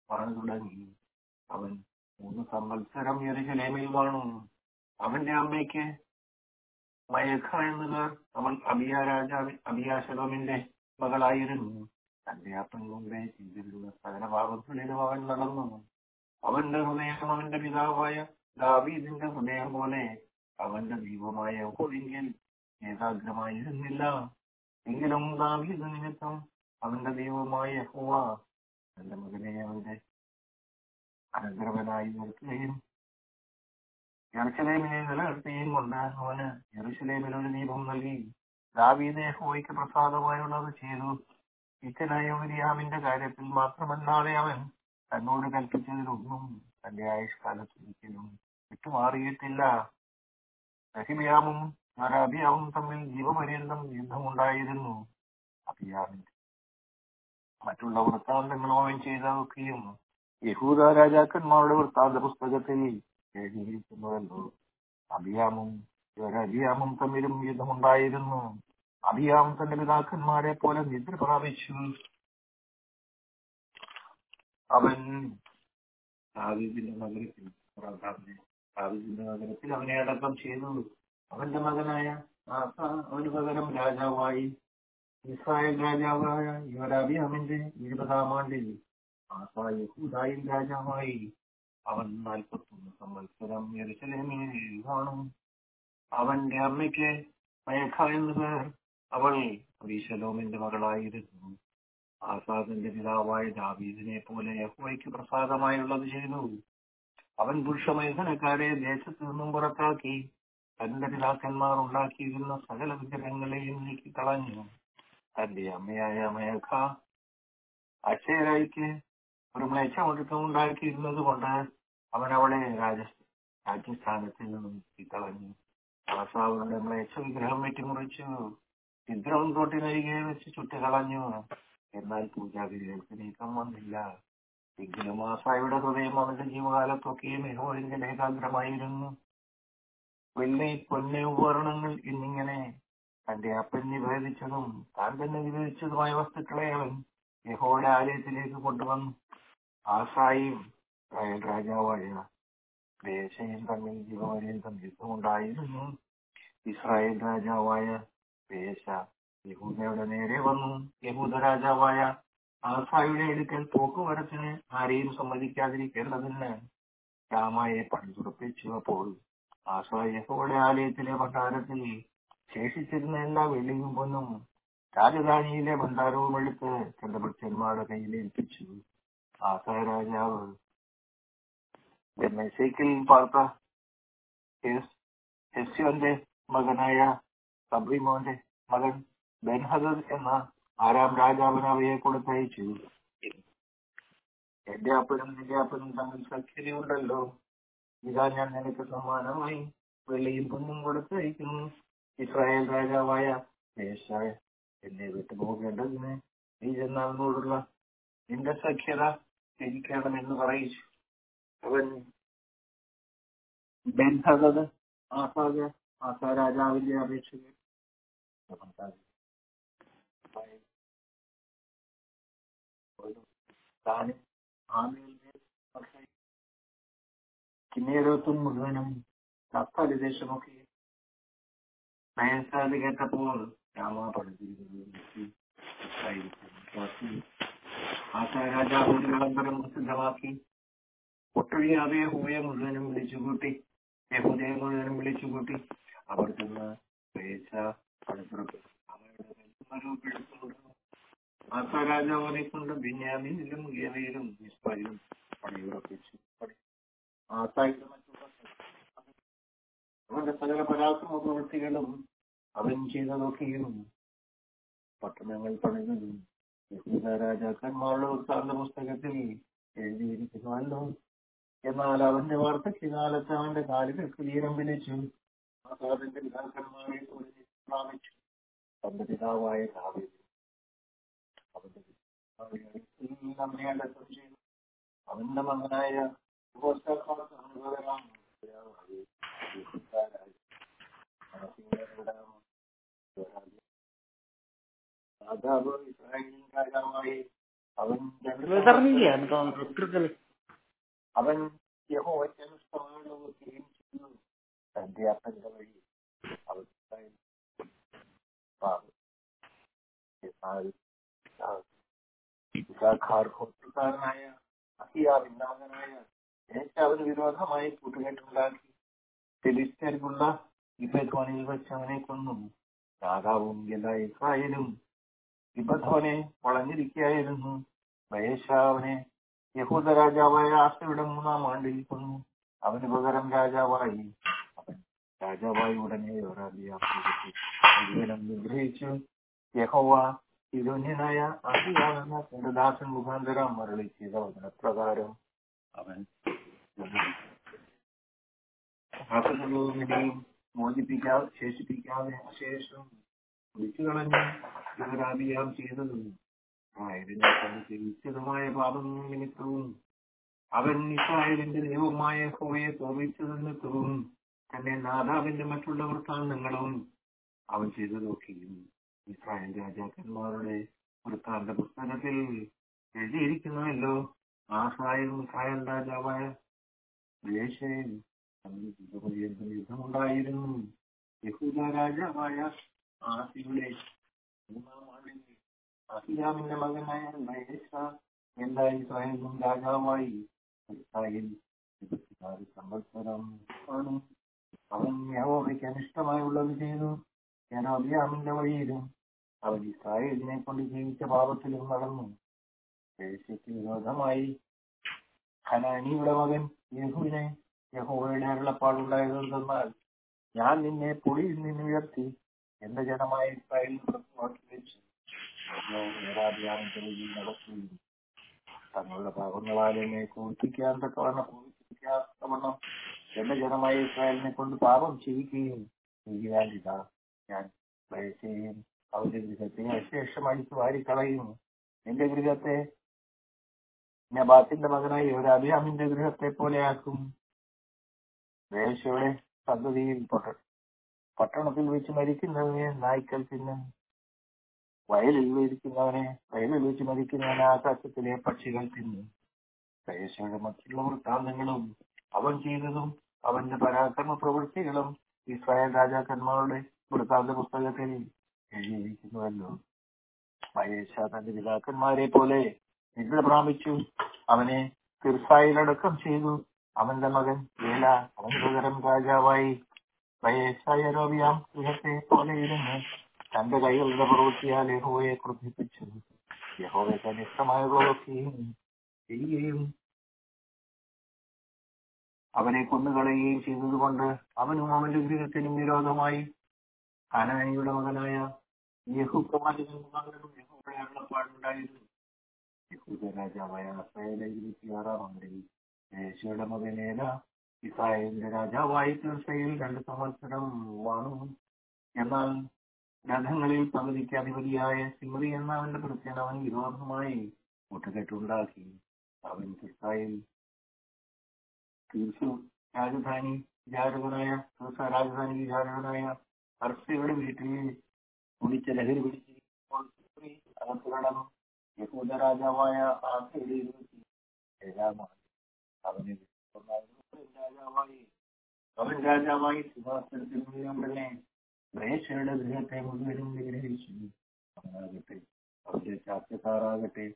വാണു തുടങ്ങി അവൻ മൂന്ന് സംവത്സരം യെരുശലേമിൽ വാണു അവന്റെ അമ്മയ്ക്ക് മയഖ എന്ന പേർ അവൾ അബിയ രാജാവ് അബിയാശലോമിന്റെ മകളായിരുന്നു തന്റെ അപ്പൻ മുമ്പേ ചെയ്തിരുന്ന സകല പാപങ്ങളിലും അവൻ നടന്നു അവന്റെ ഹൃദയം അവന്റെ പിതാവായ ദാവീദിന്റെ ഹൃദയം പോലെ അവന്റെ ദൈവമായ ഹോവിങ്കിൽ ഏകാഗ്രമായിരുന്നില്ല എങ്കിലും ദാവീദ് നിമിത്തം അവന്റെ ദൈവമായ ഹോവ തന്റെ മകനെ അവന്റെ അനന്തരവനായി നിർത്തുകയും യെറുശലേമിനെ നിലനിർത്തുകയും കൊണ്ട് അവന് യെറുശലേമിൽ ഒരു ദീപം നൽകി ദാവീദെ ഹോയ്ക്ക് പ്രസാദമായുള്ളത് ചെയ്തു ഇത്തനായ ഉരിയാമിന്റെ കാര്യത്തിൽ മാത്രമല്ലാതെ അവൻ തന്നോട് കൽപ്പിച്ചതിലൊന്നും തന്റെ ആയുഷ്കാലത്ത് ഒരിക്കലും വിട്ടുമാറിയിട്ടില്ല റഹിബിയാമും അബിയാമും തമ്മിൽ ജീവപര്യന്തം യുദ്ധമുണ്ടായിരുന്നു അബിയാമിന്റെ മറ്റുള്ള വൃത്താന്തങ്ങളും അവൻ ചെയ്തൊക്കെയും യഹൂദ രാജാക്കന്മാരുടെ വൃത്താന്ത പുസ്തകത്തിൽ എഴുതിയിരിക്കുന്നുവല്ലോ അബിയാമും അബിയാമും തമ്മിലും യുദ്ധമുണ്ടായിരുന്നു അബിയാം തന്റെ പിതാക്കന്മാരെ പോലെ നിദ്ര പ്രാപിച്ചു അവൻ ദാവീദിന്റെ നഗരത്തിൽ ദാവീദിന്റെ നഗരത്തിൽ അവനെ അടക്കം ചെയ്തു അവന്റെ മകനായ ആസ അവന് പകരം രാജാവായി ഇസ്രായേൽ രാജാവായ യുവരാബിയാമിന്റെ ഇരുപതാം ആണ്ടിൽ ആസ യഹൂദായിൽ രാജാവായി അവൻ നാൽപ്പത്തൊന്ന് സംവത്സരം യെരുശലേമിൽ കാണും അവന്റെ അമ്മയ്ക്ക് മയഖ എന്നു പേർ അവൾ അബീശലോമിന്റെ മകളായിരുന്നു ആസാദിന്റെ പിതാവായ ദാവീദിനെ പോലെ യഹോയ്ക്ക് പ്രസാദമായുള്ളത് ചെയ്തു അവൻ പുരുഷമൈഥനക്കാരെ ദേശത്തു നിന്നും പുറത്താക്കി തന്റെ പിതാക്കന്മാർ ഉണ്ടാക്കിയിരുന്ന സകല വിഗ്രഹങ്ങളെയും നീക്കി കളഞ്ഞു തന്റെ അമ്മയായ മേഘ അക്ഷയരായിക്ക് ഒരു മ്ലേച്ഛമൊടുക്കം ഉണ്ടാക്കിയിരുന്നത് കൊണ്ട് അവൻ അവളെ രാജ രാജ്യസ്ഥാനത്തിൽ നിന്നും നീക്കിക്കളഞ്ഞു ആസാവുകളുടെ മ്ലേച്ഛ വിഗ്രഹം വെട്ടിമുറിച്ചു ചിത്രം തോട്ടിനരികെ വെച്ച് ചുട്ടുകളഞ്ഞു എന്നാൽ പൂജാഗിരികൾക്ക് നീക്കം വന്നില്ല എങ്കിലും ആസായുടെ ഹൃദയം അവന്റെ ജീവകാലത്തൊക്കെയും യഹോവിന്റെ ഏകാഗ്രമായിരുന്നു വെള്ളി പൊന്ന ഉപകരണങ്ങൾ എന്നിങ്ങനെ തന്റെ അപ്പൻ നിവേദിച്ചതും താൻ തന്നെ നിവേദിച്ചതുമായ വസ്തുക്കളെ അവൻ യഹോയുടെ ആലയത്തിലേക്ക് കൊണ്ടുവന്നു ആസായും ഇസ്രായേൽ രാജാവായ ദേശയും തമ്മിൽ ജീവപര്യന്തം യുദ്ധമുണ്ടായിരുന്നു ഇസ്രായേൽ രാജാവായ ദേശ യഹൂദയുടെ നേരെ വന്നു യഹൂദ രാജാവായ ആസായുടെ അടുക്കൽ പോക്കുവരത്തിന് ആരെയും സമ്മതിക്കാതിരിക്കേണ്ടതിന് രാമായെ പണിതുറപ്പിച്ചു അപ്പോൾ ആസ യഹോയുടെ ആലയത്തിലെ ഭണ്ഡാരത്തിൽ ശേഷിച്ചിരുന്ന എല്ലാ വെള്ളിയും പൊന്നും രാജധാനിയിലെ ഭണ്ഡാരവും എടുത്ത് തന്റെ ഭക്തന്മാരുടെ കയ്യിൽ ഏൽപ്പിച്ചു ആസ രാജാവ് മെസ്സേക്കിൽ പാർത്ത ഹെസ്യോന്റെ മകനായ സബ്രിമോന്റെ മകൻ ബെൻഹദർ എന്ന ആരാം രാജാവിന് അവയെ കൊടുത്തയച്ചു എന്റെ അപ്പനും നിന്റെ അപ്പനും തമ്മിൽ സഖ്യതയുണ്ടല്ലോ ഇതാ ഞാൻ നിനക്ക് സമ്മാനമായി വെള്ളിയും പൊന്നും കൊടുത്തയക്കുന്നു ഇസ്രായേൽ രാജാവായ ദേശായ എന്നെ വിട്ടുപോകേണ്ടതിന് നീ ചെന്നവനോടുള്ള നിന്റെ സഖ്യത ത്യജിക്കണമെന്ന് പറയിച്ചു അവൻ ബെൻഹദത് ആസാദ് ആസാ രാജാവിന്റെ അപേക്ഷകൾ താനും ആമേലിന്റെ കിന്നേരത്തും മുഴുവനും നത്താലി ദേശമൊക്കെ നയൻസാദ് കേട്ടപ്പോൾ രാമ പഠിച്ചിരുന്നു ആസാ രാജാവ് ഒരു വിളംബരം പ്രസിദ്ധമാക്കി ഒട്ടൊഴിയാതെ യഹൂയെ മുഴുവനും വിളിച്ചുകൂട്ടി യഹൂദയെ മുഴുവനും വിളിച്ചുകൂട്ടി അവർ ചെന്ന് പേശ പണിപ്പുറപ്പെട്ടു ആസാ രാജാവിനെ കൊണ്ട് ബിന്യാമിനിലും ഗേവയിലും നിസ്പായിലും പണിയുറപ്പിച്ചു ആസായുടെ മറ്റുള്ള അവന്റെ സകല പരാക്രമ പ്രവൃത്തികളും അവൻ ചെയ്തതൊക്കെയും പട്ടണങ്ങൾ പണിതതും യഹൂദ രാജാക്കന്മാരുടെ വൃത്താന്ത പുസ്തകത്തിൽ എഴുതിയിരിക്കുന്നുവല്ലോ എന്നാൽ അവന്റെ വാർദ്ധക്യ കാലത്ത് അവന്റെ കാലുകൾക്ക് വീരം വിളിച്ചു ആസാദിന്റെ പിതാക്കന്മാരെ പ്രാപിച്ചു തന്റെ പിതാവായ ദാവീദ് അവന്റെ അവനെ അടക്കം ചെയ്തു അവന്റെ മകനായ രാജാവ് ഇസ്രായേലിൻ രാജാവായി അവൻ രണ്ട് വിതർന്നില്ല സൃഷ്ടിക്കല് അവൻ യഹോവയ്ക്ക് അനുഷ്ഠമായുള്ളതൊക്കെയും ചെയ്തു തന്റെ അപ്പന്റെ വഴി അവൻ പാപം എന്നാൽ ഇസാഖാർ ഹോട്ടുകാരനായ അഹിയാവിന്റെ മകനായ ഏശാവിന് വിരോധമായി കൂട്ടുകെട്ടുണ്ടാക്കി ഫിലിസ്തീർക്കുള്ള ഇബധോനിൽ വെച്ച് അവനെ കൊന്നു രാജാവും എല്ലാ ഇസ്രായേലും ഇബധോനെ വളഞ്ഞിരിക്കുകയായിരുന്നു ബയേശാവിനെ യഹൂദ രാജാവായ ആസയുടെ മൂന്നാം ആണ്ടിൽ കൊന്നു അവന് പകരം രാജാവായി അവൻ രാജാവായി ഉടനെ മുഴുവനും നിഗ്രഹിച്ചു യഹോവ ഇതുന്യനായ ആദിയാവുന്ന തന്റെ ദാസൻ മുഖാന്തരം മരളി ചെയ്ത വചനപ്രകാരം അവൻ ാസകളൊന്നിനെയും മോചിപ്പിക്കാതെ ശേഷിപ്പിക്കാതെ അശേഷം വിളിച്ചു കളഞ്ഞ് ഇവരാഭിയാം ചെയ്തതും ആയതിനെ വിശദമായ പാപം നിമിത്തവും അവൻ ഇസ്രായേലിന്റെ ദൈവമായ ഹോയെ തോപിച്ചത് നിമിത്തവും തന്നെ നാദാവിന്റെ മറ്റുള്ള വൃത്താന്തങ്ങളും അവൻ ചെയ്തു നോക്കിയും ഇസ്രായേൽ രാജാക്കന്മാരുടെ വൃത്താന്ത പുസ്തകത്തിൽ എഴുതിയിരിക്കുന്നുവല്ലോ ആസായും ഇസ്രായേൽ രാജാവായ ദേശയും യുദ്ധമുണ്ടായിരുന്നു യഹൂദ രാജാവായ ആസിയുടെ മൂന്നാം ആണ്ടിൽ അഹിയാമിന്റെ മകനായ മഹേഷ എല്ലാ ഇസ്രായേലും രാജാവായി ഇസ്രായേൽ ഇരുപത്തിനാല് സംവത്സരം ആണ് അവൻ യഹോവയ്ക്ക് അനിഷ്ടമായുള്ളത് ചെയ്തു ഞാൻ അഭിയാമിന്റെ വഴിയിലും അവൻ ഇസ്രായേലിനെ കൊണ്ട് ജീവിച്ച പാപത്തിലും നടന്നു ദേശയ്ക്ക് വിരോധമായി ഹനാനിയുടെ മകൻ യഹുവിനെ യഹോവയുടെ അരുളപ്പാടുണ്ടായതെന്നാൽ ഞാൻ നിന്നെ പൊടിയിൽ നിന്ന് ഉയർത്തി എന്റെ ജനമായ ഇസ്രായേലിൽ പുറത്തുമാക്കി വെച്ചു നടക്കുകയും തങ്ങളുടെ പാപങ്ങളാൽ എന്നെ കൂർപ്പിക്കാൻ തക്കവണ്ണം കൂർപ്പിക്കാത്തവണ്ണം എന്റെ ജനമായ ഇസ്രായേലിനെ കൊണ്ട് പാപം ചെയ്യിക്കുകയും ചെയ്യാനിതാ ഞാൻ വയസ്സേയും അവന്റെ ഗൃഹത്തെ അശേഷം അടിച്ചു വാരിക്കളയും എന്റെ ഗൃഹത്തെ നബാത്തിന്റെ മകനായി ഒരു അഭിയാമിന്റെ ഗൃഹത്തെ പോലെയാക്കും വേശയുടെ പദ്ധതിയിൽ പട്ടണത്തിൽ വെച്ച് മരിക്കുന്നവനെ നായ്ക്കൽ തിന്നും വയലിൽ ഇരിക്കുന്നവനെ വയലിൽ വെച്ച് മരിക്കുന്നവനെ ആകാശത്തിലെ പക്ഷികൾ തിന്നു വേശയുടെ മറ്റുള്ള വൃത്താന്തങ്ങളും അവൻ ചെയ്തതും അവന്റെ പരാക്രമ പ്രവൃത്തികളും ഇസ്രായേൽ രാജാക്കന്മാരുടെ വൃത്താന്ത പുസ്തകത്തിൽ എഴുതിയിരിക്കുന്നുവല്ലോ മഹേഷ തന്റെ പിതാക്കന്മാരെ പോലെ നിദ്ര പ്രാപിച്ചു അവനെ തിർസായിലടക്കം ചെയ്തു അവന്റെ മകൻ വേല അവന് പകരം രാജാവായി വയസ്സായരോബിയാം ഗൃഹത്തെ പോലെ ഇരുന്ന് തന്റെ കൈകളുടെ പ്രവൃത്തിയാൽ യഹോവയെ ക്രുദ്ധിപ്പിച്ചു യഹോവയ്ക്ക് അനിഷ്ടമായ പ്രവൃത്തിയും ചെയ്യുകയും അവനെ കൊന്നുകളയുകയും ചെയ്തതുകൊണ്ട് അവനും അവന്റെ ഗൃഹത്തിനും വിരോധമായി ഹനാനിയുടെ മകനായ യഹു പ്രവാചകൻ മുഖാന്തരം യഹോവയുടെ അരുളപ്പാടുണ്ടായിരുന്നു യഹൂദ രാജാവായ അസയുടെ ഇരുപത്തിയാറാം ആണ്ടിൽ യേശയുടെ മകനേല ഇസ്രായേലിന്റെ രാജാവായി തീർച്ചയിൽ രണ്ട് സംവത്സരം വാണു എന്നാൽ രഥങ്ങളിൽ പകുതിക്ക് അധിപതിയായ സിമറി എന്ന അവന്റെ പ്രത്യേക അവൻ വിരോധമായി മുട്ടുകെട്ടുണ്ടാക്കി അവൻ തീർച്ചയിൽ തീർച്ചു രാജധാനി വിചാരകനായ തീർച്ച രാജധാനി വിചാരകനായ അർസയുടെ വീട്ടിൽ കുടിച്ച ലഹരി പിടിച്ചിരിക്കുമ്പോൾ അകത്ത് കടന്നു യഹൂദ രാജാവായ ആസയുടെ ഇരുപത്തി ഏഴാമാണ് അവന് രാജാവായി അവൻ രാജാവായി സിംഹാസനത്തിൽ മുഴുവൻ ബ്രേഷയുടെ ഗൃഹത്തെ മുഴുവനും നിഗ്രഹിച്ചു അവനാകട്ടെ അവന്റെ ചാത്തക്കാരാകട്ടെ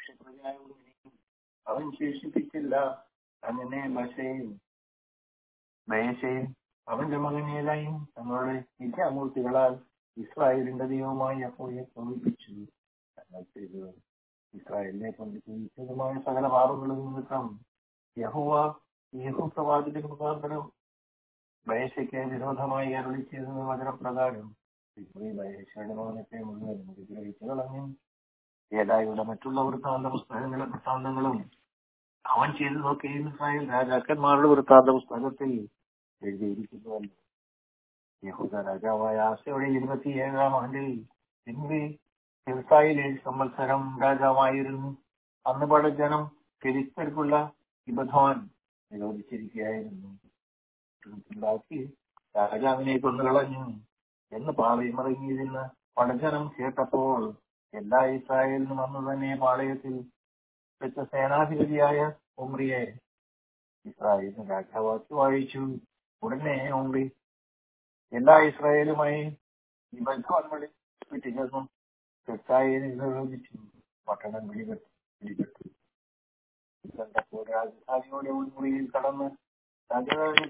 അവൻ ശേഷിപ്പിച്ചില്ല അങ്ങനെ ബഷയും ബേശയും അവന്റെ മകനേതായും തങ്ങളുടെ വിദ്യാമൂർത്തികളാൽ ഇസ്രായേലിന്റെ ദൈവമായി അപ്പോയെ തോൽപ്പിച്ചു തങ്ങൾ ചെയ്തു ഇസ്രായേലിനെ കൊണ്ട് ജീവിച്ചതുമായ സകല പാപങ്ങളും നിമിത്തം യഹുവ യഹു പ്രവാചകൻ മുഖാന്തരം ബയശയ്ക്ക് വിരോധമായി അരുളി ചെയ്തത് വചനപ്രകാരം ബയശയുടെ മൗനത്തെ മുഴുവൻ അനുഗ്രഹിച്ചു കളഞ്ഞു ഏതായുടെ മറ്റുള്ള വൃത്താന്ത പുസ്തകങ്ങളും വൃത്താന്തങ്ങളും അവൻ ചെയ്തു നോക്കിയും ഇസ്രായേൽ രാജാക്കന്മാരുടെ വൃത്താന്ത പുസ്തകത്തിൽ എഴുതിയിരിക്കുന്നുവല്ലോ യഹൂദ രാജാവായ ആശയുടെ ഇരുപത്തിയേഴാം ആണ്ടിൽ സിംബി ഇസ്രായേൽ ഏഴ് സംവത്സരം രാജാവായിരുന്നു അന്ന് പടജനം ഫിലിസ്തർക്കുള്ള ഇബധോൻ നിരോധിച്ചിരിക്കുകയായിരുന്നു ഉണ്ടാക്കി രാജാവിനെ കൊന്നുകളഞ്ഞു എന്ന് പാളയമറിഞ്ഞിരുന്ന പടജനം കേട്ടപ്പോൾ എല്ലാ ഇസ്രായേലിനും അന്ന് തന്നെ പാളയത്തിൽ വെച്ച സേനാധിപതിയായ ഉമ്രിയെ ഇസ്രായേലിന് രാജാവാക്കി വാഴിച്ചു ഉടനെ ഉമ്രി എല്ലാ ഇസ്രായേലുമായി ഇവൽക്കോൺമളി പിറ്റിച്ചതും തെറ്റായി നിരോധിച്ചു പട്ടണം പിടിപെട്ടു പിടിപെട്ടു കണ്ടപ്പോൾ രാജധാനിയുടെ ഉൾമുറിയിൽ കടന്ന് രാജാവിനെ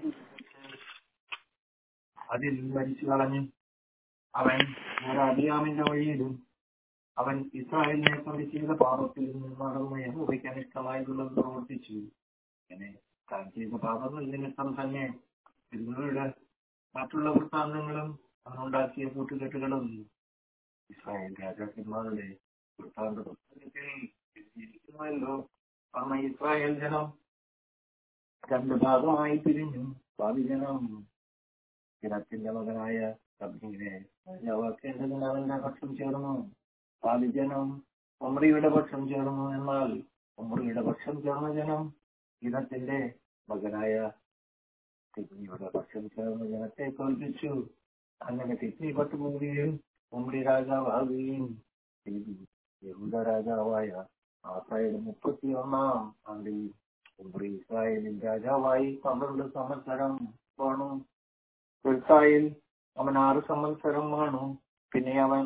അതിൽ മരിച്ചു കളഞ്ഞു അവൻ അബിയാമിന്റെ വഴിയിലും അവൻ ഇസ്രായേലിനെ കൊണ്ട് ചെയ്ത പാപത്തിൽ നിന്ന് നടന്നു യഹോവയ്ക്ക് അനിഷ്ടമായിട്ടുള്ളത് പ്രവർത്തിച്ചു അങ്ങനെ താൻ ചെയ്ത പാപങ്ങൾ നിമിത്തം തന്നെ ഇവരുടെ മറ്റുള്ള വൃത്താന്തങ്ങളും അന്നുണ്ടാക്കിയ കൂട്ടുകെട്ടുകളും ഇസ്രായേൽ രാജാക്കന്മാരുടെ വൃത്താന്ത പുസ്തകത്തിൽ എഴുതിയിരിക്കുന്നുവല്ലോ അന്ന് ഇസ്രായേൽ ജനം രണ്ട് ഭാഗമായി പിരിഞ്ഞു ഭാവി ജനം ജനത്തിന്റെ മകനായ സബ്ബിനെ രാജാവാക്കേണ്ടതിന് അവന്റെ പക്ഷം ചേർന്നു ഭാവി ജനം ഉമ്രിയുടെ പക്ഷം ചേർന്നു എന്നാൽ ഉമ്രിയുടെ പക്ഷം ചേർന്ന ജനം ഇനത്തിന്റെ മകനായ തിഗ്നിയുടെ പക്ഷം ചേർന്ന ജനത്തെ തോൽപ്പിച്ചു അങ്ങനെ തിഗ്നി പട്ടുപോവുകയും ഉമ്രി രാജാവാകുകയും ചെയ്തു യഹൂദ രാജാവായ ആസായുടെ മുപ്പത്തി ഒന്നാം ആണ്ടിൽ ഉമ്രി ഇസ്രായേലിൽ രാജാവായി പന്ത്രണ്ട് സംവത്സരം വാണു തീർച്ചയായും അവൻ ആറ് സംവത്സരം വാണു പിന്നെ അവൻ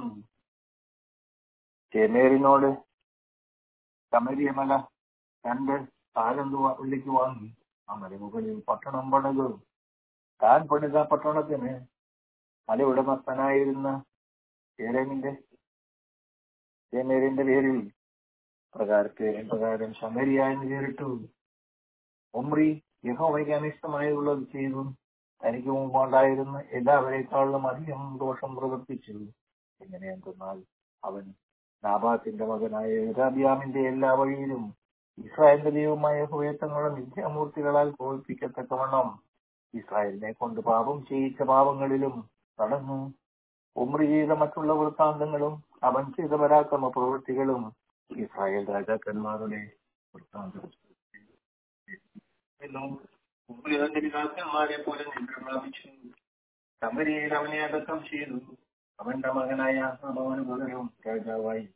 ചേമേറിനോട് കമരിയമല രണ്ട് താരന്ത് ഉള്ളിക്ക് വാങ്ങി ആ മലമുകളിൽ പട്ടണം പണിതു താൻ പണിത പട്ടണത്തിന് മല ഉടമസ്ഥനായിരുന്ന ചേരമിന്റെ ചേമേരിന്റെ പേരിൽ പ്രകാരത്തെ പ്രകാരം ശമരിയ എന്ന് പേരിട്ടു ഉമ്രി യഹോവയ്ക്ക് അനിഷ്ടമായുള്ളത് ചെയ്തു തനിക്ക് മുമ്പുണ്ടായിരുന്ന എല്ലാവരെക്കാളും അധികം ദോഷം പ്രവർത്തിച്ചു എങ്ങനെ എന്തെന്നാൽ അവൻ നാബാത്തിന്റെ മകനായ യഥാബ്യാമിന്റെ എല്ലാ വഴിയിലും ഇസ്രായേലിന്റെ ദൈവമായ ഹുവേത്തങ്ങളുടെ മിഥ്യാമൂർത്തികളാൽ തോൽപ്പിക്കത്തക്കവണ്ണം ഇസ്രായേലിനെ കൊണ്ട് പാപം ചെയ്യിച്ച പാപങ്ങളിലും നടന്നു ഉമ്രി ചെയ്ത മറ്റുള്ള വൃത്താന്തങ്ങളും അവൻ ചെയ്ത പരാക്രമ പ്രവൃത്തികളും ഇസ്രായേൽ രാജാക്കന്മാരുടെ വൃത്താന്തം ഉമ്രി തന്റെ പിതാക്കന്മാരെ പോലെ നിദ്ര പ്രാപിച്ചു ശമരിയിൽ അവനെ അടക്കം ചെയ്തു അവന്റെ മകനായ അവന് പകരം രാജാവായി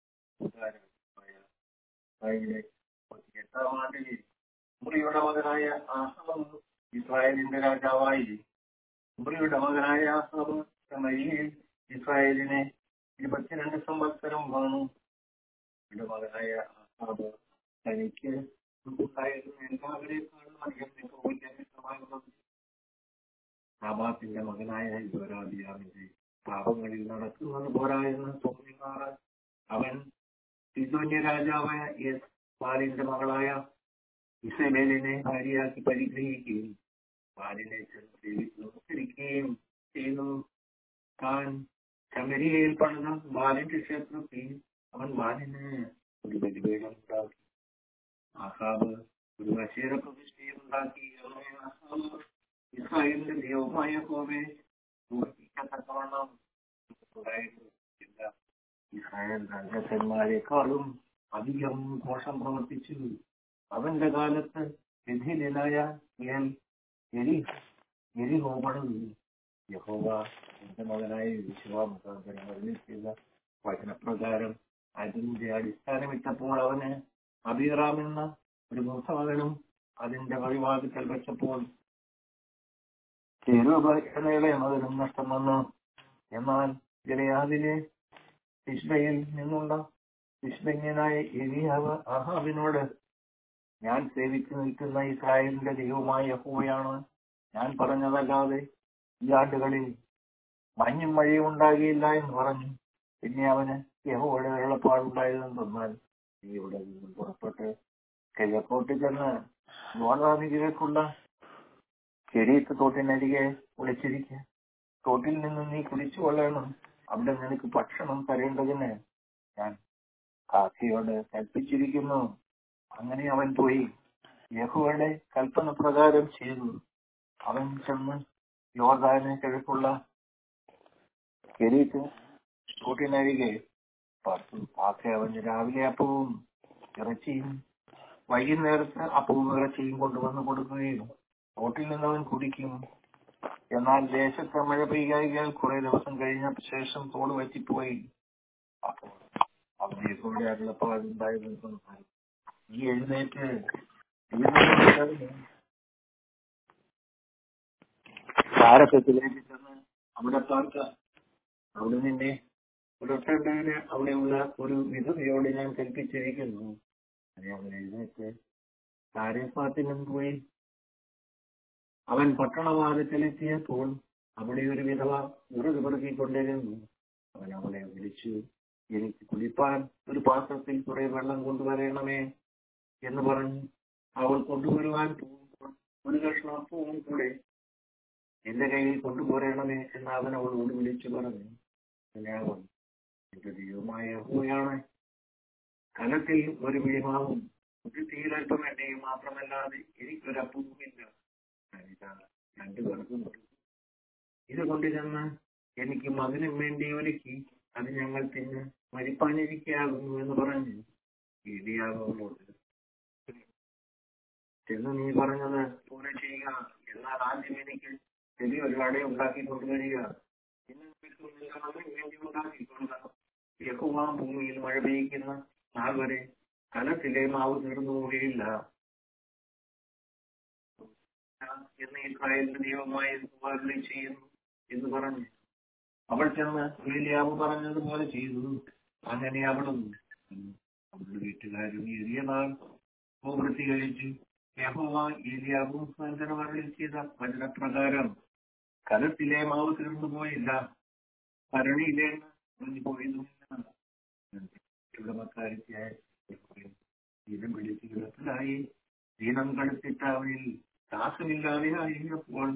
എട്ടാം ആണ്ടിൽ ഉമ്രിയുടെ മകനായ ആഹാബ് ഇസ്രായേലിന്റെ രാജാവായി ഉമ്രിയുടെ മകനായ ആഹാബ് ശമരിയിൽ ഇസ്രായേലിനെ ഇരുപത്തിരണ്ട് സംവത്സരം വാണു ഉമ്രിയുടെ മകനായ ആഹാബ് തനിക്ക് ഉണ്ടായിരുന്ന എല്ലാവരെക്കാളും അധികം യഹോവയ്ക്ക് നാബാത്തിന്റെ മകനായ യോരാബിയാമിന്റെ പാപങ്ങളിൽ നടക്കുന്നത് പോരാ എന്ന് തോന്നിമാറ് അവൻ സിദോന്യ രാജാവായ എസ് ബാലിന്റെ മകളായ ഇസബേലിനെ ഭാര്യയാക്കി പരിഗ്രഹിക്കുകയും ബാലിനെ നമസ്കരിക്കുകയും ചെയ്യുന്നു താൻ ശമരിയയിൽ പണിത ബാലിന്റെ ക്ഷേത്രത്തിൽ അവൻ ബാലിന് ഒരു ബലിപീഠം ഉണ്ടാക്കി ആഹാബ് ഒരു വശീര പ്രതിഷ്ഠയും ഉണ്ടാക്കി ആഹാബ് ഇസ്രായേലിന്റെ ദൈവമായ ഹോവെ സൂക്ഷിക്കത്തക്കവണ്ണം ഉണ്ടായിരുന്നില്ല ഇസ്രായേൽ രാജാക്കന്മാരെക്കാളും അധികം ദോഷം പ്രവർത്തിച്ചു അവന്റെ കാലത്ത് എതിരായ എരിഹോപണത് യഹോവ എന്റെ മകനായ വിശ്വാമുഖാന്തരം ചെയ്ത വചനപ്രകാരം അതിന്റെ അടിസ്ഥാനമിട്ടപ്പോൾ അവന് അബിറാം എന്ന ഒരു മൂത്തമകനും അതിന്റെ വഴിവാതിക്കൽ വെച്ചപ്പോൾ മകനും നഷ്ടം വന്നു എന്നാൽ ജലയാദിലെ ഇഷ്ബയിൽ നിന്നുള്ള ഇഷ്ബന്യനായ എലിയാവ് അഹാബിനോട് ഞാൻ സേവിച്ചു നിൽക്കുന്ന ഇസ്രായേലിന്റെ ദൈവമായ യഹോവയാണ് ഞാൻ പറഞ്ഞതല്ലാതെ ഈ ആണ്ടുകളിൽ മഞ്ഞും മഴയും ഉണ്ടാകിയില്ല എന്ന് പറഞ്ഞു പിന്നെ അവന് യഹോയുടെ വെള്ളപ്പാടുണ്ടായതെന്ന് തന്നാൽ നീ ഇവിടെ നിന്നും പുറപ്പെട്ട് കിഴക്കോട്ട് ചെന്ന് യോർദാനിലേക്കുള്ള ചെരീത്ത് തോട്ടിനരികെ ഒളിച്ചിരിക്കുക തോട്ടിൽ നിന്ന് നീ കുടിച്ചു കൊള്ളണം അവിടെ നിനക്ക് ഭക്ഷണം തരേണ്ടതിന് ഞാൻ കാക്കയോട് കൽപ്പിച്ചിരിക്കുന്നു അങ്ങനെ അവൻ പോയി യഹുവയുടെ കൽപ്പന പ്രകാരം ചെയ്തു അവൻ ചെന്ന് യോർദാന് കിഴക്കുള്ള കെരീത്ത് തോട്ടിനരികെ പാർത്തു കാക്ക അവന് രാവിലെ അപ്പവും ഇറച്ചിയും വൈകുന്നേരത്ത് അപ്പവും ഇറച്ചിയും കൊണ്ടുവന്ന് കൊടുക്കുകയും തോട്ടിൽ നിന്ന് അവൻ കുടിക്കും എന്നാൽ ദേശത്ത് മഴ പെയ്യായികയാൽ കുറെ ദിവസം കഴിഞ്ഞ ശേഷം തോട് വറ്റിപ്പോയി അപ്പോൾ അവനെ കൂടെ അരുളപ്പാടുണ്ടായിരുന്നു നീ എഴുന്നേറ്റ് എഴുന്നേറ്റ് ഭാരതത്തിലേക്ക് ചെന്ന് അവിടെ പാർക്ക അവിടെ നിന്നെ പുലർത്തേണ്ടതിന് അവിടെയുള്ള ഒരു വിധവയോട് ഞാൻ കൽപ്പിച്ചിരിക്കുന്നു അങ്ങനെ അവൻ എഴുന്നേറ്റ് താരേപ്പാത്തിനും പോയി അവൻ പട്ടണവാദത്തിലെത്തിയപ്പോൾ അവിടെ ഒരു വിധവ വിറക് പെറുക്കിക്കൊണ്ടിരുന്നു അവൻ അവളെ വിളിച്ചു എനിക്ക് കുളിപ്പാൻ ഒരു പാത്രത്തിൽ കുറെ വെള്ളം കൊണ്ടുവരണമേ എന്ന് പറഞ്ഞു അവൾ കൊണ്ടുവരുവാൻ പോകുമ്പോൾ ഒരു കഷ്ണം അപ്പവും കൂടെ എന്റെ കയ്യിൽ കൊണ്ടുപോരണമേ എന്ന് അവൻ അവളോട് വിളിച്ചു പറഞ്ഞു പിന്നെ അവൻ എന്റെ ദൈവമായ യഹോവയാണ് കലത്തിൽ ഒരു മിഴിമാവും ഒരു തീരൽപ്പം എണ്ണയും മാത്രമല്ലാതെ എനിക്കൊരപ്പവുമില്ല ഞാനിതാ രണ്ടു പേർക്കും കൊടുത്തു ഇത് കൊണ്ടുചെന്ന് എനിക്ക് മകനും വേണ്ടി ഒരുക്കി അത് ഞങ്ങൾ തിന്ന് മരിപ്പാനിരിക്കാകുന്നു എന്ന് പറഞ്ഞു ഏലിയാവോട് ചെന്ന് നീ പറഞ്ഞത് പോലെ ചെയ്യുക എന്നാൽ ആദ്യം എനിക്ക് ചെറിയൊരു അട ഉണ്ടാക്കി കൊണ്ടുവരിക പിന്നെ നിനക്ക് നിന്റെ മകന് വേണ്ടി ഉണ്ടാക്കിക്കൊള്ളുക യഹോവ ഭൂമിയിൽ മഴ പെയ്യ്ക്കുന്ന നാൾ വരെ കലത്തിലെ മാവ് തീർന്നു പോവുകയില്ല എന്ന് ഇസ്രായേലിന്റെ ദൈവമായ യഹോവ ചെയ്യുന്നു എന്ന് പറഞ്ഞു അവൾ ചെന്ന് ഏലിയാവ് പറഞ്ഞതുപോലെ ചെയ്തു അങ്ങനെ അവളും അവളുടെ വീട്ടുകാരും ഏറിയ നാൾ പ്രവൃത്തി കഴിച്ചു യഹോവ ഏലിയാവും സഞ്ചനവരിൽ ചെയ്ത വചനപ്രകാരം കലത്തിലെ മാവ് തീർന്നു പോയില്ല ഭരണിയിലെ പോയതുമില്ല ഉടമക്കാരിക്കായ ദിനം പിടിച്ച് കിടപ്പിലായി ദീനം കടുത്തിട്ട അവയിൽ ശ്വാസമില്ലാതെ ആയിരുന്നപ്പോൾ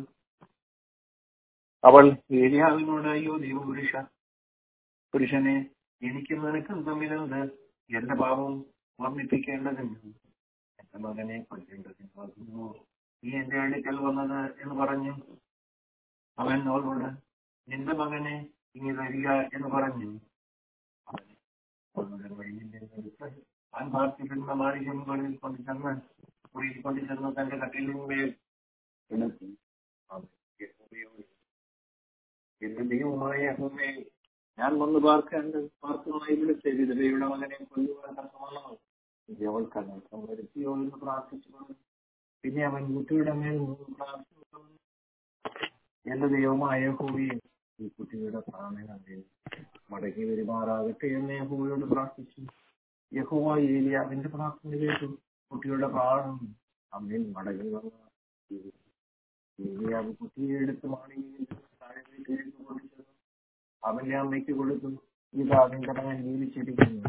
അവൾ ഏലിയാവിനോട് അയ്യോ ദൈവപുരുഷ പുരുഷനെ എനിക്കും നിനക്കും തമ്മിലുണ്ട് എന്റെ പാപം വർണ്ണിപ്പിക്കേണ്ടതിന് എന്റെ മകനെ കൊല്ലേണ്ടതിന് നീ എന്റെ അടുക്കൽ വന്നത് എന്ന് പറഞ്ഞു അവൻ അവളോട് നിന്റെ മകനെ ഇനി തരിക എന്ന് പറഞ്ഞു അവളുടെ വഴിയിൽ നിന്നെടുത്ത് താൻ പാർത്തിരുന്ന മാളികമുകളിൽ കൊണ്ട് ചെന്ന് മുറിയിൽ കൊണ്ട് ചെന്ന് തന്റെ കട്ടിലിന്മേൽ കിടത്തി അവൻ യഹോവയോട് എന്റെ ദൈവമായ യഹോവേ ഞാൻ വന്ന് പാർക്കേണ്ട പാർക്കുമായി വിളിച്ച വിധവയുടെ മകനെ കൊല്ലുവാൻ തക്കമാണോ ഇത് അവൾക്ക് അനർത്ഥം വരുത്തിയോ എന്ന് പ്രാർത്ഥിച്ചു പറഞ്ഞു പിന്നെ അവൻ കുട്ടിയുടെ മേൽ നിന്ന് പ്രാർത്ഥിച്ചു പറഞ്ഞു, എന്റെ ദൈവമായ യഹോവയെ ഈ കുട്ടിയുടെ പ്രാണനെ മടക്കി വരുമാറാകട്ടെ എന്ന് യഹോവയോട് പ്രാർത്ഥിച്ചു യഹോവ ഏലിയാവിന്റെ പ്രാർത്ഥന കേട്ടു കുട്ടിയുടെ പ്രാണം അമ്മയിൽ മടങ്ങി വന്നു ഏലിയാവ് കുട്ടിയെ എടുത്ത് മാളികയിൽ താഴെ വീട്ടിലേക്ക് കൊടുത്തു അവന്റെ അമ്മയ്ക്ക് കൊടുത്തു ഇതാ നിന്റെ മകൻ ജീവിച്ചിരിക്കുന്നു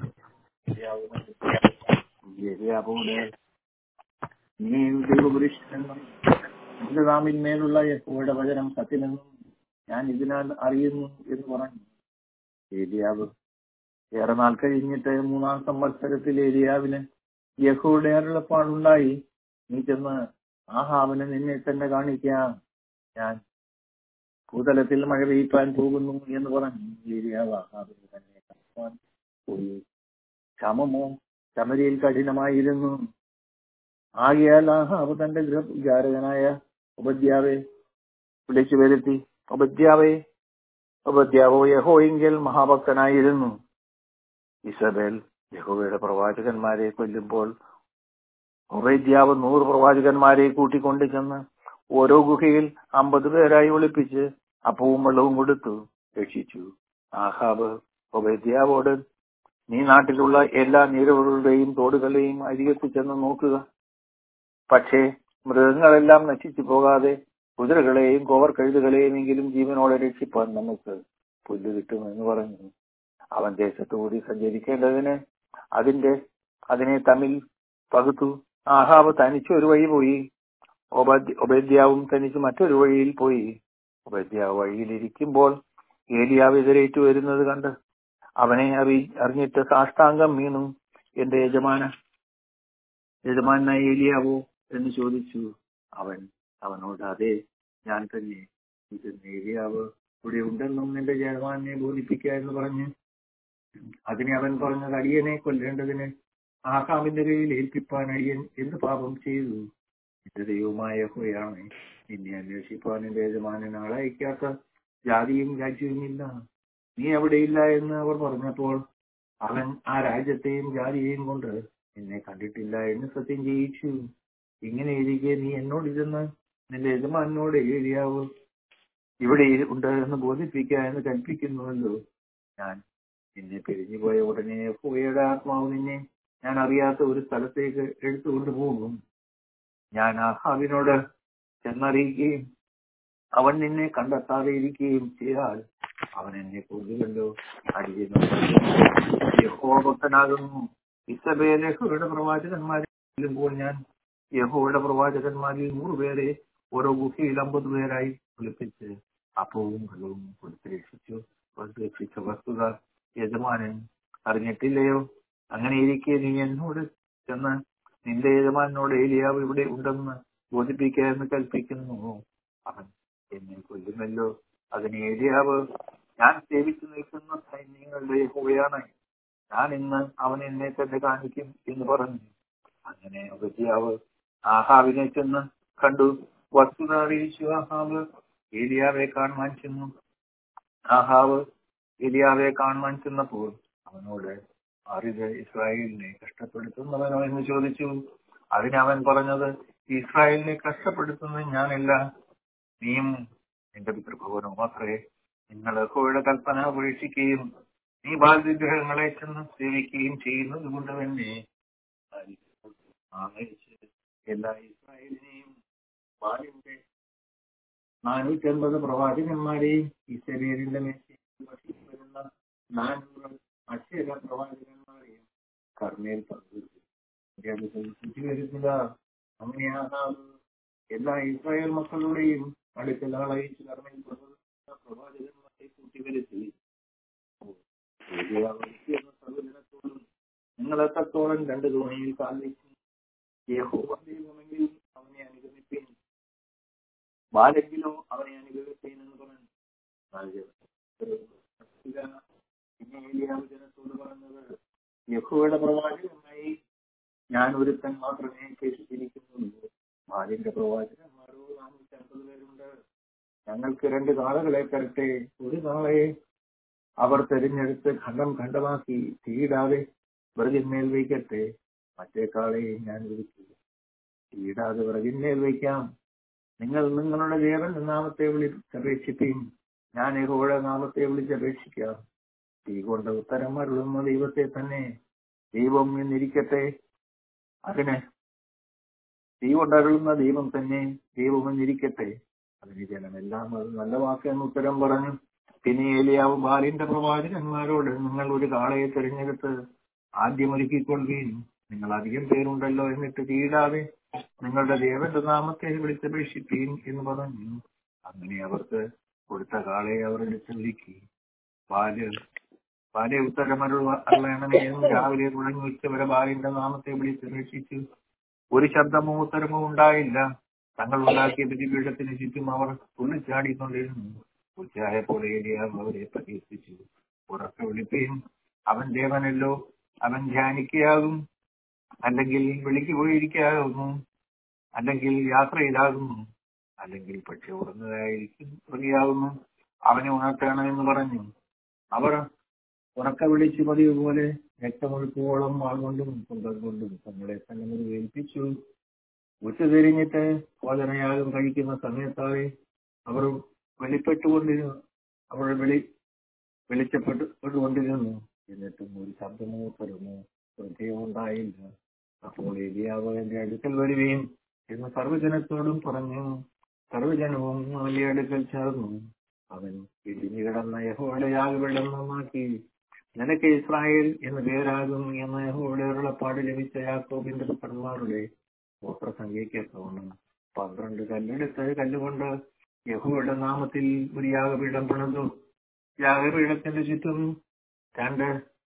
ഏലിയാവോട് നീ ദൈവപുരുഷനെന്നും നിന്റെ നാമിന്മേലുള്ള യഹോയുടെ വചനം സത്യമെന്നും ഞാൻ ഇതിനാൽ അറിയുന്നു എന്ന് പറഞ്ഞു ഏലിയാവ് ഏറെ നാൾ കഴിഞ്ഞിട്ട് മൂന്നാം സംവത്സരത്തിൽ ഏലിയാവിന് യഹോയുടെ അരുളപ്പാടുണ്ടായി നീ ചെന്ന് ആഹാവിന് നിന്നെ തന്നെ കാണിക്കാം ഞാൻ ഭൂതലത്തിൽ മഴ പെയ്യിപ്പാൻ പോകുന്നു എന്ന് പറഞ്ഞു ഏലിയാവ് ആഹാവിന് തന്നെ കാണിപ്പാൻ പോയി ക്ഷമമോ ശമരിയിൽ കഠിനമായിരുന്നു ആകിയാൽ ആഹാവ് തന്റെ ഗൃഹജാരകനായ ഉപദ്യാവെ വിളിച്ചു വരുത്തി ഉപദ്യാവെ ഉപദ്യാവോ യഹോയെങ്കിൽ മഹാഭക്തനായിരുന്നു ഇസബേൽ യഹോവയുടെ പ്രവാചകന്മാരെ കൊല്ലുമ്പോൾ ഒബേദ്യാവ് നൂറ് പ്രവാചകന്മാരെ കൂട്ടിക്കൊണ്ടു ചെന്ന് ഓരോ ഗുഹയിൽ അമ്പത് പേരായി ഒളിപ്പിച്ച് അപ്പവും വെള്ളവും കൊടുത്തു രക്ഷിച്ചു ആഹാബ് ഒബേദ്യാവോട് നീ നാട്ടിലുള്ള എല്ലാ നീരവുകളുടെയും തോടുകളെയും അരികത്ത് ചെന്ന് നോക്കുക പക്ഷേ മൃഗങ്ങളെല്ലാം നശിച്ചു പോകാതെ കുതിരകളെയും കോവർ കഴുതുകളെയും എങ്കിലും ജീവനോടെ രക്ഷിപ്പാൻ നമുക്ക് പുല്ല് കിട്ടുമെന്ന് പറഞ്ഞു അവൻ ദേശത്തുകൂടി സഞ്ചരിക്കേണ്ടതിന് അതിന്റെ അതിനെ തമ്മിൽ പകുത്തു ആഹാബ് തനിച്ച് ഒരു വഴി പോയി ഒബേദ്യാവും തനിച്ച് മറ്റൊരു വഴിയിൽ പോയി ഒബേദ്യാവ് വഴിയിലിരിക്കുമ്പോൾ ഏലിയാവ് എതിരേറ്റു വരുന്നത് കണ്ട് അവനെ അറി അറിഞ്ഞിട്ട് സാഷ്ടാംഗം വീണു എന്റെ യജമാന യജമാനായ ഏലിയാവോ എന്ന് ചോദിച്ചു അവൻ അവനോട് അതെ ഞാൻ തന്നെ ഇത് ഏലിയാവ് ഇവിടെ ഉണ്ടെന്നും നിന്റെ യജമാനെ ബോധിപ്പിക്കുക എന്ന് പറഞ്ഞ് അതിനെ അവൻ പറഞ്ഞത് അടിയനെ കൊല്ലേണ്ടതിന് ആഹാമിന്റെ കയ്യിൽ ഏൽപ്പിപ്പാൻ അടിയൻ എന്ത് പാപം ചെയ്തു എന്റെ ദൈവമായ ഹോയാണ് നിന്നെ അന്വേഷിപ്പാൻ എന്റെ യജമാനൻ ആളയക്കാത്ത ജാതിയും രാജ്യവും ഇല്ല നീ അവിടെയില്ല എന്ന് അവർ പറഞ്ഞപ്പോൾ അവൻ ആ രാജ്യത്തെയും ജാതിയെയും കൊണ്ട് എന്നെ കണ്ടിട്ടില്ല എന്ന് സത്യം ചെയ്യിച്ചു ഇങ്ങനെ ഇരിക്കെ നീ എന്നോട് ഇരുന്ന് നിന്റെ യജമാനോട് ഏരിയാവ് ഇവിടെ ഉണ്ട് എന്ന് ബോധിപ്പിക്കുക എന്ന് കൽപ്പിക്കുന്നുവല്ലോ ഞാൻ നിന്നെ പിരിഞ്ഞുപോയ ഉടനെ യഹോവയുടെ ആത്മാവ് നിന്നെ ഞാൻ അറിയാത്ത ഒരു സ്ഥലത്തേക്ക് എടുത്തുകൊണ്ട് പോകും ഞാൻ ആഹാബിനോട് ചെന്നറിയിക്കുകയും അവൻ നിന്നെ കണ്ടെത്താതെ ഇരിക്കുകയും ചെയ്താൽ അവൻ എന്നെ കൊല്ലുകല്ലോ അടിയുന്നു യഹോഭക്തനാകുന്നു ഇസബേൽ യഹോയുടെ പ്രവാചകന്മാരെ കൊല്ലുമ്പോൾ ഞാൻ യഹോയുടെ പ്രവാചകന്മാരിൽ നൂറുപേരെ ഓരോ ഗുഹയിൽ അമ്പത് പേരായി ഒളിപ്പിച്ച് അപ്പവും വെള്ളവും കൊടുത്ത് രക്ഷിച്ചു രക്ഷിച്ച വസ്തുത യജമാനൻ അറിഞ്ഞിട്ടില്ലയോ അങ്ങനെ ഇരിക്കെ നീ എന്നോട് ചെന്ന് നിന്റെ യജമാനോട് ഏലിയാവ് ഇവിടെ ഉണ്ടെന്ന് ബോധിപ്പിക്കാമെന്ന് കൽപ്പിക്കുന്നു അവൻ എന്നെ കൊല്ലുമല്ലോ അതിന് ഏലിയാവ് ഞാൻ സേവിച്ചു നിൽക്കുന്ന സൈന്യങ്ങളുടെ യഹോവയാണ് ഞാൻ ഇന്ന് അവൻ എന്നെ തന്നെ കാണിക്കും എന്ന് പറഞ്ഞു അങ്ങനെ ഉപജിയാവ് ആഹാവിനെ ചെന്ന് കണ്ടു വസ്തുത അറിയിച്ചു ആഹാവ് ഏലിയാവെ കാണുവാൻ ചെന്നു ആഹാവ് ഏലിയാവെ കാണുവാൻ ചെന്നപ്പോൾ അവനോട് അറിത് ഇസ്രായേലിനെ കഷ്ടപ്പെടുത്തുന്നവനോ എന്ന് ചോദിച്ചു അതിനവൻ പറഞ്ഞത് ഇസ്രായേലിനെ കഷ്ടപ്പെടുത്തുന്നത് ഞാനല്ല നീയും നിന്റെ പിതൃഭവനോ മാത്രമേ നിങ്ങൾ യഹോവയുടെ കൽപ്പന ഉപേക്ഷിക്കുകയും നീ ബാലവിഗ്രഹങ്ങളെ ചെന്ന് സേവിക്കുകയും ചെയ്യുന്നത് കൊണ്ട് തന്നെ ആദരിച്ച് എല്ലാ ഇസ്രായേലിനെയും ബാലിന്റെ നാനൂറ്റി അൻപത് പ്രവാചകന്മാരെയും ഇസ്രയേലിന്റെ മേശയിൽ വരുന്ന നാനൂറ് അക്ഷര പ്രവാചകന്മാരെയും കർമ്മയിൽ പങ്കുവച്ചു വരുത്തുക അങ്ങനെയാണ് എല്ലാ ഇസ്രായേൽ മക്കളുടെയും അടുക്കൽ ആളയച്ച് കർമ്മയിൽ പ്രവാചകന്മാരെ കൂട്ടിവരുത്തി സർവജനത്തോടും നിങ്ങൾ എത്രത്തോളം രണ്ട് തോണിയിൽ കാലിച്ചു യഹോവ ദൈവമെങ്കിൽ അവനെ അനുഗമിപ്പീൻ ബാലെങ്കിലോ അവനെ അനുഗമിപ്പീൻ എന്ന് പറഞ്ഞു ജനത്തോട് പറഞ്ഞത് യഹോയുടെ പ്രവാചകനായി ഞാൻ ഒരുത്തൻ മാത്രമേ ശേഷിച്ചിരിക്കുന്നുള്ളൂ ബാലിന്റെ പ്രവാചകന്മാരോ നാനൂറ്റി അൻപത് പേരുണ്ട് ഞങ്ങൾക്ക് രണ്ട് കാളകളെ തരട്ടെ ഒരു കാളയെ അവർ തെരഞ്ഞെടുത്ത് ഖണ്ഡം ഖണ്ഡമാക്കി തീയിടാതെ വിറകിന്മേൽ വയ്ക്കട്ടെ മറ്റേ കാളയെ ഞാൻ വിളിക്കുക തീയിടാതെ വിറകിന്മേൽ വയ്ക്കാം നിങ്ങൾ നിങ്ങളുടെ ദേവന്റെ നാമത്തെ വിളിച്ചപേക്ഷിക്കുകയും ഞാൻ യഹോയുടെ നാമത്തെ വിളിച്ചപേക്ഷിക്കാം തീ കൊണ്ട് ഉത്തരം അരുളുന്ന ദൈവത്തെ തന്നെ ദൈവം എന്നിരിക്കട്ടെ അതിന് തീ കൊണ്ടരുളുന്ന ദൈവം തന്നെ ദൈവം എന്നിരിക്കട്ടെ അതിന് ജനമെല്ലാം അത് നല്ല വാക്കെന്ന് ഉത്തരം പറഞ്ഞു പിന്നെ ഏലിയാവ് ബാലിന്റെ പ്രവാചകന്മാരോട് നിങ്ങൾ ഒരു കാളയെ തിരഞ്ഞെടുത്ത് ആദ്യം ഒരുക്കിക്കൊള്ളുകയും നിങ്ങൾ അധികം പേരുണ്ടല്ലോ എന്നിട്ട് തീരാതെ നിങ്ങളുടെ ദേവന്റെ നാമത്തെ വിളിച്ചപേക്ഷിപ്പീൻ എന്ന് പറഞ്ഞു അങ്ങനെ അവർക്ക് കൊടുത്ത കാളയെ അവർ എടുത്തൊരുക്കി ബാല് ബാലെ ഉത്തരമരുളണമേ എന്ന് രാവിലെ തുടങ്ങി ഉച്ചവരെ ബാലിന്റെ നാമത്തെ വിളിച്ചപേക്ഷിച്ചു ഒരു ശബ്ദമോ ഉത്തരമോ ഉണ്ടായില്ല തങ്ങൾ ഉണ്ടാക്കിയ ബലിപീഠത്തിന് ചുറ്റും അവർ തുള്ളിച്ചാടിക്കൊണ്ടിരുന്നു ഉച്ചയായപ്പോൾ ഏലിയാവ് അവരെ പ്രകീർത്തിച്ചു ഉറക്കെ വിളിപ്പീൻ അവൻ ദേവനല്ലോ അവൻ ധ്യാനിക്കുകയാകും അല്ലെങ്കിൽ വിളിക്ക് പോയിരിക്കാകുന്നു അല്ലെങ്കിൽ യാത്രയിലാകുന്നു അല്ലെങ്കിൽ പക്ഷെ ഉറങ്ങുകയായിരിക്കും പ്രതിയാകുന്നു അവനെ ഉണർത്തണമെന്ന് പറഞ്ഞു അവർ ഉറക്ക വിളിച്ച് പതിവ് പോലെ രക്തമൊഴുക്കുവോളം വാൾകൊണ്ടും കുന്തം കൊണ്ടും തങ്ങളെ തന്നെ മുറിവേൽപ്പിച്ചു ഉച്ച തിരിഞ്ഞിട്ട് ഭോജനയാഗം കഴിക്കുന്ന അവർ വെളിപ്പെട്ടുകൊണ്ടിരുന്നു അവർ വെളി വെളിച്ചപ്പെട്ടുകൊണ്ടിരുന്നു എന്നിട്ടും ഒരു ശബ്ദമോ സ്വരമോ ശ്രദ്ധയോ ഉണ്ടായില്ല അപ്പോൾ ഏലിയാവ് എന്റെ അടുക്കൽ വരികയും എന്ന് സർവ്വജനത്തോടും പറഞ്ഞു സർവ്വജനവും അവന്റെ അടുക്കൽ ചേർന്നു അവൻ ഇടിഞ്ഞു കിടന്ന യഹോയുടെ യാഗപീഠം നന്നാക്കി നിനക്ക് ഇസ്രായേൽ എന്ന് പേരാകും എന്ന യഹോയുടെ ഉള്ളപ്പാട് ലഭിച്ച യാക്കോബിന്റെ പുത്രന്മാരുടെ ഗോത്രസംഖ്യയ്ക്ക് തോന്നും പന്ത്രണ്ട് കല്ലെടുത്ത് കല്ലുകൊണ്ട് യഹോയുടെ നാമത്തിൽ ഒരു യാഗപീഠം പണിതു യാഗപീഠത്തിന്റെ ചുറ്റും രണ്ട്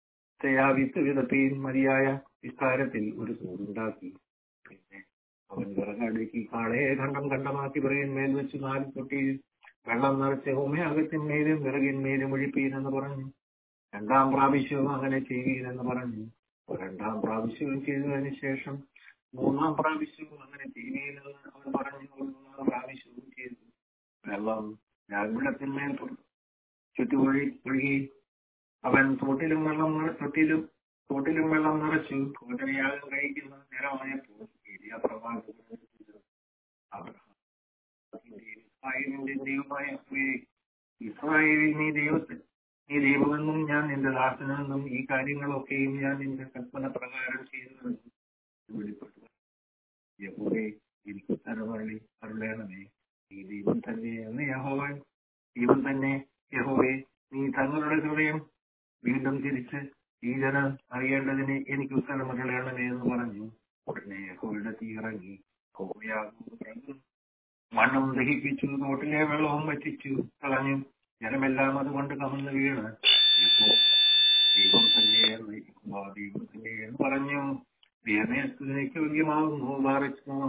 വിത്ത് വിതപ്പിയും മതിയായ വിസ്താരത്തിൽ ഒരു കൂടുണ്ടാക്കി പിന്നെ അവൻ വിറകടുക്കി കാളയെ ഖണ്ഡം ഖണ്ഡമാക്കി വിറകിന്മേൽ വെച്ച് നാല് തൊട്ടിയിൽ വെള്ളം നിറച്ച് ഹോമയാഗത്തിന്മേലും വിറകിന്മേലും ഒഴിപ്പീനെന്ന് പറഞ്ഞു രണ്ടാം പ്രാവശ്യവും അങ്ങനെ ചെയ്യുകയെന്ന് പറഞ്ഞു രണ്ടാം പ്രാവശ്യവും ചെയ്തതിനു ശേഷം മൂന്നാം പ്രാവശ്യവും അങ്ങനെ ചെയ്യുകയെന്ന് അവൻ പറഞ്ഞു മൂന്നാം പ്രാവശ്യവും ചെയ്തു വെള്ളം രാഗപീഠത്തിന്മേൽ ചുറ്റുമൊഴി ഒഴുകി അവൻ തോട്ടിലും വെള്ളം നിറ- തൊട്ടിലും തോട്ടിലും വെള്ളം നിറച്ചു ഭോജനയാഗം കഴിക്കുന്ന നേരമായപ്പോൾ ഏലിയ പ്രവാചകൻ അബ്രഹാം ഇസ്രായേലിന്റെ ദൈവമായ യഹോവേ, ഇസ്രായേലിൽ നീ ദൈവത്തിൽ നീ ദൈവമെന്നും ഞാൻ നിന്റെ ദാസനെന്നും ഈ കാര്യങ്ങളൊക്കെയും ഞാൻ നിന്റെ കൽപ്പന പ്രകാരം ചെയ്തതെന്നും വെളിപ്പെട്ടു യഹോവേ എനിക്ക് തരവള്ളി അരുളേണമേ നീ ദൈവം തന്നെ എന്ന് യഹോവ ദൈവം തന്നെ യഹോവേ നീ തങ്ങളുടെ ഹൃദയം വീണ്ടും തിരിച്ച് ഈ ജനം അറിയേണ്ടതിന് എനിക്ക് ഉത്തരം അരുളേണമേ എന്ന് പറഞ്ഞു ഉടനെ യഹോയുടെ തീ ഇറങ്ങി യഹോവയാകും മണ്ണും ദഹിപ്പിച്ചു തോട്ടിലെ വെള്ളവും വറ്റിച്ചു കളഞ്ഞു ജനമെല്ലാം അതുകൊണ്ട് കമന്ന് വീണ് യഹോ ദൈവം തന്നെയെന്ന് യഹോവ ദൈവം തന്നെയെന്ന് പറഞ്ഞു ദൈവമേക്ക് യോഗ്യമാകുന്നു ബാറിച്ചു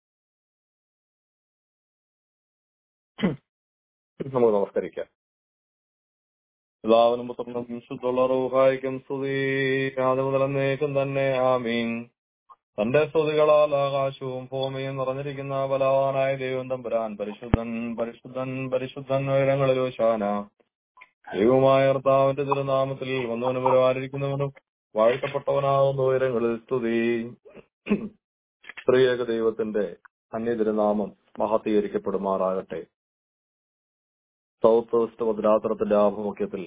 നമുക്ക് നമസ്കരിക്കാം പിതാവിനും പുത്രനും ശുദ്ധുള്ള റൂഹായിക്കും സ്തുതി ആദ്യം മുതൽ എന്നേക്കും തന്നെ ആമീൻ തന്റെ സ്തുതികളാൽ ആകാശവും ഭൂമിയും നിറഞ്ഞിരിക്കുന്ന ബലവാനായ ദൈവം തമ്പുരാൻ പരിശുദ്ധൻ പരിശുദ്ധൻ പരിശുദ്ധൻ ഉയരങ്ങളിൽ ശാന ദൈവമായ കർത്താവിന്റെ തിരുനാമത്തിൽ വന്നവനും വരുവാനിരിക്കുന്നവനും വാഴ്ത്തപ്പെട്ടവനാവുന്ന ഉയരങ്ങളിൽ സ്തുതി സ്ത്രീയേക ദൈവത്തിന്റെ അന്യതിരുനാമം മഹത്തീകരിക്കപ്പെടുമാറാകട്ടെ സൗത്ത് വെസ്റ്റ് ഭദ്രാസനത്തിന്റെ ആഭിമുഖ്യത്തിൽ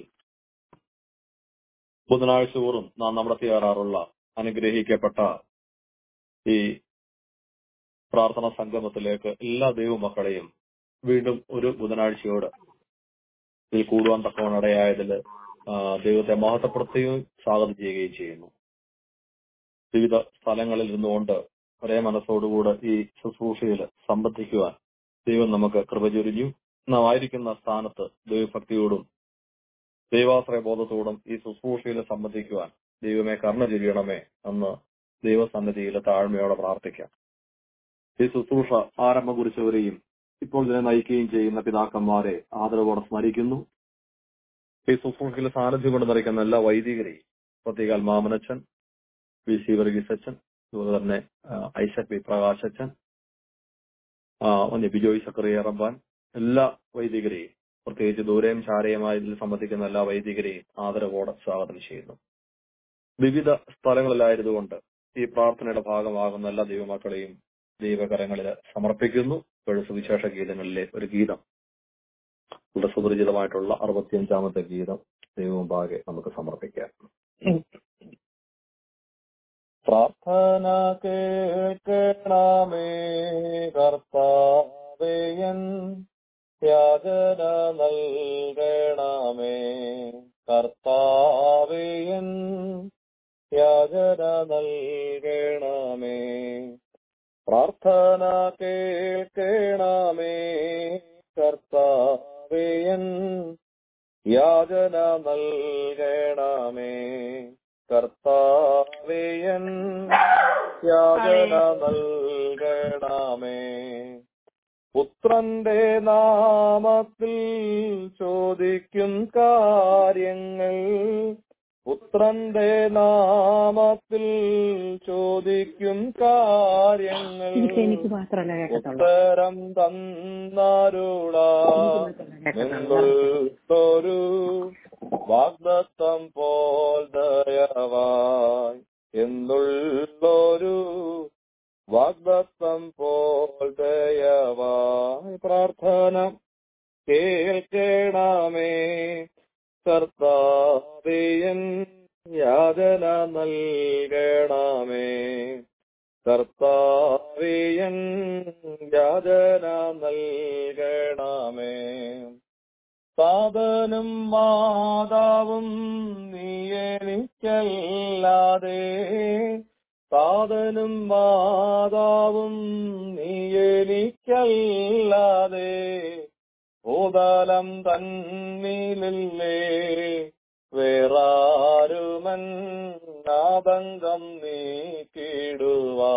ബുധനാഴ്ച തോറും നാം നടത്തിയാറാറുള്ള അനുഗ്രഹിക്കപ്പെട്ട ഈ പ്രാർത്ഥന സംഗമത്തിലേക്ക് എല്ലാ ദൈവമക്കളെയും വീണ്ടും ഒരു ബുധനാഴ്ചയോട് ഇതിൽ കൂടുവാൻ തക്കവണ്ണം ഇടയായതിൽ ആ, ദൈവത്തെ മഹത്വപ്പെടുത്തുകയും സ്വാഗതം ചെയ്യുകയും ചെയ്യുന്നു വിവിധ സ്ഥലങ്ങളിൽ ഇരുന്നുകൊണ്ട് ഒരേ മനസ്സോടുകൂടെ ഈ ശുശ്രൂഷയിൽ സംബന്ധിക്കുവാൻ ദൈവം നമുക്ക് കൃപ ചൊരിഞ്ഞു നാം ആയിരിക്കുന്ന സ്ഥാനത്ത് ദൈവഭക്തിയോടും ദൈവാശ്രയ ബോധത്തോടും ഈ ശുശ്രൂഷയിൽ സംബന്ധിക്കുവാൻ ദൈവമേ കർണ ചൊരിയണമേ എന്ന് ദൈവസന്നിധിയിൽ താഴ്മയോടെ പ്രാർത്ഥിക്കാം ഈ ശുശ്രൂഷ ആരംഭം കുറിച്ചവരെയും ഇപ്പോൾ ഇതിനെ നയിക്കുകയും ചെയ്യുന്ന പിതാക്കന്മാരെ ആദരവോടെ സ്മരിക്കുന്നു ഈ ശുശ്രൂഷയിൽ സാന്നിധ്യം കൊണ്ട് നിറയ്ക്കുന്ന എല്ലാ വൈദികരെയും പ്രത്യേകാൽ മാമനച്ചൻ വി സി വർഗീസ് അച്ഛൻ അതുപോലെ തന്നെ ആ, ഐസക് വി പ്രകാശ് അച്ഛൻ ആ, ഒന്ന് ബിജോയ് സക്കറിയ റബ്ബാൻ എല്ലാ വൈദികരെയും പ്രത്യേകിച്ച് ദൂരെയും ചാരയുമായി ഇതിൽ സംബന്ധിക്കുന്ന എല്ലാ വൈദികരെയും ആദരവോടെ സ്വാഗതം ചെയ്യുന്നു വിവിധ സ്ഥലങ്ങളിലായതുകൊണ്ട് ഈ പ്രാർത്ഥനയുടെ ഭാഗമാകുന്ന എല്ലാ ദൈവമക്കളെയും ദൈവകരങ്ങളിൽ സമർപ്പിക്കുന്നു ഇപ്പോഴും സുവിശേഷ ഗീതങ്ങളിലെ ഒരു ഗീതം വളരെ സുപരിചിതമായിട്ടുള്ള അറുപത്തിയഞ്ചാമത്തെ ഗീതം ദൈവമുമ്പാകെ നമുക്ക് സമർപ്പിക്കാം പ്രാർത്ഥന കേൾക്കണമേ കർത്താവേയൻ യാചന നൽകണമേ കർത്താവേയൻ യാചന നൽകണമേ പ്രാർത്ഥന കേൾക്കണമേ കർത്താവേയൻ യാചന നൽകണമേ കർത്താവേയൻ യാചന നൽകണമേ പുത്രന്റെ നാമത്തിൽ ചോദിക്കും കാര്യങ്ങൾ പുത്രന്റെ നാമത്തിൽ ചോദിക്കും കാര്യങ്ങൾ ഇതിപ്പോ എനിക്ക് മാത്രമല്ല കേൾക്കത്തുള്ളൂ ഉത്തരം തന്നാരുളാ നിന്നുള്ളൊരു വാഗ്ദത്തം പോൽ ദയവായി എന്നുള്ളൊരു വാഗ്ദത്തം പോൽ ദയവായി പ്രാർത്ഥന കേൾക്കണമേ കർത്താവേയൻ യാതന നൽകണമേ കർത്താവേയൻ യാതന നൽകണമേ സാധനും മാതാവും നീ എനിക്കല്ലാതെ സാധനും മാതാവും നീ എനിക്കല്ലാതെ ഭൂതലം തന്നിലില്ലേ വേറാരുമൻ ആതങ്കം നീക്കിടുവാ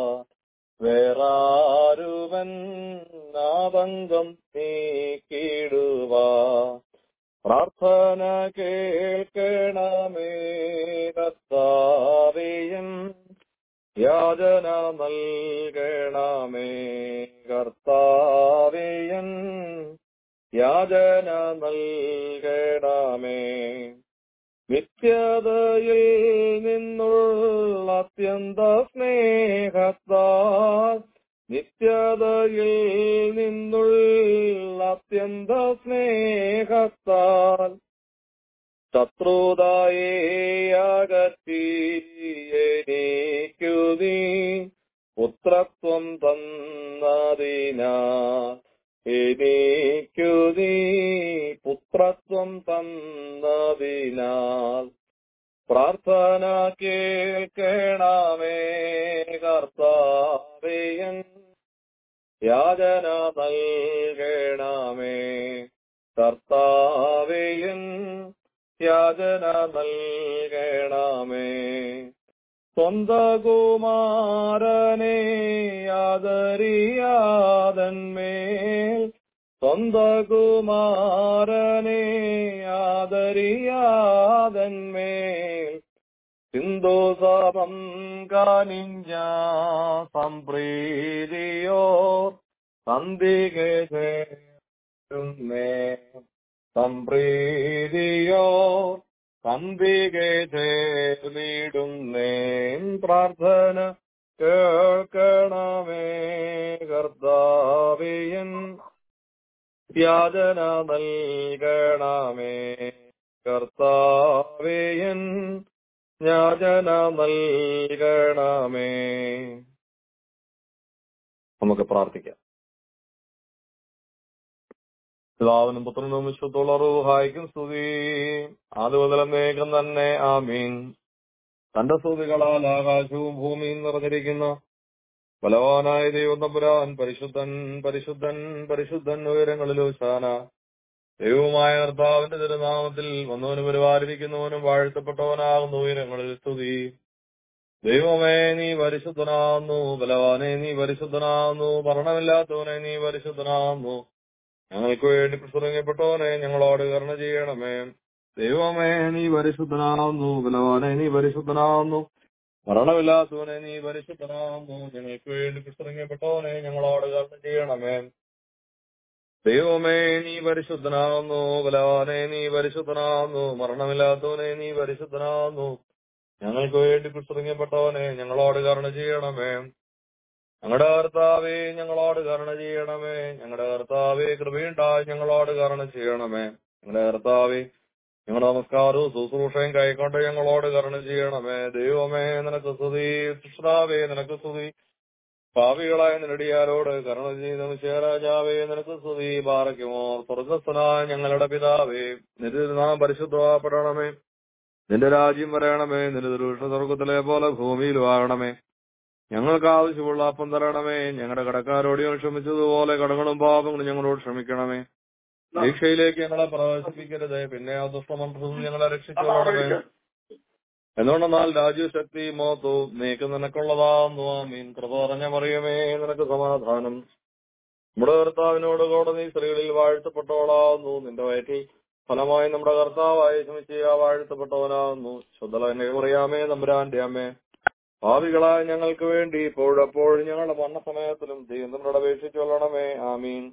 വേറാരുമൻ ആതങ്കം നീക്കിടുവാ പ്രാർത്ഥന കേൾക്കണമേ കർത്താവേയൻ യാചന നൽകണമേ കർത്താവേയൻ യാചന നൽകണമേ നിത്യതയിൽ നിന്നുള്ള അത്യന്ത സ്നേഹത്താൽ നിത്യതയിൽ നിന്നുള്ള അത്യന്ത സ്നേഹത്താൽ ശത്രുതായെ അകറ്റി എനിക്കു നീ പുത്രത്വം തന്നതിനാ എനിക്കു നീ പുത്രത്വം തന്നതിനാൽ പ്രാർത്ഥന കേൾക്കണമേ കർത്താവേയൻ യാചന നൽകണമേ കർത്താവേയൻ യാചന നൽകണമേ സ്വന്ത കുമാരനെ ആദരിയാതന്മേൽ സ്വന്ത കുമാരനെ ആദരിയാതന്മേൽ സിന്ധു സമം കാനിഞ്ഞ സംപ്രീതിയോ സന്ധികേ സംപ്രീതിയോ സന്ധികെ ചേർന്നിടുന്നേൻ പ്രാർത്ഥന കേൾക്കണമേ കർത്താവിയൻ യാചന നൽകണമേ കർത്താവിയൻ യാചന നൽകണമേ നമുക്ക് പ്രാർത്ഥിക്കാം പിതാവിനും പുത്രനും വിശുദ്ധുള്ള റൂഹായിക്കും സ്തുതി അതുമുതൽ എന്നേക്കും തന്നെ ആമീൻ തന്റെ സ്തുതികളാൽ ആകാശവും ഭൂമിയും നിറഞ്ഞിരിക്കുന്ന ബലവാനായ ദൈവം തമ്പുരാൻ പരിശുദ്ധൻ പരിശുദ്ധൻ പരിശുദ്ധൻ ഉയരങ്ങളിലോ ശാന ദൈവമായ കർത്താവിന്റെ തിരുനാമത്തിൽ വന്നവനും പരിപാലിരിക്കുന്നവനും വാഴ്ത്തപ്പെട്ടവനാകുന്നു ഉയരങ്ങളിൽ സ്തുതി ദൈവമേ നീ പരിശുദ്ധനാകുന്നു ബലവാനെ നീ പരിശുദ്ധനാകുന്നു മരണമില്ലാത്തവനെ നീ പരിശുദ്ധനാകുന്നു ഞങ്ങൾക്ക് വേണ്ടി പ്രസംഗപ്പെട്ടവനെ ഞങ്ങളോട് കരുണ ചെയ്യണമേ ദൈവമേ നീ പരിശുദ്ധനാവുന്നു ബലവാനെ നീ പരിശുദ്ധനാവുന്നു മരണമില്ലാത്തവനെ നീ പരിശുദ്ധനാവുന്നു ഞങ്ങൾക്ക് വേണ്ടി പ്രസംഗപ്പെട്ടവനെ ഞങ്ങളോട് കരുണ ചെയ്യണമേ ദൈവമേ നീ പരിശുദ്ധനാവുന്നു ബലവാനെ നീ പരിശുദ്ധനാവുന്നു മരണമില്ലാത്തവനെ നീ പരിശുദ്ധനാവുന്നു ഞങ്ങൾക്ക് വേണ്ടി പ്രസംഗപ്പെട്ടവനെ ഞങ്ങളോട് കരുണ ചെയ്യണമേ ഞങ്ങളുടെ കർത്താവേ ഞങ്ങളോട് കരുണ ചെയ്യണമേ ഞങ്ങളുടെ കർത്താവേ കൃപയുണ്ടായി ഞങ്ങളോട് കരുണ ചെയ്യണമേ ഞങ്ങളുടെ കർത്താവേ ഞങ്ങളുടെ നമസ്കാരവും ശുശ്രൂഷയും കൈക്കൊണ്ട് ഞങ്ങളോട് കരുണ ചെയ്യണമേ ദൈവമേ നിനക്ക് സ്തുതി കൃഷ്ണാവേ നിനക്ക് സ്തുതി പാപികളായ നിരടിയാരോട് കരുണ ചെയ്യുന്ന വിശേരാജാവേ നിനക്ക് സ്തുതി പാറയ്ക്കുമോ സ്വർഗസ്ഥനായ ഞങ്ങളുടെ പിതാവേ നിന്റെ നാം പരിശുദ്ധപ്പെടണമേ നിന്റെ രാജ്യം വരയണമേ നിന്റെ ദുരുഷ സ്വർഗത്തിലെ പോലെ ഭൂമിയിലും ആകണമേ ഞങ്ങൾക്ക് ആവശ്യമുള്ള അപ്പം തരണമേ ഞങ്ങളുടെ കടക്കാരോട് ഞങ്ങൾ ക്ഷമിച്ചതുപോലെ കടങ്ങളും പാപങ്ങളും ഞങ്ങളോട് ക്ഷമിക്കണമേ ദീക്ഷയിലേക്ക് ഞങ്ങളെ പ്രവേശിപ്പിക്കരുത് പിന്നെ ആ ദുഷ്ടമന്ത്രത്തിൽ ഞങ്ങളെ രക്ഷിച്ചുകൊള്ളണമേ എന്തുകൊണ്ടെന്നാൽ രാജ്യശക്തി മോത്തു നീക്ക് നിനക്കുള്ളതാകുന്നു മീൻ കൃപ പറഞ്ഞ മറിയമേ നിനക്ക് സമാധാനം നമ്മുടെ കർത്താവിനോട് കൂടെ നീ സ്ത്രീകളിൽ വാഴ്ത്തപ്പെട്ടവളാകുന്നു നിന്റെ വയറ്റിൽ ഫലമായി നമ്മുടെ കർത്താവായ ശമിച്ചിയ വാഴ്ത്തപ്പെട്ടവനാകുന്നു ശുദ്ധലനെ പറയാമേ നമ്പുരാന്റെ അമ്മേ ഭാവികളായ ഞങ്ങൾക്ക് വേണ്ടി ഇപ്പോഴപ്പോഴും ഞങ്ങളുടെ മരണസമയത്തിലും ദൈവത്തിനോട് അപേക്ഷിച്ചു കൊള്ളണമേ ആമീൻ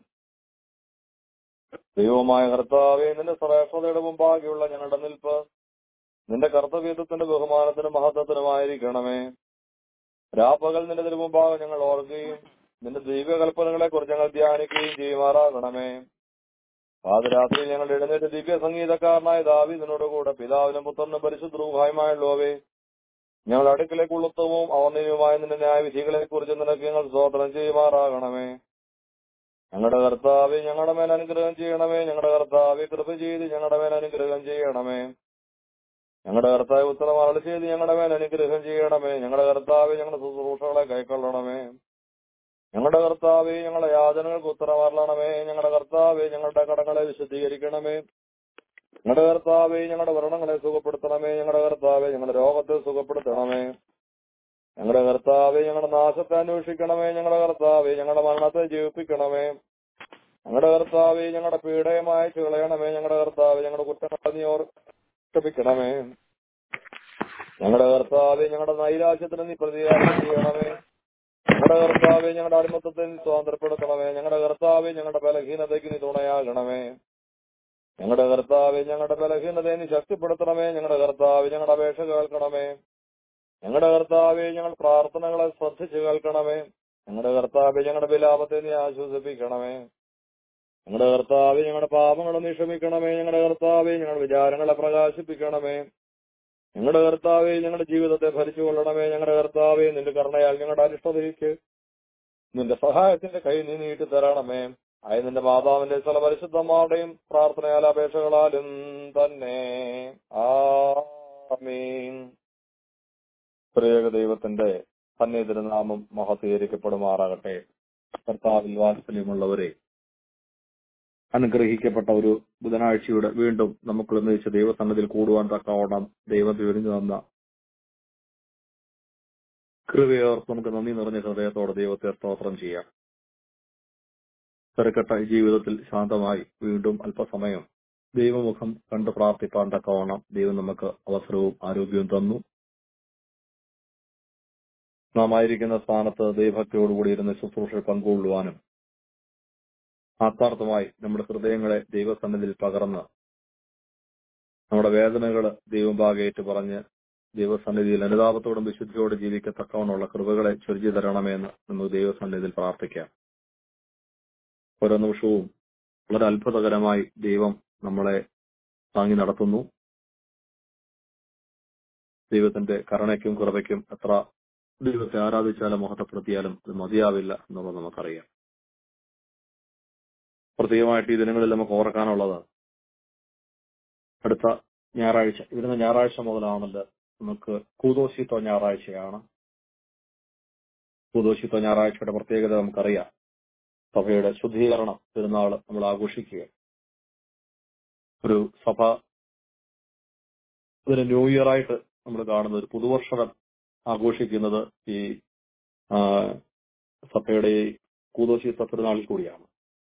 ദൈവമായ കർത്താവെ നിന്റെ ശ്രേഷ്ഠതയുടെ മുമ്പാകെയുള്ള ഞങ്ങളുടെ നിൽപ്പ് നിന്റെ കർത്തവ്യത്വത്തിന്റെ ബഹുമാനത്തിനും മഹത്വത്തിനുമായിരിക്കണമേ രാപ്പകൽ നിന്റെ തിരുമുമ്പാകെ ഞങ്ങൾ ഓർക്കുകയും നിന്റെ ദൈവകൽപ്പനകളെ കുറിച്ച് ഞങ്ങൾ ധ്യാനിക്കുകയും ചെയ്യുമാറാകണമേ പാതിരാത്രി ഞങ്ങൾ എഴുന്നേറ്റ് ദിവ്യ സംഗീതക്കാരനായ ദാവീദിനോട് കൂടെ പിതാവിനും പുത്രനും പരിശുദ്ധവുമായുള്ളവേ ഞങ്ങൾ അടുക്കിലേക്കുള്ള ഉത്തമവും അവർണ്ണീയവുമായ നിന്റെ ന്യായവിധികളെ കുറിച്ച് നിനക്ക് ഞങ്ങൾ സ്തോത്രം ചെയ്യുമാറാകണമേ ഞങ്ങളുടെ കർത്താവെ ഞങ്ങളുടെ മേൽ അനുഗ്രഹം ചെയ്യണമേ ഞങ്ങളുടെ കർത്താവെ കൃപ ചെയ്ത് ഞങ്ങളുടെ മേൽ അനുഗ്രഹം ചെയ്യണമേ ഞങ്ങളുടെ കർത്താവ് ഉത്തരം അരളി ചെയ്ത് ഞങ്ങളുടെ മേൽ അനുഗ്രഹം ചെയ്യണമേ ഞങ്ങളുടെ കർത്താവെ ഞങ്ങളുടെ ശുശ്രൂഷകളെ കൈക്കൊള്ളണമേ ഞങ്ങളുടെ കർത്താവെ ഞങ്ങളുടെ യാതനകൾക്ക് ഉത്തരം അരളണമേ ഞങ്ങളുടെ കർത്താവെ ഞങ്ങളുടെ കടങ്ങളെ വിശദീകരിക്കണമേ ഞങ്ങളുടെ കർത്താവെ ഞങ്ങളുടെ വ്രണങ്ങളെ സുഖപ്പെടുത്തണമേ ഞങ്ങളുടെ കർത്താവെ ഞങ്ങളുടെ രോഗത്തെ സുഖപ്പെടുത്തണമേ ഞങ്ങളുടെ കർത്താവെ ഞങ്ങളുടെ നാശത്തെ അന്വേഷിക്കണമേ ഞങ്ങളുടെ കർത്താവെ ഞങ്ങളുടെ മരണത്തെ ജീവിപ്പിക്കണമേ ഞങ്ങളുടെ കർത്താവെ ഞങ്ങളുടെ പീഡയെ മായച്ചു കളയണമേ ഞങ്ങളുടെ കർത്താവെ ഞങ്ങളുടെ കുറ്റങ്ങളെ നീ ഓർ ക്ഷമിക്കണമേ ഞങ്ങളുടെ കർത്താവെ ഞങ്ങളുടെ നൈരാശ്യത്തിന് നീ പ്രതികാരം ചെയ്യണമേ ഞങ്ങളുടെ കർത്താവെ ഞങ്ങളുടെ അടിമത്തത്തെ നീ സ്വാതന്ത്ര്യപ്പെടുത്തണമേ ഞങ്ങളുടെ കർത്താവെ ഞങ്ങളുടെ ബലഹീനതയ്ക്ക് നീ തുണയാകണമേ ഞങ്ങളുടെ കർത്താവ് ഞങ്ങളുടെ ബലഹീനതയെ നീ ശക്തിപ്പെടുത്തണമേ ഞങ്ങളുടെ കർത്താവ് ഞങ്ങളുടെ അപേക്ഷ കേൾക്കണമേ ഞങ്ങളുടെ കർത്താവെ ഞങ്ങൾ പ്രാർത്ഥനകളെ ശ്രദ്ധിച്ചു കേൾക്കണമേ ഞങ്ങളുടെ കർത്താവെ ഞങ്ങളുടെ വിലാപത്തെ നീ ആശ്വസിപ്പിക്കണമേ ഞങ്ങളുടെ കർത്താവെ ഞങ്ങളുടെ പാപങ്ങളെ നീ ക്ഷമിക്കണമേ ഞങ്ങളുടെ കർത്താവെ ഞങ്ങളുടെ വിചാരങ്ങളെ പ്രകാശിപ്പിക്കണമേ ഞങ്ങളുടെ കർത്താവെ ഞങ്ങളുടെ ജീവിതത്തെ ഭരിച്ചുകൊള്ളണമേ ഞങ്ങളുടെ കർത്താവെ നിന്റെ കരുണയാൽ ഞങ്ങളുടെ അരിഷ്ടതയ്ക്ക് നിന്റെ സഹായത്തിന്റെ കൈ നീ നീട്ടി തരണമേ ആയ നിന്റെ മാതാവിന്റെ സ്ഥല പരിശുദ്ധമാവുടെയും പ്രാർത്ഥനയാൽ അപേക്ഷകളാലും തന്നെ ആമീൻ പ്രേക ദൈവത്തിന്റെ സന്നിധിനാമം മഹത്തീകരിക്കപ്പെടുമാറാകട്ടെ കർത്താവിൽ വാത്സല്യമുള്ളവരെ അനുഗ്രഹിക്കപ്പെട്ട ഒരു ബുധനാഴ്ചയുടെ വീണ്ടും നമുക്ക് നിർണയിച്ച ദൈവസന്നതിൽ കൂടുവാൻ തക്കവണ്ണം ദൈവം വിവരിഞ്ഞു തന്ന കൃപയോർത്ത് നമുക്ക് നന്ദി നിറഞ്ഞ ഹൃദയത്തോടെ ദൈവത്തെ സ്തോത്രം ചെയ്യാം തിരക്കട്ട ഈ ജീവിതത്തിൽ ശാന്തമായി വീണ്ടും അല്പസമയം ദൈവമുഖം കണ്ട് പ്രാർത്ഥിപ്പാൻ തക്കവണ്ണം ദൈവം നമുക്ക് അവസരവും ആരോഗ്യവും തന്നു നാം ആയിരിക്കുന്ന സ്ഥാനത്ത് ദൈവഭക്തിയോടുകൂടി ഇരുന്ന് ശുശ്രൂഷ പങ്കുകൊള്ളുവാനും ആത്മാർത്ഥമായി നമ്മുടെ ഹൃദയങ്ങളെ ദൈവസന്നിധിയിൽ പകർന്ന് നമ്മുടെ വേദനകൾ ദൈവം ഭാഗേറ്റ് പറഞ്ഞ് ദൈവസന്നിധിയിൽ അനുതാപത്തോടും വിശുദ്ധിയോടും ജീവിക്കത്തക്കവണ്ണമുള്ള കൃപകളെ ചൊരിഞ്ഞു തരണമെന്ന് നമുക്ക് ദൈവസന്നിധിയിൽ പ്രാർത്ഥിക്കാം ഓരോ നിമിഷവും വളരെ അത്ഭുതകരമായി ദൈവം നമ്മളെ താങ്ങി നടത്തുന്നു ദൈവത്തിന്റെ കരുണയ്ക്കും കുറവയ്ക്കും എത്ര ദൈവത്തെ ആരാധിച്ചാലും മഹത്വപ്പെടുത്തിയാലും അത് മതിയാവില്ല എന്നുള്ളത് നമുക്കറിയാം പ്രത്യേകമായിട്ട് ഈ ദിനങ്ങളിൽ നമുക്ക് ഓർക്കാനുള്ളത് അടുത്ത ഞായറാഴ്ച ഇവിടുന്ന് ഞായറാഴ്ച മുതലാണല്ലോ നമുക്ക് കൂതോശിത്വ ഞായറാഴ്ചയാണ് കൂതോശിത്വ ഞായറാഴ്ചയുടെ പ്രത്യേകത നമുക്കറിയാം സഭയുടെ ശുദ്ധീകരണം പെരുന്നാൾ നമ്മൾ ആഘോഷിക്കുക ഒരു സഭ ഒരു ന്യൂ ഇയർ ആയിട്ട് നമ്മൾ കാണുന്നത് ഒരു പുതുവർഷം ആഘോഷിക്കുന്നത് ഈ ആ, സഭയുടെ ഈ കൂതോശിത്വ പെരുന്നാളിൽ കൂടിയാണ്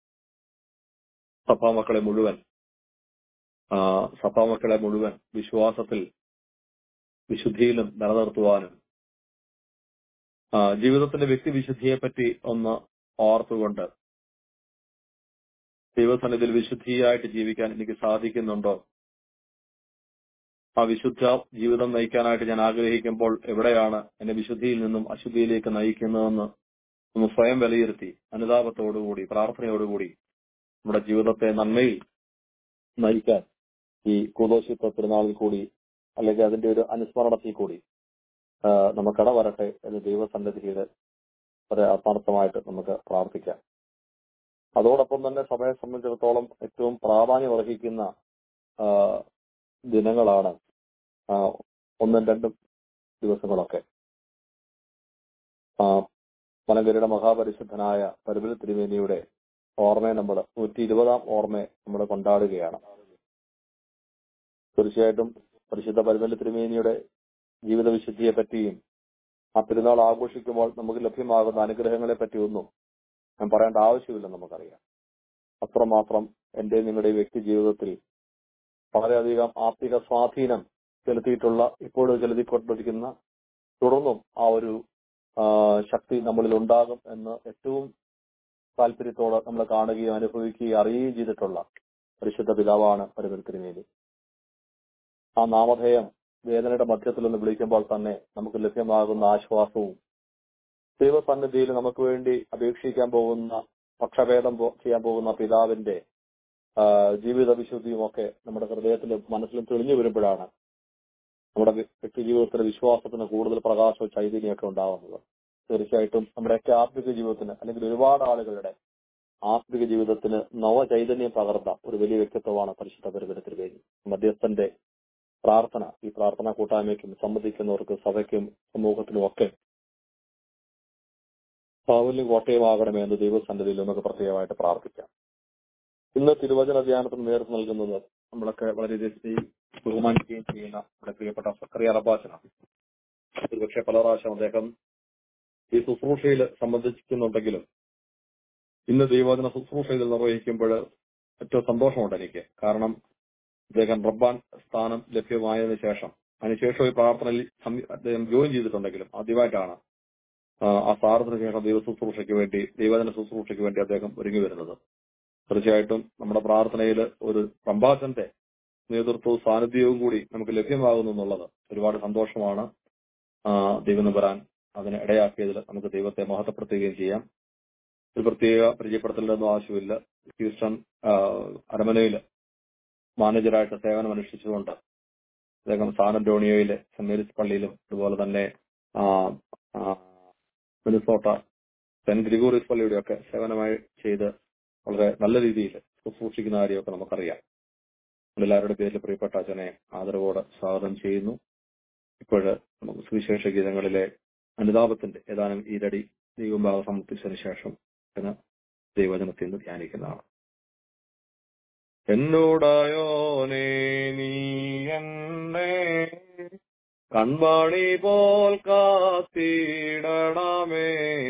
സഭാ മക്കളെ മുഴുവൻ ആ, സഭാ മക്കളെ മുഴുവൻ വിശ്വാസത്തിൽ വിശുദ്ധിയിലും നിലനിർത്തുവാനും ആ, ജീവിതത്തിന്റെ വ്യക്തിവിശുദ്ധിയെ പറ്റി ഒന്ന് ഓർത്തുകൊണ്ട് ദൈവസന്നിധിയിൽ വിശുദ്ധിയായിട്ട് ജീവിക്കാൻ എനിക്ക് സാധിക്കുന്നുണ്ടോ ആ വിശുദ്ധ ജീവിതം നയിക്കാനായിട്ട് ഞാൻ ആഗ്രഹിക്കുമ്പോൾ എവിടെയാണ് എന്നെ വിശുദ്ധിയിൽ നിന്നും അശുദ്ധിയിലേക്ക് നയിക്കുന്നതെന്ന് ഒന്ന് സ്വയം വിലയിരുത്തി അനുതാപത്തോടുകൂടി പ്രാർത്ഥനയോടുകൂടി നമ്മുടെ ജീവിതത്തെ നന്മയിൽ നയിക്കാൻ ഈ കുദോശിത്വ പെരുന്നാളിൽ കൂടി അല്ലെങ്കിൽ അതിന്റെ ഒരു അനുസ്മരണത്തിൽ കൂടി ആ, നമുക്കിട വരട്ടെ എന്ന് ദൈവസന്നിധിയിൽ വളരെ ആത്മാർത്ഥമായിട്ട് നമുക്ക് പ്രാർത്ഥിക്കാം അതോടൊപ്പം തന്നെ സഭയെ സംബന്ധിച്ചിടത്തോളം ഏറ്റവും പ്രാധാന്യം അർഹിക്കുന്ന ആ, ദിനങ്ങളാണ് ആ, ഒന്നും രണ്ടും ദിവസങ്ങളൊക്കെ ആ, മലങ്കരയുടെ മഹാപരിശുദ്ധനായ പരിമല തിരുമേനിയുടെ ഓർമ്മയെ നമ്മൾ നൂറ്റി ഇരുപതാം ഓർമ്മയെ നമ്മൾ കൊണ്ടാടുകയാണ് തീർച്ചയായിട്ടും പരിശുദ്ധ പരിമല തിരുമേനിയുടെ ജീവിത വിശുദ്ധിയെ പറ്റിയും ആ പെരുന്നാൾ ആഘോഷിക്കുമ്പോൾ നമുക്ക് ലഭ്യമാകുന്ന അനുഗ്രഹങ്ങളെ പറ്റിയൊന്നും ഞാൻ പറയേണ്ട ആവശ്യമില്ലെന്ന് നമുക്കറിയാം അത്രമാത്രം എന്റെ നിങ്ങളുടെ വ്യക്തി ജീവിതത്തിൽ വളരെയധികം ആത്മിക സ്വാധീനം ചെലുത്തിയിട്ടുള്ള ഇപ്പോഴും ചെലുത്തിക്കൊണ്ടിരിക്കുന്ന തുടർന്നും ആ ഒരു ആ, ശക്തി നമ്മളിൽ ഉണ്ടാകും എന്ന് ഏറ്റവും താല്പര്യത്തോടെ നമ്മൾ കാണുകയും അനുഭവിക്കുകയും അറിയുകയും ചെയ്തിട്ടുള്ള പരിശുദ്ധ പിതാവാണ് പരിമൽ തിരുമേനി ആ നാമധേയം വേദനയുടെ മധ്യത്തിൽ നിന്ന് വിളിക്കുമ്പോൾ തന്നെ നമുക്ക് ലഭ്യമാകുന്ന ആശ്വാസവും ദൈവസന്നിധിയിൽ നമുക്ക് വേണ്ടി അപേക്ഷിക്കാൻ പോകുന്ന പക്ഷഭേദം പോ- ചെയ്യാൻ പോകുന്ന പിതാവിന്റെ ആ, ജീവിത വിശുദ്ധിയും ഒക്കെ നമ്മുടെ ഹൃദയത്തിലും മനസ്സിലും തെളിഞ്ഞു വരുമ്പോഴാണ് നമ്മുടെ വ്യ- വ്യക്തി ജീവിതത്തിലെ വിശ്വാസത്തിന് കൂടുതൽ പ്രകാശവും ചൈതന്യമൊക്കെ ഉണ്ടാവുന്നത് തീർച്ചയായിട്ടും നമ്മുടെയൊക്കെ ആത്മിക ജീവിതത്തിന് അല്ലെങ്കിൽ ഒരുപാട് ആളുകളുടെ ആത്മിക ജീവിതത്തിന് നവചൈതന്യം പകർന്ന ഒരു വലിയ വ്യക്തിത്വമാണ് പരിശുദ്ധ പരിതരത്തിൽ വേണ്ടി മധ്യസ്ഥന്റെ പ്രാർത്ഥന ഈ പ്രാർത്ഥന കൂട്ടായ്മയ്ക്കും സംബന്ധിക്കുന്നവർക്ക് സഭയ്ക്കും സമൂഹത്തിനും ഒക്കെ സാവല്യം കോട്ടയമാകണമേ എന്ന് ദൈവസന്നിധിയിൽ നമുക്ക് പ്രത്യേകമായിട്ട് പ്രാർത്ഥിക്കാം ഇന്ന് തിരുവചന ധ്യാനത്തിന് നേതൃത്വം നൽകുന്നത് നമ്മളൊക്കെ വളരെ രസിക്കുകയും ബഹുമാനിക്കുകയും ചെയ്യുന്ന നമ്മുടെ പ്രിയപ്പെട്ട സക്കറിയ റബ്ബാച്ചനാണ് ഒരുപക്ഷെ പല പ്രാവശ്യം അദ്ദേഹം ഈ ശുശ്രൂഷയിൽ സംബന്ധിക്കുന്നുണ്ടെങ്കിലും ഇന്ന് ദൈവവചന ശുശ്രൂഷ ഇതിൽ നിർവഹിക്കുമ്പോൾ ഏറ്റവും സന്തോഷമുണ്ട് എനിക്ക് കാരണം അദ്ദേഹം റബ്ബാൻ സ്ഥാനം ലഭ്യമായതിനു ശേഷം അതിനുശേഷം ഈ പ്രാർത്ഥനയിൽ സംവി- അദ്ദേഹം ജോയിൻ ചെയ്തിട്ടുണ്ടെങ്കിലും ആദ്യമായിട്ടാണ് ആ, ആ സ്ഥാനത്തിന് ശേഷം ദൈവ ശുശ്രൂഷയ്ക്ക് വേണ്ടി ദൈവജന ശുശ്രൂഷയ്ക്ക് വേണ്ടി അദ്ദേഹം ഒരുങ്ങി വരുന്നത് തീർച്ചയായിട്ടും നമ്മുടെ പ്രാർത്ഥനയിൽ ഒരു പ്രഭാഷന്റെ നേതൃത്വവും സാന്നിധ്യവും കൂടി നമുക്ക് ലഭ്യമാകുന്നു എന്നുള്ളത് ഒരുപാട് സന്തോഷമാണ് ആ, ദൈവം നമ്പരാൻ അതിന് ഇടയാക്കിയതിൽ നമുക്ക് ദൈവത്തെ മഹത്വപ്പെടുത്തുകയും ചെയ്യാം ഒരു പ്രത്യേക പരിചയപ്പെടുത്തലൊന്നും ആവശ്യമില്ല ഹ്യൂസ്റ്റൺ ആ, അരമനയിൽ മാനേജറായിട്ട് സേവനം അനുഷ്ഠിച്ചുകൊണ്ട് അദ്ദേഹം സാൻ അന്റോണിയോയിലെ സെന്റ് മേരീസ് പള്ളിയിലും അതുപോലെ തന്നെ ആ, ആ, മിനിസോട്ട സെന്റ് ഗ്രിഗോറിയസ് പള്ളിയുടെയൊക്കെ സേവനമായി ചെയ്ത് വളരെ നല്ല രീതിയിൽ ശുശ്രൂഷിക്കുന്ന കാര്യമൊക്കെ നമുക്കറിയാം എല്ലാവരുടെ പേരിൽ പ്രിയപ്പെട്ട അച്ഛനെ ആദരവോടെ സ്വാഗതം ചെയ്യുന്നു ഇപ്പോഴ് നമുക്ക് സുവിശേഷ ഗീതങ്ങളിലെ അനുതാപത്തിന്റെ ഏതാനും ഈരടി ദൈവഭാഗം സമർപ്പിച്ചതിന് ശേഷം ഇതിന് ദൈവജനത്തിൽ നിന്ന് ധ്യാനിക്കുന്നതാണ് എന്നോടായോനേ നീ എന്നെ കൺവാണി പോൽ കാത്തിടണമേ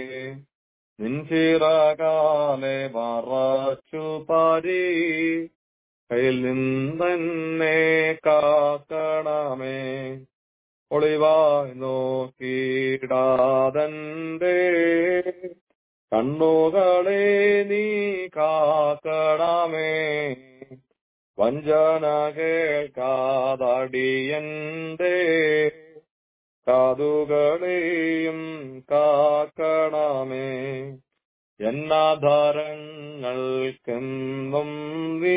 നിൻചിറകാലെ മറച്ചു പാരി കയ്യിൽ നിന്നെ കാക്കണമേ ഒളിവായി നോക്കിടാതന്റെ കണ്ണുകളെ നീ കാക്കണമേ വഞ്ചന കേൾക്കാതടിയന്റെ കാതുകളെയും കാക്കണമേ എന്നാധാരങ്ങൾക്കെന്നും നീ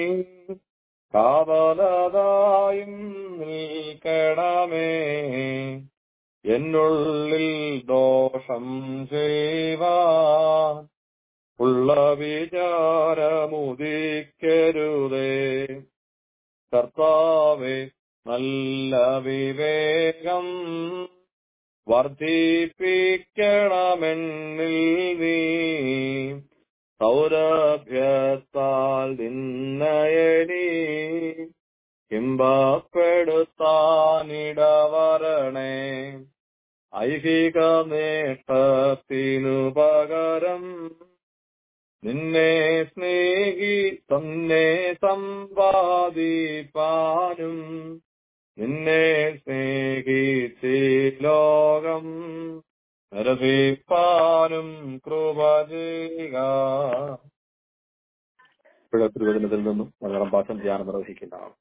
കാവലതായും നിൽക്കണമേ എന്നുള്ളിൽ ദോഷം ചെയ്യുവാൻ ഉള്ള വിചാരമുദിക്കരുതേ കർത്താവെ നല്ല വിവേകം വർദ്ധിപ്പിക്കണമെന്നിൽ നീ സൗരഭ്യത്താൽ നിന്നയനി ഹിംബപ്പെടുത്താനിടവരണേ ഐഹിക നേട്ടത്തിനു പകരം നിന്നെ സ്നേഹി തന്നെ സമ്പാദിപ്പാനും നിന്നെ സ്നേഹിച്ച് ലോകം നിരസിപ്പാനും കൃപ ചെയ്യുക തിരുവചനത്തിൽ നിന്നും മലയാളം ഭാഷ ധ്യാനം നിർവഹിക്കുന്നതാണ്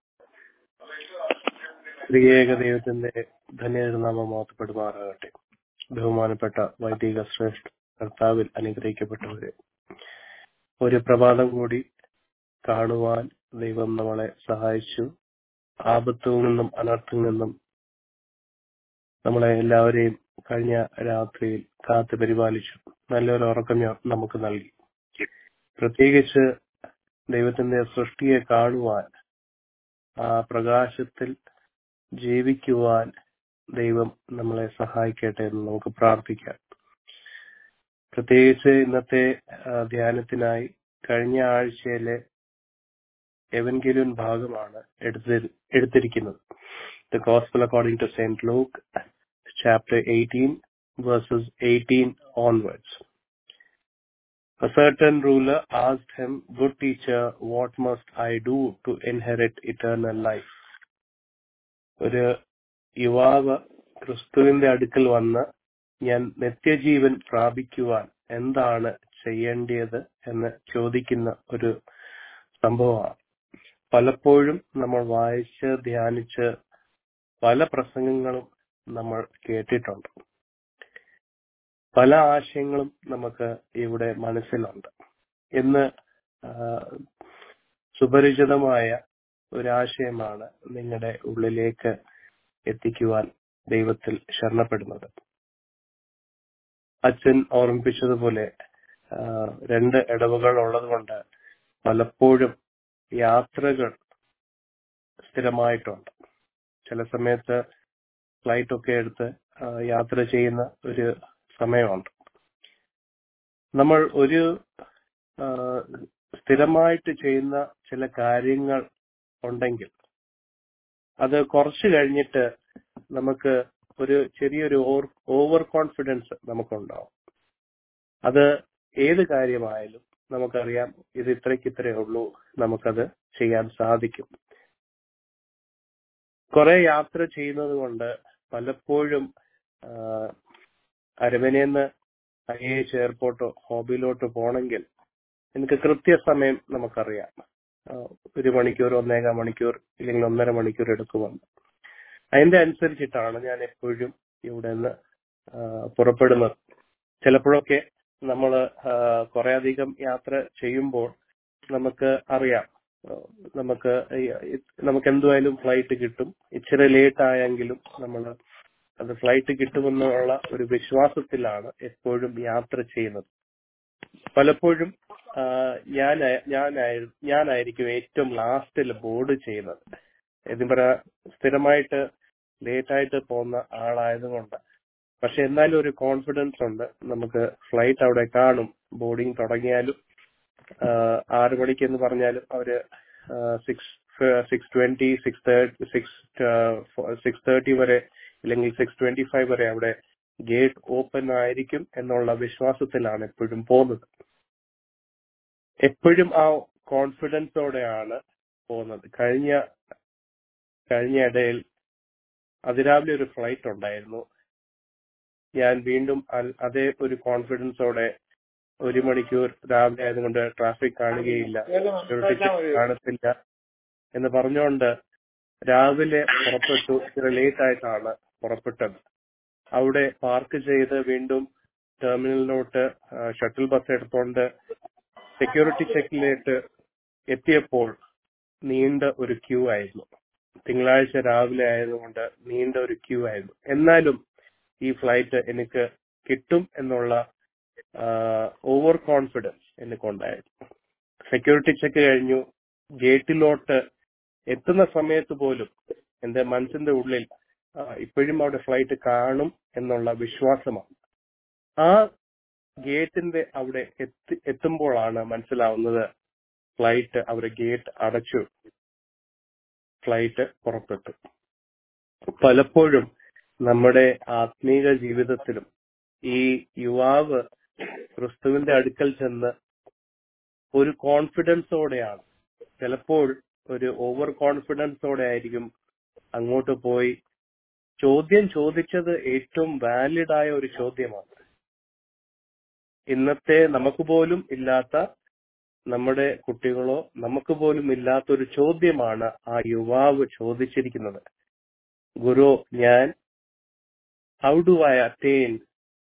ത്രിയേക ദൈവത്തിന്റെ ധന്യനാമം മോത്തപ്പെടുമാറാകട്ടെ ബഹുമാനപ്പെട്ട വൈദിക ശ്രേഷ്ഠ കർത്താവിൽ അനുഗ്രഹിക്കപ്പെട്ടവരെ ഒരു പ്രഭാതം കൂടി കാണുവാൻ ദൈവം നമ്മളെ സഹായിച്ചു ആപത്തിൽ നിന്നും അനർത്ഥത്തിൽ നിന്നും നമ്മളെ എല്ലാവരെയും കഴിഞ്ഞ രാത്രിയിൽ കാത്തു പരിപാലിച്ചു നല്ലൊരു ഉറക്കം ഞ- നമുക്ക് നൽകി പ്രത്യേകിച്ച് ദൈവത്തിന്റെ സൃഷ്ടിയെ കാണുവാൻ ആ പ്രകാശത്തിൽ ജീവിക്കുവാൻ ദൈവം നമ്മളെ സഹായിക്കട്ടെ എന്ന് നമുക്ക് പ്രാർത്ഥിക്കാം പ്രത്യേകിച്ച് ഇന്നത്തെ ആ, ധ്യാനത്തിനായി കഴിഞ്ഞ ആഴ്ചയിലെ എവൻഗെലിയൻ ഭാഗമാണ് എടുത്തി- എടുത്തിരിക്കുന്നത് the gospel according to saint Luke chapter eighteen verses eighteen onwards A certain ruler asked him, Good teacher, what must I do to inherit eternal life? ഒരു യുവാവ് ക്രിസ്തുവിന്റെ അടുക്കൽ വന്ന് ഞാൻ നിത്യജീവൻ പ്രാപിക്കുവാൻ എന്താണ് ചെയ്യേണ്ടത് എന്ന് ചോദിക്കുന്ന ഒരു സംഭവമാണ് പലപ്പോഴും നമ്മൾ വായിച്ച് ധ്യാനിച്ച് പല പ്രസംഗങ്ങളും നമ്മൾ കേട്ടിട്ടുണ്ട് പല ആശയങ്ങളും നമുക്ക് ഇവിടെ മനസ്സിലുണ്ട് ഇന്ന് ആ, സുപരിചിതമായ ഒരാശയമാണ് നിങ്ങളുടെ ഉള്ളിലേക്ക് എത്തിക്കുവാൻ ദൈവത്തിൽ ശരണപ്പെടുന്നത് അച്ഛൻ ഓർമ്മിപ്പിച്ചതുപോലെ ആ, രണ്ട് ഇടവുകൾ ഉള്ളതുകൊണ്ട് പലപ്പോഴും യാത്രകൾ സ്ഥിരമായിട്ടുണ്ട് ചില സമയത്ത് ഫ്ലൈറ്റ് ഒക്കെ എടുത്ത് ആ, യാത്ര ചെയ്യുന്ന ഒരു സമയമുണ്ട് നമ്മൾ ഒരു ആ, സ്ഥിരമായിട്ട് ചെയ്യുന്ന ചില കാര്യങ്ങൾ ഉണ്ടെങ്കിൽ അത് കുറച്ച് കഴിഞ്ഞിട്ട് നമുക്ക് ഒരു ചെറിയൊരു ഓവർ കോൺഫിഡൻസ് നമുക്കുണ്ടാവും അത് ഏത് കാര്യമായാലും നമുക്കറിയാം ഇത് ഇത്രയ്ക്ക് ഇത്രയേ ഉള്ളൂ നമുക്കത് ചെയ്യാൻ സാധിക്കും കുറെ യാത്ര ചെയ്യുന്നത് കൊണ്ട് പലപ്പോഴും ആ, അരമനയിൽ നിന്ന് ഐ എച്ച് എയർപോർട്ടോ ഹോബിയിലോട്ടോ പോണെങ്കിൽ എനിക്ക് കൃത്യസമയം നമുക്കറിയാം ആ, ഒരു മണിക്കൂർ ഒന്നേകാൽ മണിക്കൂർ ഇല്ലെങ്കിൽ ഒന്നര മണിക്കൂർ എടുക്കുമെന്ന് അതിന്റെ അനുസരിച്ചിട്ടാണ് ഞാൻ എപ്പോഴും ഇവിടെ നിന്ന് ആ, പുറപ്പെടുന്നത് ചിലപ്പോഴൊക്കെ നമ്മൾ കുറെ അധികം യാത്ര ചെയ്യുമ്പോൾ നമുക്ക് അറിയാം ആ, നമുക്ക് ഈ- ഈ- നമുക്ക് എന്തുമായാലും ഫ്ലൈറ്റ് കിട്ടും ഇച്ചിരി ലേറ്റ് ആയെങ്കിലും നമ്മൾ അത് ഫ്ലൈറ്റ് കിട്ടുമെന്നുള്ള ഒരു വിശ്വാസത്തിലാണ് എപ്പോഴും യാത്ര ചെയ്യുന്നത് പലപ്പോഴും ആ, ഞാൻ ഞാനായി ഞാനായിരിക്കും ഏറ്റവും ലാസ്റ്റിൽ ബോർഡ് ചെയ്യുന്നത് എന്ന് പറയാ സ്ഥിരമായിട്ട് ലേറ്റ് ആയിട്ട് പോകുന്ന ആളായതുകൊണ്ട് പക്ഷെ എന്നാലും ഒരു കോൺഫിഡൻസ് ഉണ്ട് നമുക്ക് ഫ്ലൈറ്റ് അവിടെ കാണും ബോർഡിംഗ് തുടങ്ങിയാലും ആഹ് ആറ് മണിക്ക് എന്ന് പറഞ്ഞാലും അവര് six six twenty six thirty six six thirty വരെ അല്ലെങ്കിൽ സിക്സ് ട്വന്റി ഫൈവ് വരെ അവിടെ ഗേറ്റ് ഓപ്പൺ ആയിരിക്കും എന്നുള്ള വിശ്വാസത്തിലാണ് എപ്പോഴും പോകുന്നത് എപ്പോഴും ആ കോൺഫിഡൻസോടെയാണ് പോകുന്നത് കഴിഞ്ഞ കഴിഞ്ഞ ഇടയിൽ അതിരാവിലെ ഒരു ഫ്ലൈറ്റ് ഉണ്ടായിരുന്നു ഞാൻ വീണ്ടും അൽ- അതേ ഒരു കോൺഫിഡൻസോടെ ഒരു മണിക്കൂർ രാവിലെ ആയതുകൊണ്ട് ട്രാഫിക് കാണുകയില്ല security check കാണത്തില്ല എന്ന് പറഞ്ഞുകൊണ്ട് രാവിലെ പുറപ്പെട്ടു ഇച്ചിരി ലേറ്റ് ആയിട്ടാണ് പുറപ്പെട്ടത് അവിടെ പാർക്ക് ചെയ്ത് വീണ്ടും ടെർമിനലിലോട്ട് ഷട്ടിൽ ബസ് എടുത്തുകൊണ്ട് സെക്യൂരിറ്റി ചെക്കിലേക്ക് എത്തിയപ്പോൾ നീണ്ട ഒരു ക്യൂ ആയിരുന്നു തിങ്കളാഴ്ച രാവിലെ ആയതുകൊണ്ട് നീണ്ട ഒരു ക്യൂ ആയിരുന്നു എന്നാലും ഈ ഫ്ലൈറ്റ് എനിക്ക് കിട്ടും എന്നുള്ള ഓവർ കോൺഫിഡൻസ് എനിക്കുണ്ടായിരുന്നു സെക്യൂരിറ്റി ചെക്ക് കഴിഞ്ഞു ഗേറ്റിലോട്ട് എത്തുന്ന സമയത്ത് പോലും എന്റെ മനസ്സിന്റെ ഉള്ളിൽ ആ, ഇപ്പോഴും അവിടെ ഫ്ലൈറ്റ് കാണും എന്നുള്ള വിശ്വാസമാണ് ആ ഗേറ്റിന്റെ അവിടെ എത്തി എത്തുമ്പോഴാണ് മനസ്സിലാവുന്നത് ഫ്ലൈറ്റ് അവർ ഗേറ്റ് അടച്ചു ഫ്ലൈറ്റ് പുറപ്പെട്ടു പലപ്പോഴും നമ്മുടെ ആത്മീക ജീവിതത്തിലും ഈ യുവാവ് ക്രിസ്തുവിന്റെ അടുക്കൽ ചെന്ന് ഒരു കോൺഫിഡൻസോടെയാണ് ചിലപ്പോൾ ഒരു ഓവർ കോൺഫിഡൻസോടെ ആയിരിക്കും അങ്ങോട്ട് പോയി ചോദ്യം ചോദിച്ചത് ഏറ്റവും വാലിഡ് ആയ ഒരു ചോദ്യമാണ് ഇന്നത്തെ നമുക്ക് പോലും ഇല്ലാത്ത നമ്മുടെ കുട്ടികളോ നമുക്ക് പോലും ഇല്ലാത്ത ഒരു ചോദ്യമാണ് ആ യുവാവ് ചോദിച്ചിരിക്കുന്നത് ഗുരു ഞാൻ how do I attain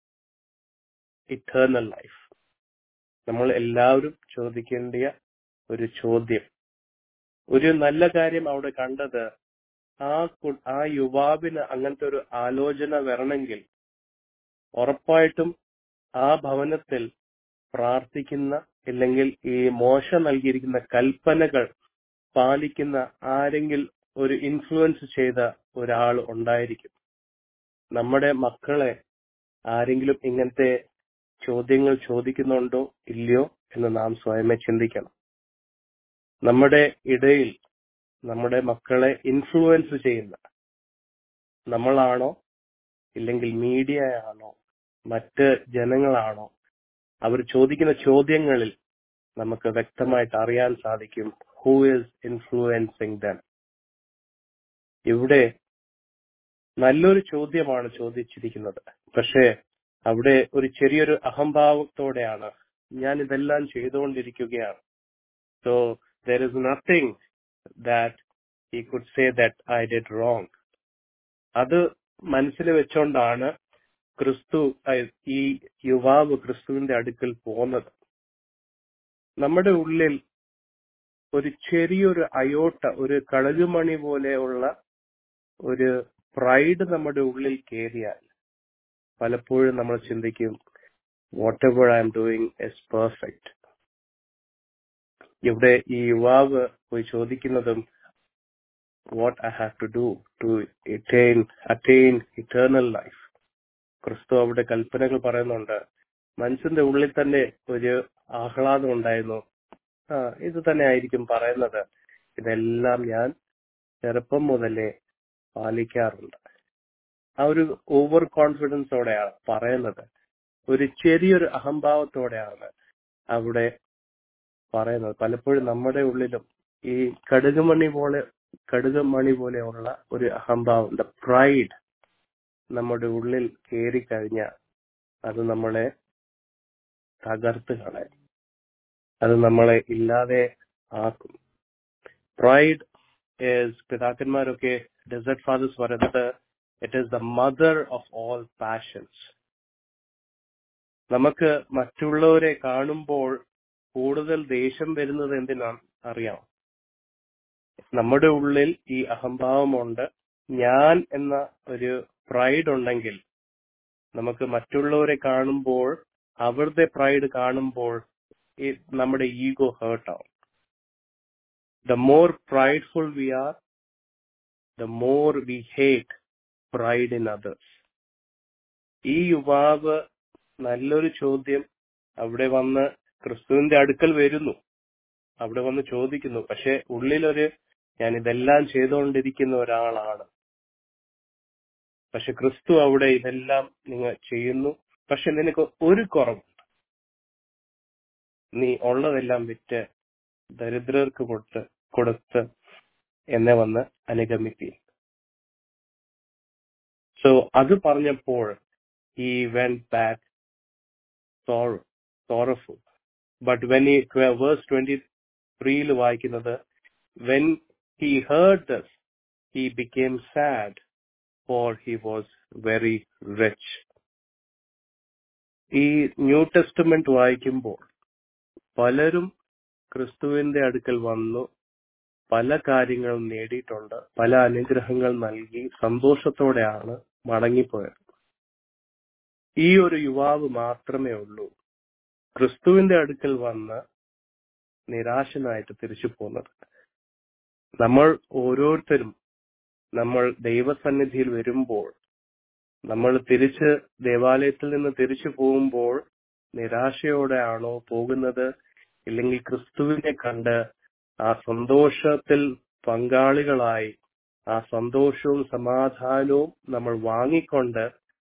eternal life നമ്മൾ എല്ലാവരും ചോദിക്കേണ്ടിയ ഒരു ചോദ്യം ഒരു നല്ല കാര്യം അവിടെ കണ്ടത് ആ കു- ആ യുവാവിന് അങ്ങനത്തെ ഒരു ആലോചന വരണമെങ്കിൽ ഉറപ്പായിട്ടും ആ ഭവനത്തിൽ പ്രാർത്ഥിക്കുന്ന അല്ലെങ്കിൽ ഈ മോശ നൽകിയിരിക്കുന്ന കൽപ്പനകൾ പാലിക്കുന്ന ആരെങ്കിൽ ഒരു ഇൻഫ്ലുവൻസ് ചെയ്ത ഒരാൾ ഉണ്ടായിരിക്കും നമ്മുടെ മക്കളെ ആരെങ്കിലും ഇങ്ങനത്തെ ചോദ്യങ്ങൾ ചോദിക്കുന്നുണ്ടോ ഇല്ലയോ എന്ന് നാം സ്വയമേ ചിന്തിക്കണം നമ്മുടെ ഇടയിൽ നമ്മുടെ മക്കളെ ഇൻഫ്ലുവൻസ് ചെയ്യുന്ന നമ്മളാണോ ഇല്ലെങ്കിൽ മീഡിയ ആണോ മറ്റ് ജനങ്ങളാണോ അവർ ചോദിക്കുന്ന ചോദ്യങ്ങളിൽ നമുക്ക് വ്യക്തമായിട്ട് അറിയാൻ സാധിക്കും ഹൂ ഇസ് ഇൻഫ്ലുവൻസിങ് ദം ഇവിടെ നല്ലൊരു ചോദ്യമാണ് ചോദിച്ചിരിക്കുന്നത് പക്ഷേ അവിടെ ഒരു ചെറിയൊരു അഹംഭാവത്തോടെയാണ് ഞാൻ ഇതെല്ലാം ചെയ്തുകൊണ്ടിരിക്കുകയാണ് so there is nothing that he could say that I did wrong അത് മനസ്സിൽ വെച്ചോണ്ടാണ് ക്രിസ്തു അഹ് ഈ യുവാവ് ക്രിസ്തുവിന്റെ അടുക്കൽ പോകുന്നത് നമ്മുടെ ഉള്ളിൽ ഒരു ചെറിയൊരു അയോട്ട ഒരു കടലുമണി പോലെയുള്ള ഒരു പ്രൈഡ് നമ്മുടെ ഉള്ളിൽ കയറിയാൽ പലപ്പോഴും നമ്മൾ ചിന്തിക്കും whatever I am doing is perfect ഇവിടെ ഈ യുവാവ് പോയി ചോദിക്കുന്നതും what I have to do to attain attain eternal life ക്രിസ്തു അവിടെ കൽപ്പനകൾ പറയുന്നുണ്ട് മനസ്സിന്റെ ഉള്ളിൽ തന്നെ ഒരു ആഹ്ലാദം ഉണ്ടായിരുന്നു ആ ഇത് തന്നെ ആയിരിക്കും പറയുന്നത് ഇതെല്ലാം ഞാൻ ചെറുപ്പം മുതലേ പാലിക്കാറുണ്ട് ആ ഒരു ഓവർ കോൺഫിഡൻസോടെയാണ് പറയുന്നത് ഒരു ചെറിയൊരു അഹംഭാവത്തോടെയാണ് അവിടെ പറയുന്നത് പലപ്പോഴും നമ്മുടെ ഉള്ളിലും ഈ കടുകുമണി പോലെ കടുകുമണി പോലെയുള്ള ഒരു അഹംഭാവം ദ പ്രൈഡ് നമ്മുടെ ഉള്ളിൽ കയറി കഴിഞ്ഞാൽ അത് നമ്മളെ തകർത്ത് കളയും അത് നമ്മളെ ഇല്ലാതെ ആക്കും പ്രൈഡ് is പിതാക്കന്മാരൊക്കെ ഡെസേർട്ട് ഫാദേഴ്സ് പറയുന്നത് it is the mother of all passions നമുക്ക് മറ്റുള്ളവരെ കാണുമ്പോൾ കൂടുതൽ ദേഷ്യം വരുന്നത് എന്തിനാണ് അറിയാം നമ്മുടെ ഉള്ളിൽ ഈ അഹംഭാവമുണ്ട് ഞാൻ എന്ന ഒരു പ്രൈഡ് ഉണ്ടെങ്കിൽ നമുക്ക് മറ്റുള്ളവരെ കാണുമ്പോൾ അവരുടെ പ്രൈഡ് കാണുമ്പോൾ ഈ നമ്മുടെ ഈഗോ ഹേർട്ട് ആവും the more prideful we are the more we hate pride in others ഈ യുവാവ് നല്ലൊരു ചോദ്യം അവിടെ വന്ന് ക്രിസ്തുവിന്റെ അടുക്കൽ വരുന്നു അവിടെ വന്ന് ചോദിക്കുന്നു പക്ഷെ ഉള്ളിലൊരു ഞാൻ ഇതെല്ലാം ചെയ്തുകൊണ്ടിരിക്കുന്ന ഒരാളാണ് പക്ഷെ ക്രിസ്തു അവിടെ ഇതെല്ലാം നിങ്ങൾ ചെയ്യുന്നു പക്ഷെ നിനക്ക് ഒരു കുറവുണ്ട് നീ ഉള്ളതെല്ലാം വിറ്റ് ദരിദ്രർക്ക് കൊടുത്ത് കൊടുത്ത് എന്നെ വന്ന് അനുഗമിക്കുക സോ അത് പറഞ്ഞപ്പോൾ ഈ when back sorrow sorrowful but when ഈ വേഴ്സ് ട്വന്റി ത്രീയിൽ വായിക്കുന്നത് when he heard this he became sad for he was very rich ഈ ന്യൂ ടെസ്റ്റമെന്റ് വായിക്കുമ്പോൾ പലരും ക്രിസ്തുവിന്റെ അടുക്കൽ വന്നു പല കാര്യങ്ങളും നേടിയിട്ടുണ്ട് പല അനുഗ്രഹങ്ങൾ നൽകി സന്തോഷത്തോടെയാണ് മടങ്ങിപ്പോയത് ഈ ഒരു യുവാവ് മാത്രമേ ഉള്ളൂ ക്രിസ്തുവിന്റെ അടുക്കൽ വന്ന് നിരാശനായിട്ട് തിരിച്ചു പോകുന്നത് നമ്മൾ ഓരോരുത്തരും നമ്മൾ ദൈവസന്നിധിയിൽ വരുമ്പോൾ നമ്മൾ തിരിച്ച് ദേവാലയത്തിൽ നിന്ന് തിരിച്ചു പോകുമ്പോൾ നിരാശയോടെയാണോ പോകുന്നത് ഇല്ലെങ്കിൽ ക്രിസ്തുവിനെ കണ്ട് ആ സന്തോഷത്തിൽ പങ്കാളികളായി ആ സന്തോഷവും സമാധാനവും നമ്മൾ വാങ്ങിക്കൊണ്ട്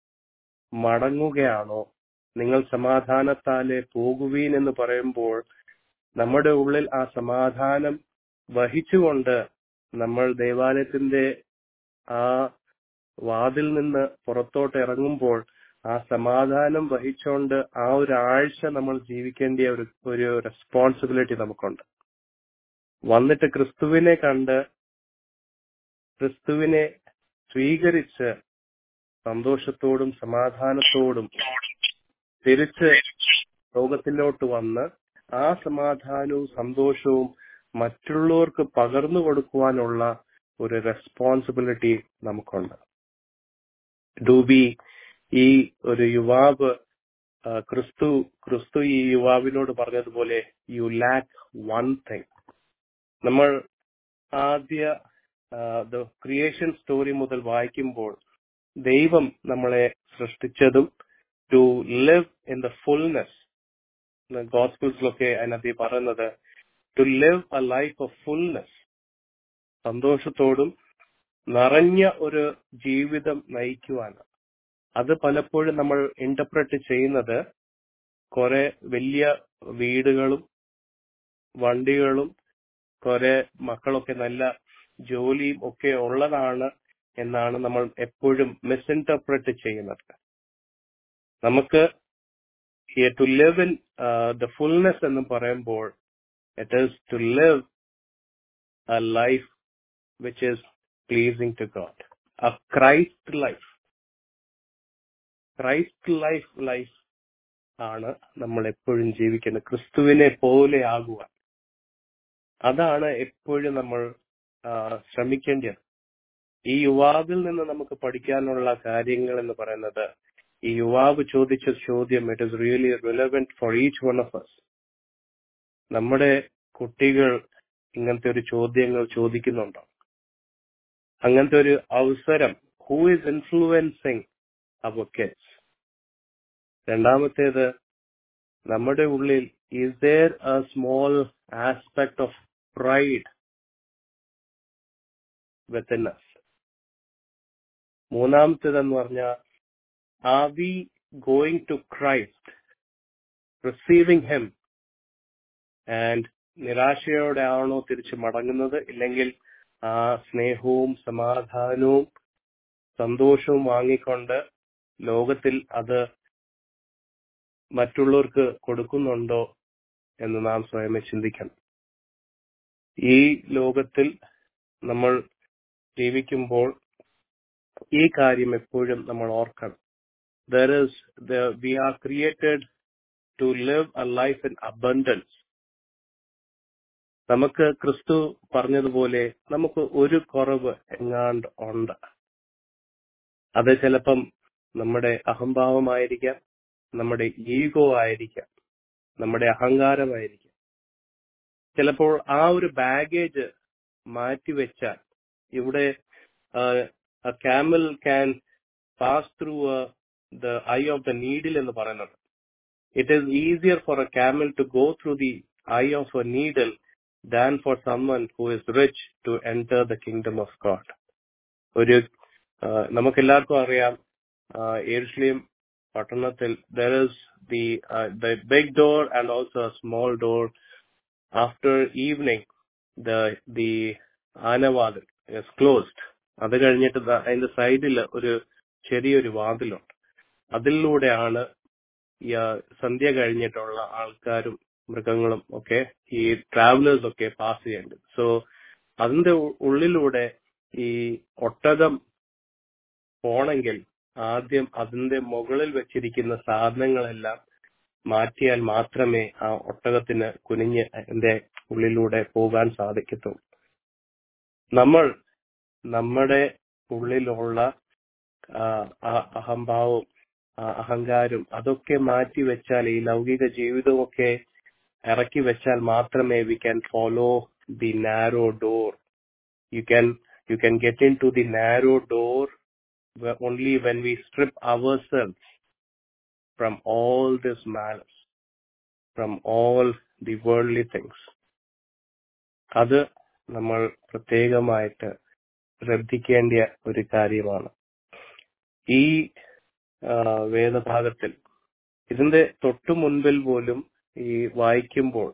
മടങ്ങുകയാണോ നിങ്ങൾ സമാധാനത്താലെ പോകുവീൻ എന്ന് പറയുമ്പോൾ നമ്മുടെ ഉള്ളിൽ ആ സമാധാനം വഹിച്ചുകൊണ്ട് നമ്മൾ ദേവാലയത്തിന്റെ ആ വാതിൽ നിന്ന് പുറത്തോട്ട് ഇറങ്ങുമ്പോൾ ആ സമാധാനം വഹിച്ചുകൊണ്ട് ആ ഒരു ആഴ്ച നമ്മൾ ജീവിക്കേണ്ട ഒരു ഒരു റെസ്പോൺസിബിലിറ്റി നമുക്കുണ്ട് വന്നിട്ട് ക്രിസ്തുവിനെ കണ്ട് ക്രിസ്തുവിനെ സ്വീകരിച്ച് സന്തോഷത്തോടും സമാധാനത്തോടും തിരിച്ച് ലോകത്തിലോട്ട് വന്ന് ആ സമാധാനവും സന്തോഷവും മറ്റുള്ളവർക്ക് പകർന്നു കൊടുക്കുവാനുള്ള ഒരു റെസ്പോൺസിബിലിറ്റി നമുക്കുണ്ട് ഡു ബി ഈ ഒരു യുവാവ് ആ, ക്രിസ്തു ക്രിസ്തു ഈ യുവാവിനോട് പറഞ്ഞതുപോലെ യു ലാക്ക് വൺ തിങ് നമ്മൾ ആദ്യ ദ ക്രിയേഷൻ സ്റ്റോറി മുതൽ വായിക്കുമ്പോൾ ദൈവം നമ്മളെ സൃഷ്ടിച്ചതും to live in the fullness ഗോസ്പിൾസിലൊക്കെ അതിനകത്ത് ഈ പറയുന്നത് to live a life of fullness സന്തോഷത്തോടും നിറഞ്ഞ ഒരു ജീവിതം നയിക്കുവാണ് അത് പലപ്പോഴും നമ്മൾ ഇന്റർപ്രറ്റ് ചെയ്യുന്നത് കുറെ വലിയ വീടുകളും വണ്ടികളും കുറെ മക്കളൊക്കെ നല്ല ജോലിയും ഒക്കെ ഉള്ളതാണ് എന്നാണ് നമ്മൾ എപ്പോഴും മിസ്ഇന്റർപ്രറ്റ് ചെയ്യുന്നത് നമുക്ക് to live in the fullness എന്ന് പറയുമ്പോൾ it is to live a life which is pleasing to God a Christ life Christ life life ആണ് നമ്മൾ എപ്പോഴും ജീവിക്കുന്നത് ക്രിസ്തുവിനെ പോലെ ആകുവാൻ അതാണ് എപ്പോഴും നമ്മൾ ആ, ശ്രമിക്കേണ്ടത് ഈ യുവാവിൽ നിന്ന് നമുക്ക് പഠിക്കാനുള്ള കാര്യങ്ങൾ എന്ന് പറയുന്നത് ഈ യുവാവ് ചോദിച്ച ചോദ്യം it is really relevant for each one of us നമ്മുടെ കുട്ടികൾ ഇങ്ങനത്തെ ഒരു ചോദ്യങ്ങൾ ചോദിക്കുന്നുണ്ടോ അങ്ങനത്തെ ഒരു അവസരം who is influencing our kids രണ്ടാമത്തേത് നമ്മുടെ ഉള്ളിൽ is there a small aspect of pride within us മൂന്നാമത്തേതെന്ന് പറഞ്ഞാൽ are we going to Christ receiving him and നിരാശയോടെ ആണോ തിരിച്ച് മടങ്ങുന്നത് ഇല്ലെങ്കിൽ ആ സ്നേഹവും സമാധാനവും സന്തോഷവും വാങ്ങിക്കൊണ്ട് ലോകത്തിൽ അത് മറ്റുള്ളവർക്ക് കൊടുക്കുന്നുണ്ടോ എന്ന് നാം സ്വയമേ ചിന്തിക്കണം ഈ ലോകത്തിൽ നമ്മൾ ജീവിക്കുമ്പോൾ ഈ കാര്യം എപ്പോഴും നമ്മൾ ഓർക്കണം there is we are created to live a life in abundance നമുക്ക് ക്രിസ്തു പറഞ്ഞതുപോലെ നമുക്ക് ഒരു കുറവ് എങ്ങാണ്ട് ഉണ്ട് അത് ചിലപ്പം നമ്മുടെ അഹംഭാവമായിരിക്കാം നമ്മുടെ ഈഗോ ആയിരിക്കാം നമ്മുടെ അഹങ്കാരമായിരിക്കാം ചിലപ്പോൾ ആ ഒരു ബാഗേജ് മാറ്റിവെച്ചാൽ ഇവിടെ camel can pass through the eye of the needle എന്ന് പറയുന്നത് it is easier for a camel to go through the eye of a needle than for someone who is rich to enter the kingdom of God ഒരു നമുക്ക് എല്ലാവർക്കും അറിയാം Jerusalem പട്ടണത്തിൽ there is the the big door and also small door after evening the the ആനവാതിൽ is closed അത് കഴിഞ്ഞിട്ട് അതിന്റെ സൈഡിൽ ഒരു ചെറിയൊരു വാതിലുണ്ട് അതിലൂടെയാണ് ഈ സന്ധ്യ കഴിഞ്ഞിട്ടുള്ള ആൾക്കാരും മൃഗങ്ങളും ഒക്കെ ഈ ട്രാവലേഴ്സ് ഒക്കെ പാസ് ചെയ്യേണ്ടത് സോ അതിന്റെ ഉള്ളിലൂടെ ഈ ഒട്ടകം പോണെങ്കിൽ ആദ്യം അതിന്റെ മുകളിൽ വെച്ചിരിക്കുന്ന സാധനങ്ങളെല്ലാം മാറ്റിയാൽ മാത്രമേ ആ ഒട്ടകത്തിന് കുനിഞ്ഞ് അതിന്റെ ഉള്ളിലൂടെ പോകാൻ സാധിക്കത്തുള്ളൂ നമ്മൾ നമ്മുടെ ഉള്ളിലുള്ള അഹംഭാവവും അഹങ്കാരം അതൊക്കെ മാറ്റി വെച്ചാൽ ഈ ലൗകിക ജീവിതമൊക്കെ ഇറക്കി വെച്ചാൽ മാത്രമേ we can follow the narrow door you can you can get into the narrow door only when we strip our selves from all this manners from all the worldly things അത് നമ്മൾ പ്രത്യേകമായിട്ട് ശ്രദ്ധിക്കേണ്ട ഒരു കാര്യമാണ് ഈ വേദഭാഗത്തിൽ ഇതിന്റെ തൊട്ടു മുൻപിൽ പോലും ഈ വായിക്കുമ്പോൾ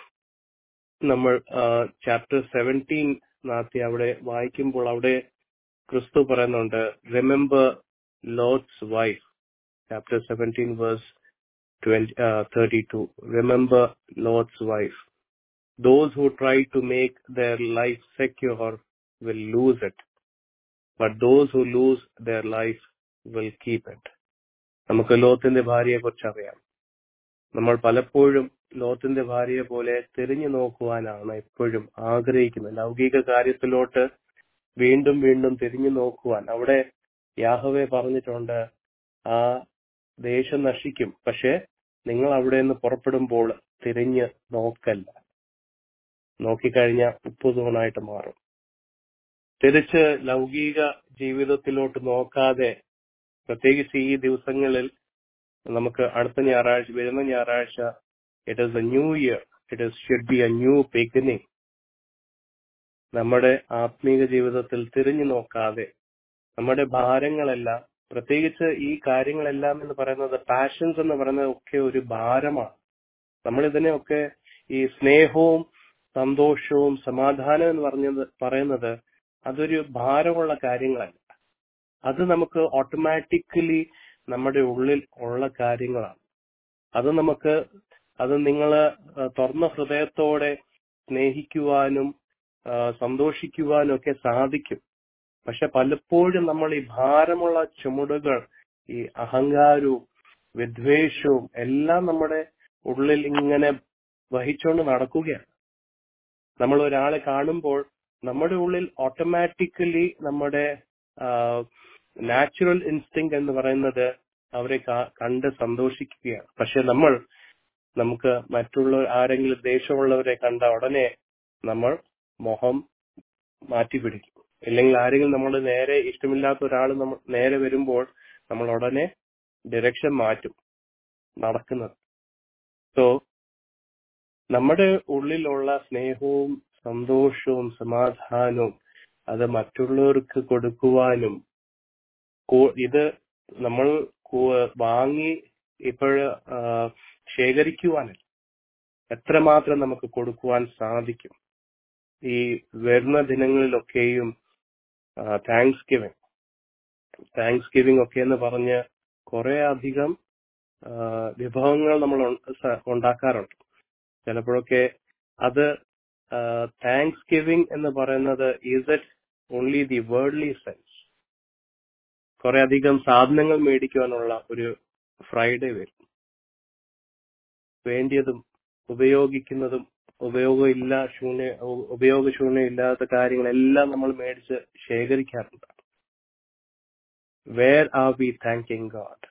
നമ്മൾ ചാപ്റ്റർ സെവൻറ്റീൻ നാത്തി അവിടെ വായിക്കുമ്പോൾ അവിടെ ക്രിസ്തു പറയുന്നുണ്ട് remember Lot's wife chapter seventeen verse thirty two remember Lot's wife those who try to make their life secure will lose it, but those who lose their life will keep it. നമുക്ക് ലോത്തിന്റെ ഭാര്യയെ കുറിച്ച് അറിയാം നമ്മൾ പലപ്പോഴും ലോത്തിന്റെ ഭാര്യയെ പോലെ തിരിഞ്ഞു നോക്കുവാനാണ് എപ്പോഴും ആഗ്രഹിക്കുന്നത് ലൗകിക കാര്യത്തിലോട്ട് വീണ്ടും വീണ്ടും തിരിഞ്ഞു നോക്കുവാൻ അവിടെ യാഹവെ പറഞ്ഞിട്ടുണ്ട് ആ ദേശം നശിക്കും പക്ഷെ നിങ്ങൾ അവിടെ നിന്ന് പുറപ്പെടുമ്പോൾ തിരിഞ്ഞ് നോക്കല്ല നോക്കിക്കഴിഞ്ഞാൽ ഉപ്പുതൂണായിട്ട് മാറും തിരിച്ച് ലൗകിക ജീവിതത്തിലോട്ട് നോക്കാതെ പ്രത്യേകിച്ച് ഈ ദിവസങ്ങളിൽ നമുക്ക് അടുത്ത ഞായറാഴ്ച വരുന്ന ഞായറാഴ്ച it is a new year it is should be a new beginning നമ്മുടെ ആത്മീക ജീവിതത്തിൽ തിരിഞ്ഞു നോക്കാതെ നമ്മുടെ ഭാരങ്ങളെല്ലാം പ്രത്യേകിച്ച് ഈ കാര്യങ്ങളെല്ലാം എന്ന് പറയുന്നത് പാഷൻസ് എന്ന് പറയുന്നത് ഒക്കെ ഒരു ഭാരമാണ് നമ്മൾ ഇതിനെയൊക്കെ ഈ സ്നേഹവും സന്തോഷവും സമാധാനം എന്ന് പറഞ്ഞത് പറയുന്നത് അതൊരു ഭാരമുള്ള കാര്യങ്ങളല്ല അത് നമുക്ക് ഓട്ടോമാറ്റിക്കലി നമ്മുടെ ഉള്ളിൽ ഉള്ള കാര്യങ്ങളാണ് അത് നമുക്ക് അത് നിങ്ങൾ തുറന്ന ഹൃദയത്തോടെ സ്നേഹിക്കുവാനും സന്തോഷിക്കുവാനും ഒക്കെ സാധിക്കും പക്ഷെ പലപ്പോഴും നമ്മൾ ഈ ഭാരമുള്ള ചുമടുകൾ ഈ അഹങ്കാരവും വിദ്വേഷവും എല്ലാം നമ്മുടെ ഉള്ളിൽ ഇങ്ങനെ വഹിച്ചുകൊണ്ട് നടക്കുകയാണ് നമ്മൾ ഒരാളെ കാണുമ്പോൾ നമ്മുടെ ഉള്ളിൽ ഓട്ടോമാറ്റിക്കലി നമ്മുടെ നാച്ചുറൽ ഇൻസ്റ്റിങ് എന്ന് പറയുന്നത് അവരെ കണ്ട് സന്തോഷിക്കുകയാണ് പക്ഷെ നമ്മൾ നമുക്ക് മറ്റുള്ള ആരെങ്കിലും ദേഷ്യമുള്ളവരെ കണ്ട ഉടനെ നമ്മൾ മുഖം മാറ്റി പിടിക്കും ഇല്ലെങ്കിൽ ആരെങ്കിലും നമ്മൾ നേരെ ഇഷ്ടമില്ലാത്ത ഒരാൾ നമ്മൾ നേരെ വരുമ്പോൾ നമ്മൾ ഉടനെ ഡിറക്ഷൻ മാറ്റും നടക്കുന്നത് സോ നമ്മുടെ ഉള്ളിലുള്ള സ്നേഹവും സന്തോഷവും സമാധാനവും അത് മറ്റുള്ളവർക്ക് കൊടുക്കുവാനും ഇത് നമ്മൾ വാങ്ങി ഇപ്പോഴ് ശേഖരിക്കുവാനല്ല എത്രമാത്രം നമുക്ക് കൊടുക്കുവാൻ സാധിക്കും ഈ വരുന്ന ദിനങ്ങളിലൊക്കെയും താങ്ക്സ് ഗിവിംഗ് താങ്ക്സ് ഗിവിംഗ് ഒക്കെ എന്ന് പറഞ്ഞ് കുറെ അധികം വിഭവങ്ങൾ നമ്മൾ ഉണ്ടാക്കാറുണ്ട് ചിലപ്പോഴൊക്കെ അത് താങ്ക്സ് ഗിവിംഗ് എന്ന് പറയുന്നത് is it only the worldly sense കുറെ അധികം സാധനങ്ങൾ മേടിക്കുവാനുള്ള ഒരു ഫ്രൈഡേ വരും വേണ്ടിയതും ഉപയോഗിക്കുന്നതും ഉപയോഗമില്ല ശൂന്യ ഉ- ഉപയോഗശൂന്യം ഇല്ലാത്ത കാര്യങ്ങളെല്ലാം നമ്മൾ മേടിച്ച് ശേഖരിക്കാറുണ്ട് where are we thanking God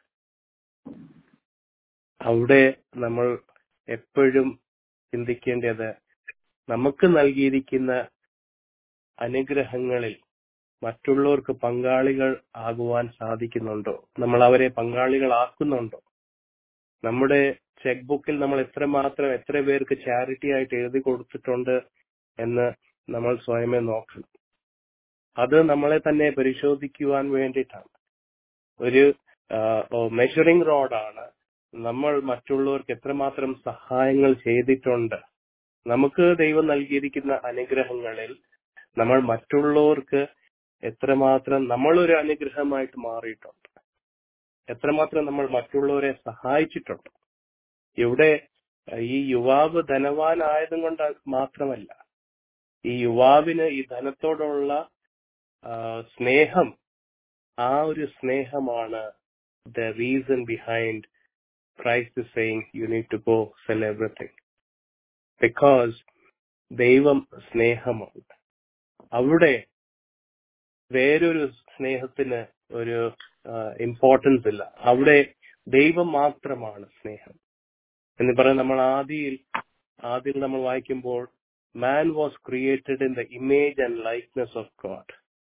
അവിടെ നമ്മൾ എപ്പോഴും ചിന്തിക്കേണ്ടത് നമുക്ക് നൽകിയിരിക്കുന്ന അനുഗ്രഹങ്ങളിൽ മറ്റുള്ളവർക്ക് പങ്കാളികൾ ആകുവാൻ സാധിക്കുന്നുണ്ടോ നമ്മൾ അവരെ പങ്കാളികളാക്കുന്നുണ്ടോ നമ്മുടെ ചെക്ക് ബുക്കിൽ നമ്മൾ എത്രമാത്രം എത്ര പേർക്ക് ചാരിറ്റി ആയിട്ട് എഴുതി കൊടുത്തിട്ടുണ്ട് എന്ന് നമ്മൾ സ്വയമേ നോക്കണം അത് നമ്മളെ തന്നെ പരിശോധിക്കുവാൻ വേണ്ടിയിട്ടാണ് ഒരു മെഷറിംഗ് റോഡാണ് നമ്മൾ മറ്റുള്ളവർക്ക് എത്രമാത്രം സഹായങ്ങൾ ചെയ്തിട്ടുണ്ട് നമുക്ക് ദൈവം നൽകിയിരിക്കുന്ന അനുഗ്രഹങ്ങളിൽ നമ്മൾ മറ്റുള്ളവർക്ക് എത്രമാത്രം നമ്മളൊരു അനുഗ്രഹമായിട്ട് മാറിയിട്ടുണ്ട് എത്രമാത്രം നമ്മൾ മറ്റുള്ളവരെ സഹായിച്ചിട്ടുണ്ട് ഇവിടെ അഹ് ഈ യുവാവ് ധനവാനായതും കൊണ്ട് മാത്രമല്ല ഈ യുവാവിന് ഈ ധനത്തോടുള്ള ആ, സ്നേഹം ആ ഒരു സ്നേഹമാണ് the reason behind Christ saying you need to go sell everything because ദൈവം സ്നേഹമാണ് അവിടെ വേറൊരു സ്നേഹത്തിന് ഒരു ഇമ്പോർട്ടൻസ് ഇല്ല അവിടെ ദൈവം മാത്രമാണ് സ്നേഹം എന്ന് പറയാൻ നമ്മൾ ആദിയിൽ ആദ്യം നമ്മൾ വായിക്കുമ്പോൾ man was created in the image and likeness of God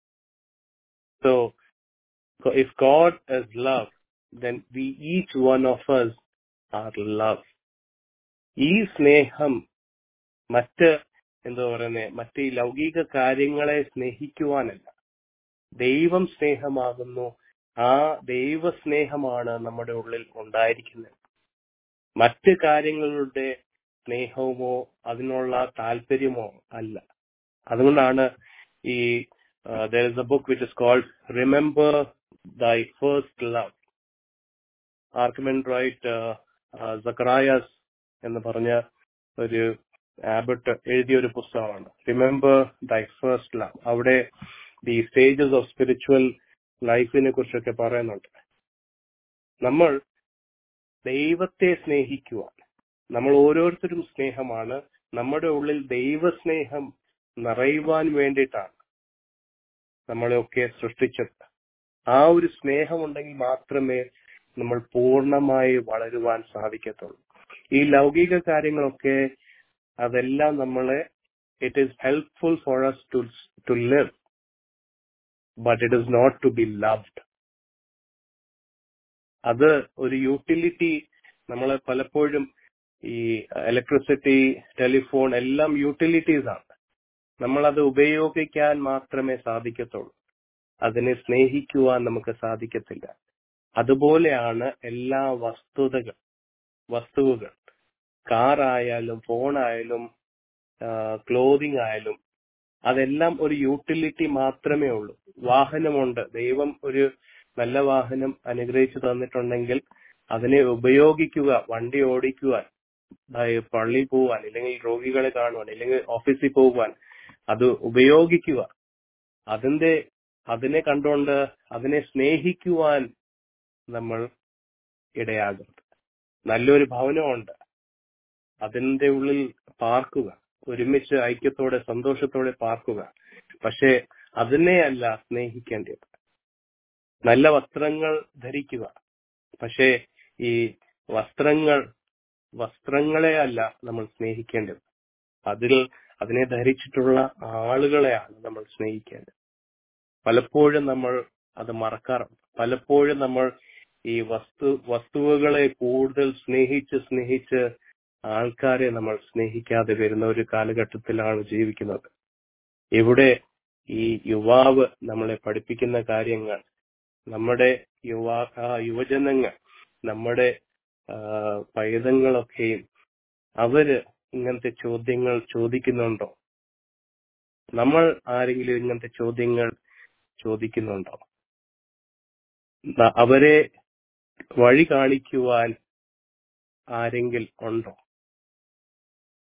so if God is love then we each one of us are love ഈ സ്നേഹം മറ്റ് എന്താ പറയുന്നത് മറ്റ് ഈ ലൗകിക കാര്യങ്ങളെ സ്നേഹിക്കുവാനല്ല ദൈവം സ്നേഹമാകുന്നു ആ ദൈവ സ്നേഹമാണ് നമ്മുടെ ഉള്ളിൽ ഉണ്ടായിരിക്കുന്നത് മറ്റ് കാര്യങ്ങളുടെ സ്നേഹവുമോ അതിനുള്ള താല്പര്യമോ അല്ല അതുകൊണ്ടാണ് ഈ there is a book which is called remember thy first love Archimandrite Zacharias എന്ന് പറഞ്ഞ ഒരു ആബർട്ട് എഴുതിയ ഒരു പുസ്തകമാണ് റിമെമ്പർ ദൈ ഫസ്റ്റ് ലവ് അവിടെ ദി സ്റ്റേജസ് ഓഫ് സ്പിരിച്വൽ ലൈഫിനെ കുറിച്ചൊക്കെ പറയുന്നുണ്ട് നമ്മൾ ദൈവത്തെ സ്നേഹിക്കുവാൻ നമ്മൾ ഓരോരുത്തരും സ്നേഹമാണ് നമ്മുടെ ഉള്ളിൽ ദൈവസ്നേഹം നിറയുവാൻ വേണ്ടിയിട്ടാണ് നമ്മളെയൊക്കെ സൃഷ്ടിച്ചത് ആ ഒരു സ്നേഹമുണ്ടെങ്കിൽ മാത്രമേ നമ്മൾ പൂർണ്ണമായി വളരുവാൻ സാധിക്കത്തുള്ളൂ ഈ ലൗകിക കാര്യങ്ങളൊക്കെ അതെല്ലാം നമ്മളെ it is helpful for us to to live but it is not to be loved അത് ഒരു യൂട്ടിലിറ്റി നമ്മൾ പലപ്പോഴും ഈ ഇലക്ട്രിസിറ്റി ടെലിഫോൺ എല്ലാം യൂട്ടിലിറ്റീസ് ആണ് നമ്മൾ അത് ഉപയോഗിക്കാൻ മാത്രമേ സാധിക്കത്തുള്ളൂ അതിനെ സ്നേഹിക്കുവാൻ നമുക്ക് സാധിക്കത്തില്ല അതുപോലെയാണ് എല്ലാ വസ്തുതകൾ വസ്തുവുകൾ കാർ ആയാലും ഫോൺ ആയാലും ക്ലോതിങ് ആയാലും അതെല്ലാം ഒരു യൂട്ടിലിറ്റി മാത്രമേ ഉള്ളൂ വാഹനമുണ്ട് ദൈവം ഒരു നല്ല വാഹനം അനുഗ്രഹിച്ചു തന്നിട്ടുണ്ടെങ്കിൽ അതിനെ ഉപയോഗിക്കുക വണ്ടി ഓടിക്കുവാൻ അതായത് പള്ളിയിൽ പോവാൻ അല്ലെങ്കിൽ രോഗികളെ കാണുവാൻ അല്ലെങ്കിൽ ഓഫീസിൽ പോകുവാൻ അത് ഉപയോഗിക്കുക അതിന്റെ അതിനെ കണ്ടുകൊണ്ട് അതിനെ സ്നേഹിക്കുവാൻ നമ്മൾ ഇടയാകുന്നത് നല്ലൊരു ഭവനമുണ്ട് അതിന്റെ ഉള്ളിൽ പാർക്കുക ഒരുമിച്ച് ഐക്യത്തോടെ സന്തോഷത്തോടെ പാർക്കുക പക്ഷെ അതിനെയല്ല സ്നേഹിക്കേണ്ടത് നല്ല വസ്ത്രങ്ങൾ ധരിക്കുക പക്ഷേ ഈ വസ്ത്രങ്ങൾ വസ്ത്രങ്ങളെ അല്ല നമ്മൾ സ്നേഹിക്കേണ്ടത് അതിൽ അതിനെ ധരിച്ചിട്ടുള്ള ആളുകളെയാണ് നമ്മൾ സ്നേഹിക്കേണ്ടത് പലപ്പോഴും നമ്മൾ അത് മറക്കാറുണ്ട് പലപ്പോഴും നമ്മൾ ഈ വസ്തു വസ്തുവകളെ കൂടുതൽ സ്നേഹിച്ച് സ്നേഹിച്ച് ആൾക്കാരെ നമ്മൾ സ്നേഹിക്കാതെ വരുന്ന ഒരു കാലഘട്ടത്തിലാണ് ജീവിക്കുന്നത് ഇവിടെ ഈ യുവാവ് നമ്മളെ പഠിപ്പിക്കുന്ന കാര്യങ്ങൾ നമ്മുടെ യുവാ ആ യുവജനങ്ങൾ നമ്മുടെ ആ, പൈതങ്ങളൊക്കെയും അവര് ഇങ്ങനത്തെ ചോദ്യങ്ങൾ ചോദിക്കുന്നുണ്ടോ നമ്മൾ ആരെങ്കിലും ഇങ്ങനത്തെ ചോദ്യങ്ങൾ ചോദിക്കുന്നുണ്ടോ ന- അവരെ വഴി കാണിക്കുവാൻ ആരെങ്കിലും ഉണ്ടോ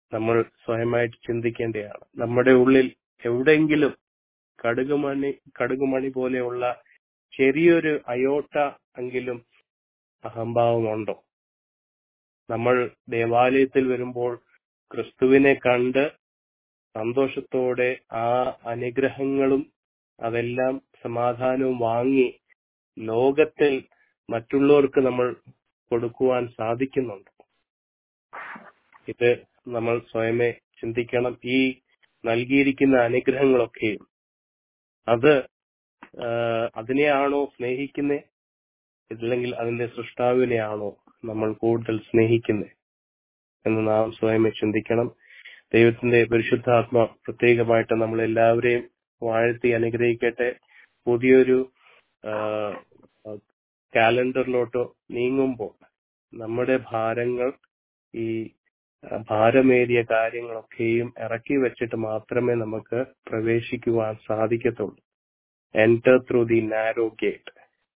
നമ്മൾ സ്വയമായിട്ട് ചിന്തിക്കേണ്ടതാണ് നമ്മുടെ ഉള്ളിൽ എവിടെയെങ്കിലും കടുകുമണി കടുകുമണി പോലെയുള്ള ചെറിയൊരു അയോട്ട എങ്കിലും അഹംഭാവമുണ്ടോ നമ്മൾ ദേവാലയത്തിൽ വരുമ്പോൾ ക്രിസ്തുവിനെ കണ്ട് സന്തോഷത്തോടെ ആ അനുഗ്രഹങ്ങളും അതെല്ലാം സമാധാനവും വാങ്ങി ലോകത്തിൽ മറ്റുള്ളവർക്ക് നമ്മൾ കൊടുക്കുവാൻ സാധിക്കുന്നുണ്ട് ഇത് നമ്മൾ സ്വയമേ ചിന്തിക്കണം ഈ നൽകിയിരിക്കുന്ന അനുഗ്രഹങ്ങളൊക്കെയും അത് ആഹ് അതിനെയാണോ സ്നേഹിക്കുന്നത് ഇല്ലെങ്കിൽ അതിന്റെ സൃഷ്ടാവിനെയാണോ നമ്മൾ കൂടുതൽ സ്നേഹിക്കുന്നത് എന്ന് നാം സ്വയമേ ചിന്തിക്കണം ദൈവത്തിന്റെ പരിശുദ്ധാത്മ പ്രത്യേകമായിട്ട് നമ്മൾ എല്ലാവരെയും വാഴ്ത്തി അനുഗ്രഹിക്കട്ടെ പുതിയൊരു കാലണ്ടറിലോട്ടോ നീങ്ങുമ്പോൾ നമ്മുടെ ഭാരങ്ങൾ ഈ ആ, ഭാരമേറിയ കാര്യങ്ങളൊക്കെയും ഇറക്കി വെച്ചിട്ട് മാത്രമേ നമുക്ക് പ്രവേശിക്കുവാൻ സാധിക്കത്തുള്ളൂ enter through the narrow gate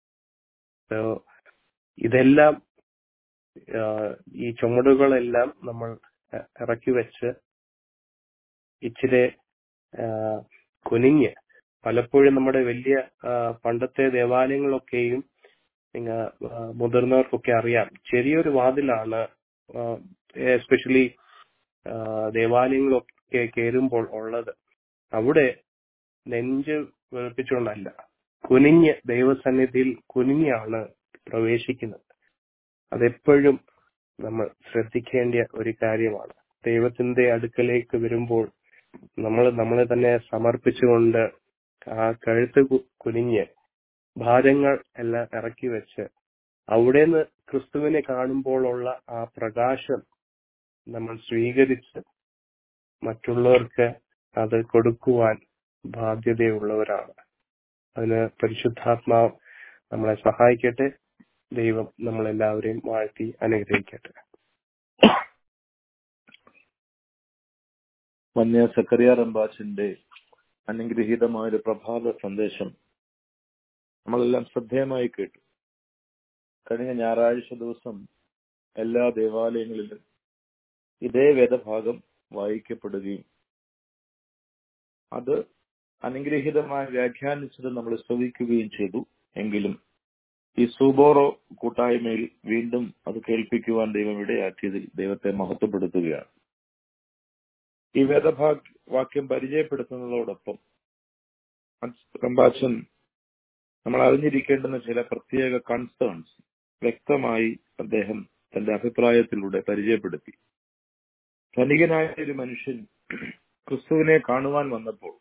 ഇതെല്ലാം ആ, ഈ ചുമടുകളെല്ലാം നമ്മൾ ഇ- ഇറക്കി വെച്ച് ഇച്ചിരി ആ, കുനിഞ്ഞ് പലപ്പോഴും നമ്മുടെ വലിയ ആ, പണ്ടത്തെ ദേവാലയങ്ങളൊക്കെയും നിങ്ങ ആ, മുതിർന്നവർക്കൊക്കെ അറിയാം ചെറിയൊരു വാതിലാണ് എസ്പെഷ്യലി ദേവാലയങ്ങളൊക്കെ കയറുമ്പോൾ ഉള്ളത് അവിടെ നെഞ്ച് വെളുപ്പിച്ചുകൊണ്ടല്ല കുനിഞ്ഞ് ദൈവസന്നിധിയിൽ കുനിഞ്ഞാണ് പ്രവേശിക്കുന്നത് അതെപ്പോഴും നമ്മൾ ശ്രദ്ധിക്കേണ്ട ഒരു കാര്യമാണ് ദൈവത്തിന്റെ അടുക്കലേക്ക് വരുമ്പോൾ നമ്മൾ നമ്മളെ തന്നെ സമർപ്പിച്ചുകൊണ്ട് ആ കഴുത്ത് കു- കുനിഞ്ഞ് ഭാരങ്ങൾ എല്ലാം ഇറക്കി വെച്ച് അവിടെ നിന്ന് ക്രിസ്തുവിനെ കാണുമ്പോഴുള്ള ആ പ്രകാശം നമ്മൾ സ്വീകരിച്ച് മറ്റുള്ളവർക്ക് അത് കൊടുക്കുവാൻ ബാധ്യതയുള്ളവരാണ് അതിന് പരിശുദ്ധാത്മാവ് നമ്മളെ സഹായിക്കട്ടെ ദൈവം നമ്മളെല്ലാവരെയും വാഴ്ത്തി അനുഗ്രഹിക്കട്ടെ വന്യ സക്കറിയ റംബാച്ചിന്റെ അനുഗ്രഹീതമായ ഒരു പ്രഭാത സന്ദേശം നമ്മളെല്ലാം ശ്രദ്ധേയമായി കേട്ടു കഴിഞ്ഞ ഞായറാഴ്ച ദിവസം എല്ലാ ദേവാലയങ്ങളിലും ഇതേ വേദഭാഗം വായിക്കപ്പെടുകയും അത് അനുഗ്രഹീതമായി വ്യാഖ്യാനിച്ചത് നമ്മൾ ശ്രവിക്കുകയും ചെയ്തു എങ്കിലും ഈ സൂബോറോ കൂട്ടായ്മയിൽ വീണ്ടും അത് കേൾപ്പിക്കുവാൻ ദൈവം ഇടയാക്കിയതിൽ ദൈവത്തെ മഹത്വപ്പെടുത്തുകയാണ് ഈ വേദഭാഗ് വാക്യം പരിചയപ്പെടുത്തുന്നതോടൊപ്പം റംബാച്ചൻ നമ്മൾ അറിഞ്ഞിരിക്കേണ്ടുന്ന ചില പ്രത്യേക കൺസേൺസ് വ്യക്തമായി അദ്ദേഹം തന്റെ അഭിപ്രായത്തിലൂടെ പരിചയപ്പെടുത്തി ധനികനായ ഒരു മനുഷ്യൻ ക്രിസ്തുവിനെ കാണുവാൻ വന്നപ്പോൾ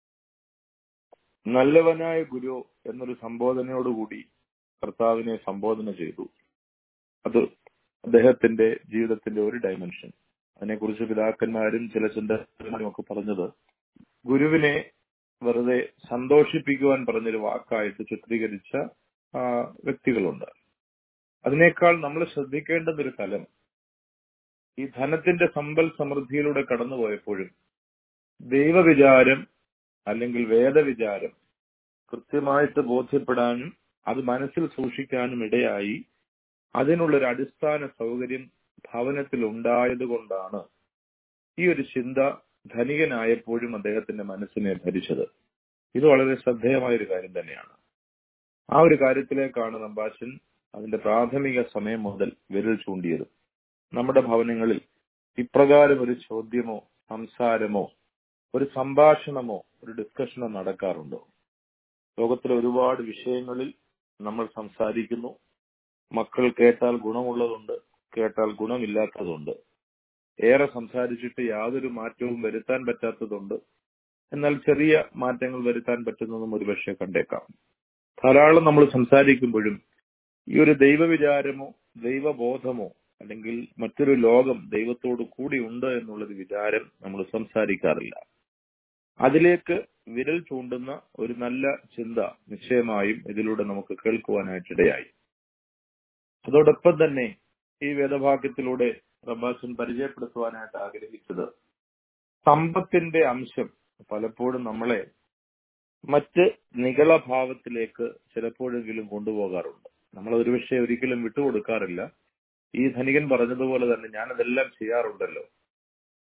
നല്ലവനായ ഗുരു എന്നൊരു സംബോധനയോടുകൂടി കർത്താവിനെ സംബോധന ചെയ്തു അത് അദ്ദേഹത്തിന്റെ ജീവിതത്തിന്റെ ഒരു ഡയമെൻഷൻ അതിനെക്കുറിച്ച് പിതാക്കന്മാരും ചില ചിന്തകന്മാരും ഒക്കെ പറഞ്ഞത് ഗുരുവിനെ വെറുതെ സന്തോഷിപ്പിക്കുവാൻ പറഞ്ഞൊരു വാക്കായിട്ട് ചിത്രീകരിച്ച ആ, വ്യക്തികളുണ്ട് അതിനേക്കാൾ നമ്മൾ ശ്രദ്ധിക്കേണ്ടുന്ന ഒരു തലം ഈ ധനത്തിന്റെ സമ്പൽ സമൃദ്ധിയിലൂടെ കടന്നുപോയപ്പോഴും ദൈവവിചാരം അല്ലെങ്കിൽ വേദവിചാരം കൃത്യമായിട്ട് ബോധ്യപ്പെടാനും അത് മനസ്സിൽ സൂക്ഷിക്കാനും ഇടയായി അതിനുള്ളൊരു അടിസ്ഥാന സൗകര്യം ഭവനത്തിൽ ഉണ്ടായത് കൊണ്ടാണ് ഈ ഒരു ചിന്ത ധനികനായപ്പോഴും അദ്ദേഹത്തിന്റെ മനസ്സിനെ ഭരിച്ചത് ഇത് വളരെ ശ്രദ്ധേയമായ ഒരു കാര്യം തന്നെയാണ് ആ ഒരു കാര്യത്തിലേക്കാണ് നമ്പാശൻ അതിന്റെ പ്രാഥമിക സമയം മുതൽ വിരൽ ചൂണ്ടിയത് നമ്മുടെ ഭവനങ്ങളിൽ ഇപ്രകാരം ഒരു ചോദ്യമോ സംസാരമോ ഒരു സംഭാഷണമോ ഒരു ഡിസ്കഷനോ നടക്കാറുണ്ടോ ലോകത്തിലെ ഒരുപാട് വിഷയങ്ങളിൽ നമ്മൾ സംസാരിക്കുന്നു മക്കൾ കേട്ടാൽ ഗുണമുള്ളതുണ്ട് കേട്ടാൽ ഗുണമില്ലാത്തതുണ്ട് ഏറെ സംസാരിച്ചിട്ട് യാതൊരു മാറ്റവും വരുത്താൻ പറ്റാത്തതുണ്ട് എന്നാൽ ചെറിയ മാറ്റങ്ങൾ വരുത്താൻ പറ്റുന്നതും ഒരുപക്ഷെ കണ്ടേക്കാം ധാരാളം നമ്മൾ സംസാരിക്കുമ്പോഴും ഈ ഒരു ദൈവവിചാരമോ ദൈവബോധമോ അല്ലെങ്കിൽ മറ്റൊരു ലോകം ദൈവത്തോട് കൂടി ഉണ്ട് എന്നുള്ളൊരു വിചാരം നമ്മൾ സംസാരിക്കാറില്ല അതിലേക്ക് വിരൽ ചൂണ്ടുന്ന ഒരു നല്ല ചിന്ത നിശ്ചയമായും ഇതിലൂടെ നമുക്ക് കേൾക്കുവാനായിട്ടിടയായി അതോടൊപ്പം തന്നെ ഈ വേദഭാഗ്യത്തിലൂടെ പ്രഭാഷൻ പരിചയപ്പെടുത്തുവാനായിട്ട് ആഗ്രഹിച്ചത് സമ്പത്തിന്റെ അംശം പലപ്പോഴും നമ്മളെ മറ്റ് നികളഭാവത്തിലേക്ക് ചിലപ്പോഴെങ്കിലും കൊണ്ടുപോകാറുണ്ട് നമ്മൾ ഒരുപക്ഷെ ഒരിക്കലും വിട്ടുകൊടുക്കാറില്ല ഈ ധനികൻ പറഞ്ഞതുപോലെ തന്നെ ഞാനതെല്ലാം ചെയ്യാറുണ്ടല്ലോ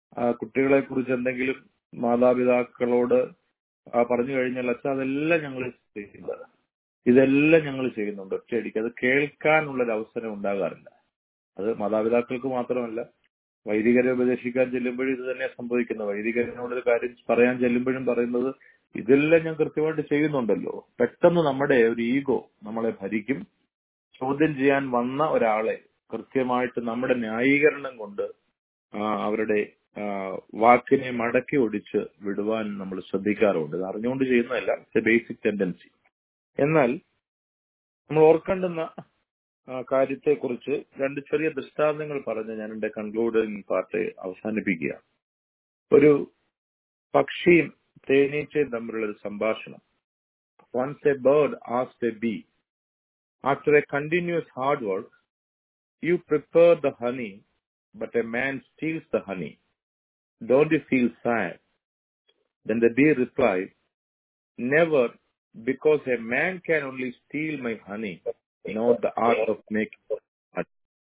ആ, കുട്ടികളെ കുറിച്ച് എന്തെങ്കിലും മാതാപിതാക്കളോട് ആ, പറഞ്ഞു കഴിഞ്ഞാൽ അച്ഛാ അതെല്ലാം ഞങ്ങൾ ചെയ്യുന്നത് ഇതെല്ലാം ഞങ്ങൾ ചെയ്യുന്നുണ്ട് ഒറ്റയടിക്ക് അത് കേൾക്കാനുള്ള ഒരു അവസരം ഉണ്ടാകാറില്ല അത് മാതാപിതാക്കൾക്ക് മാത്രമല്ല വൈദികരെ ഉപദേശിക്കാൻ ചെല്ലുമ്പോഴും ഇത് തന്നെ സംഭവിക്കുന്നത് വൈദികരനോട് ഒരു കാര്യം പറയാൻ ചെല്ലുമ്പോഴും പറയുന്നത് ഇതെല്ലാം ഞാൻ കൃത്യമായിട്ട് ചെയ്യുന്നുണ്ടല്ലോ പെട്ടെന്ന് നമ്മുടെ ഒരു ഈഗോ നമ്മളെ ഭരിക്കും ചോദ്യം ചെയ്യാൻ വന്ന ഒരാളെ കൃത്യമായിട്ട് നമ്മുടെ ന്യായീകരണം കൊണ്ട് ആ, അവരുടെ ആ, വാക്കിനെ മടക്കി ഒടിച്ച് വിടുവാൻ നമ്മൾ ശ്രദ്ധിക്കാറുണ്ട് ഇത് അറിഞ്ഞുകൊണ്ട് ചെയ്യുന്നതല്ല ഇറ്റ്സ് എ ബേസിക് ടെൻഡൻസി എന്നാൽ നമ്മൾ ഓർക്കേണ്ടുന്ന കാര്യത്തെ കുറിച്ച് രണ്ട് ചെറിയ ദൃഷ്ടാന്തങ്ങൾ പറഞ്ഞ് ഞാൻ എന്റെ കൺക്ലൂഡിംഗ് പാർട്ട് അവസാനിപ്പിക്കുക ഒരു പക്ഷിയും തേനീച്ചയും തമ്മിലുള്ള ഒരു സംഭാഷണം once a bird asked a bee after a continuous hard work you prepare the honey but a man steals the honey don't you feel sad then the bee reply never because a man can only steal my honey, not the art of making honey.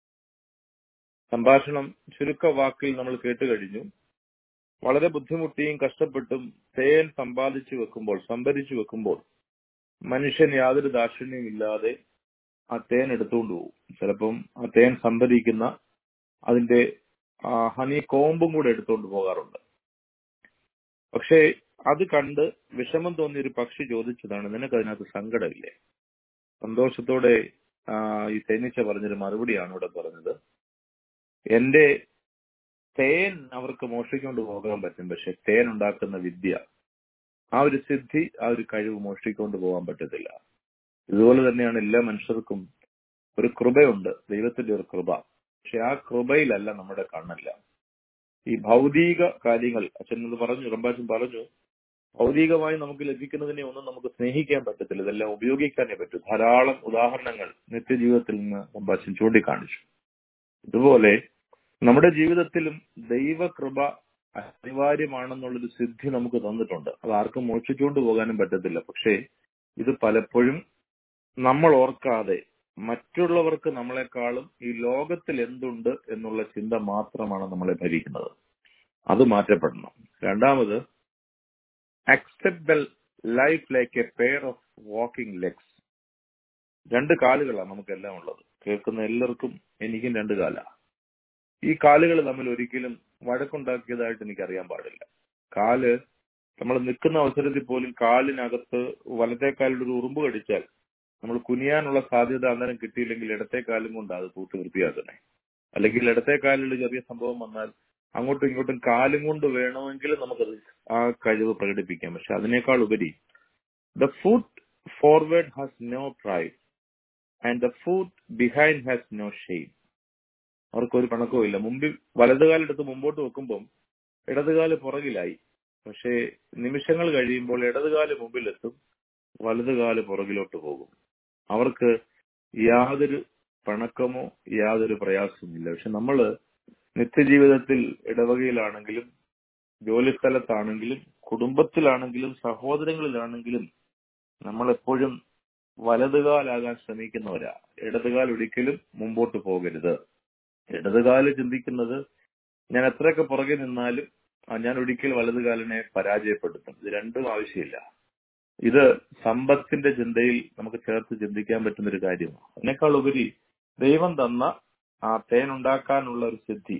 സംഭാഷണം ചുരുക്ക വാക്കിൽ നമ്മൾ കേട്ട് കഴിഞ്ഞു വളരെ ബുദ്ധിമുട്ടിയും കഷ്ടപ്പെട്ടും തേൻ സമ്പാദിച്ചു വെക്കുമ്പോൾ സംഭരിച്ചു വെക്കുമ്പോൾ മനുഷ്യൻ യാതൊരു ദാക്ഷിണ്യവും ഇല്ലാതെ ആ തേൻ എടുത്തുകൊണ്ട് പോകും ചിലപ്പം ആ തേൻ സംഭരിക്കുന്ന അതിന്റെ ആ ഹണി കോമ്പും കൂടെ എടുത്തുകൊണ്ട് പോകാറുണ്ട് പക്ഷേ അത് കണ്ട് വിഷമം തോന്നിയ ഒരു പക്ഷി ചോദിച്ചതാണ് നിനക്ക് അതിനകത്ത് സങ്കടമില്ലേ സന്തോഷത്തോടെ ആ, ഈ തേനീച്ച പറഞ്ഞൊരു മറുപടിയാണ് ഇവിടെ പറഞ്ഞത് എന്റെ തേൻ അവർക്ക് മോഷ്ടിക്കൊണ്ട് പോകാൻ പറ്റും പക്ഷെ തേൻ ഉണ്ടാക്കുന്ന വിദ്യ ആ ഒരു സിദ്ധി ആ ഒരു കഴിവ് മോഷ്ടിക്കൊണ്ട് പോകാൻ പറ്റത്തില്ല ഇതുപോലെ തന്നെയാണ് എല്ലാ മനുഷ്യർക്കും ഒരു കൃപയുണ്ട് ദൈവത്തിന്റെ ഒരു കൃപ പക്ഷെ ആ കൃപയിലല്ല നമ്മുടെ കണ്ണല്ല ഈ ഭൗതിക കാര്യങ്ങൾ അച്ഛൻ ഇത് പറഞ്ഞു റമ്പാച്ചൻ പറഞ്ഞു ഭൗതികമായി നമുക്ക് ലഭിക്കുന്നതിനെ ഒന്നും നമുക്ക് സ്നേഹിക്കാൻ പറ്റത്തില്ല ഇതെല്ലാം ഉപയോഗിക്കാനേ പറ്റൂ ധാരാളം ഉദാഹരണങ്ങൾ നിത്യജീവിതത്തിൽ നിന്ന് റമ്പാച്ചൻ ചൂണ്ടിക്കാണിച്ചു ഇതുപോലെ നമ്മുടെ ജീവിതത്തിലും ദൈവകൃപ അനിവാര്യമാണെന്നുള്ളൊരു സിദ്ധി നമുക്ക് തന്നിട്ടുണ്ട് അത് ആർക്കും മോഷിച്ചുകൊണ്ട് പോകാനും പറ്റത്തില്ല പക്ഷേ ഇത് പലപ്പോഴും നമ്മൾ ഓർക്കാതെ മറ്റുള്ളവർക്ക് നമ്മളെക്കാളും ഈ ലോകത്തിൽ എന്തുണ്ട് എന്നുള്ള ചിന്ത മാത്രമാണ് നമ്മളെ ഭരിക്കുന്നത് അത് മാറ്റപ്പെടണം രണ്ടാമത് accept the life like a pair of walking legs രണ്ട് കാലുകളാണ് നമുക്കെല്ലാം ഉള്ളത് കേൾക്കുന്ന എല്ലാവർക്കും എനിക്കും രണ്ട് കാലാ ഈ കാലുകൾ തമ്മിൽ ഒരിക്കലും വഴക്കുണ്ടാക്കിയതായിട്ട് എനിക്ക് അറിയാൻ പാടില്ല കാല് നമ്മൾ നിൽക്കുന്ന അവസരത്തിൽ പോലും കാലിനകത്ത് വലത്തെ കാലിൽ ഒരു ഉറുമ്പ് കടിച്ചാൽ നമ്മൾ കുനിയാനുള്ള സാധ്യത അന്നേരം കിട്ടിയില്ലെങ്കിൽ ഇടത്തെ കാലും കൊണ്ട് അത് തൂത്ത് വൃത്തിയാക്കണേ അല്ലെങ്കിൽ ഇടത്തെ കാലിൽ ചെറിയ സംഭവം വന്നാൽ അങ്ങോട്ടും ഇങ്ങോട്ടും കാലും കൊണ്ട് വേണമെങ്കിൽ നമുക്കത് ആ കഴിവ് പ്രകടിപ്പിക്കാം പക്ഷെ അതിനേക്കാൾ ഉപരി the foot forward has no pride and the foot behind has no shame അവർക്ക് ഒരു കണക്കും ഇല്ല മുമ്പിൽ വലതുകാലെടുത്ത് മുമ്പോട്ട് വെക്കുമ്പം ഇടതുകാല് പുറകിലായി പക്ഷേ നിമിഷങ്ങൾ കഴിയുമ്പോൾ ഇടതുകാല് മുമ്പിലെത്തും വലതുകാല് പുറകിലോട്ട് പോകും അവർക്ക് യാതൊരു പണക്കമോ യാതൊരു പ്രയാസവുമില്ല പക്ഷെ നമ്മള് നിത്യജീവിതത്തിൽ ഇടവകയിലാണെങ്കിലും ജോലിസ്ഥലത്താണെങ്കിലും കുടുംബത്തിലാണെങ്കിലും സഹോദരങ്ങളിലാണെങ്കിലും നമ്മൾ എപ്പോഴും വലതുകാലാകാൻ ശ്രമിക്കുന്നവരാ ഇടതുകാൽ ഒരിക്കലും മുമ്പോട്ട് പോകരുത് ഇടതുകാല് ചിന്തിക്കുന്നത് ഞാൻ എത്രയൊക്കെ പുറകെ നിന്നാലും ആ, ഞാൻ ഒരിക്കൽ വലതുകാലിനെ പരാജയപ്പെടുത്തും ഇത് രണ്ടും ആവശ്യമില്ല ഇത് സമ്പത്തിന്റെ ചിന്തയിൽ നമുക്ക് ചേർത്ത് ചിന്തിക്കാൻ പറ്റുന്ന ഒരു കാര്യമാണ് അതിനേക്കാൾ ഉപരി ദൈവം തന്ന ആ തേൻ ഉണ്ടാക്കാനുള്ള ഒരു സിദ്ധി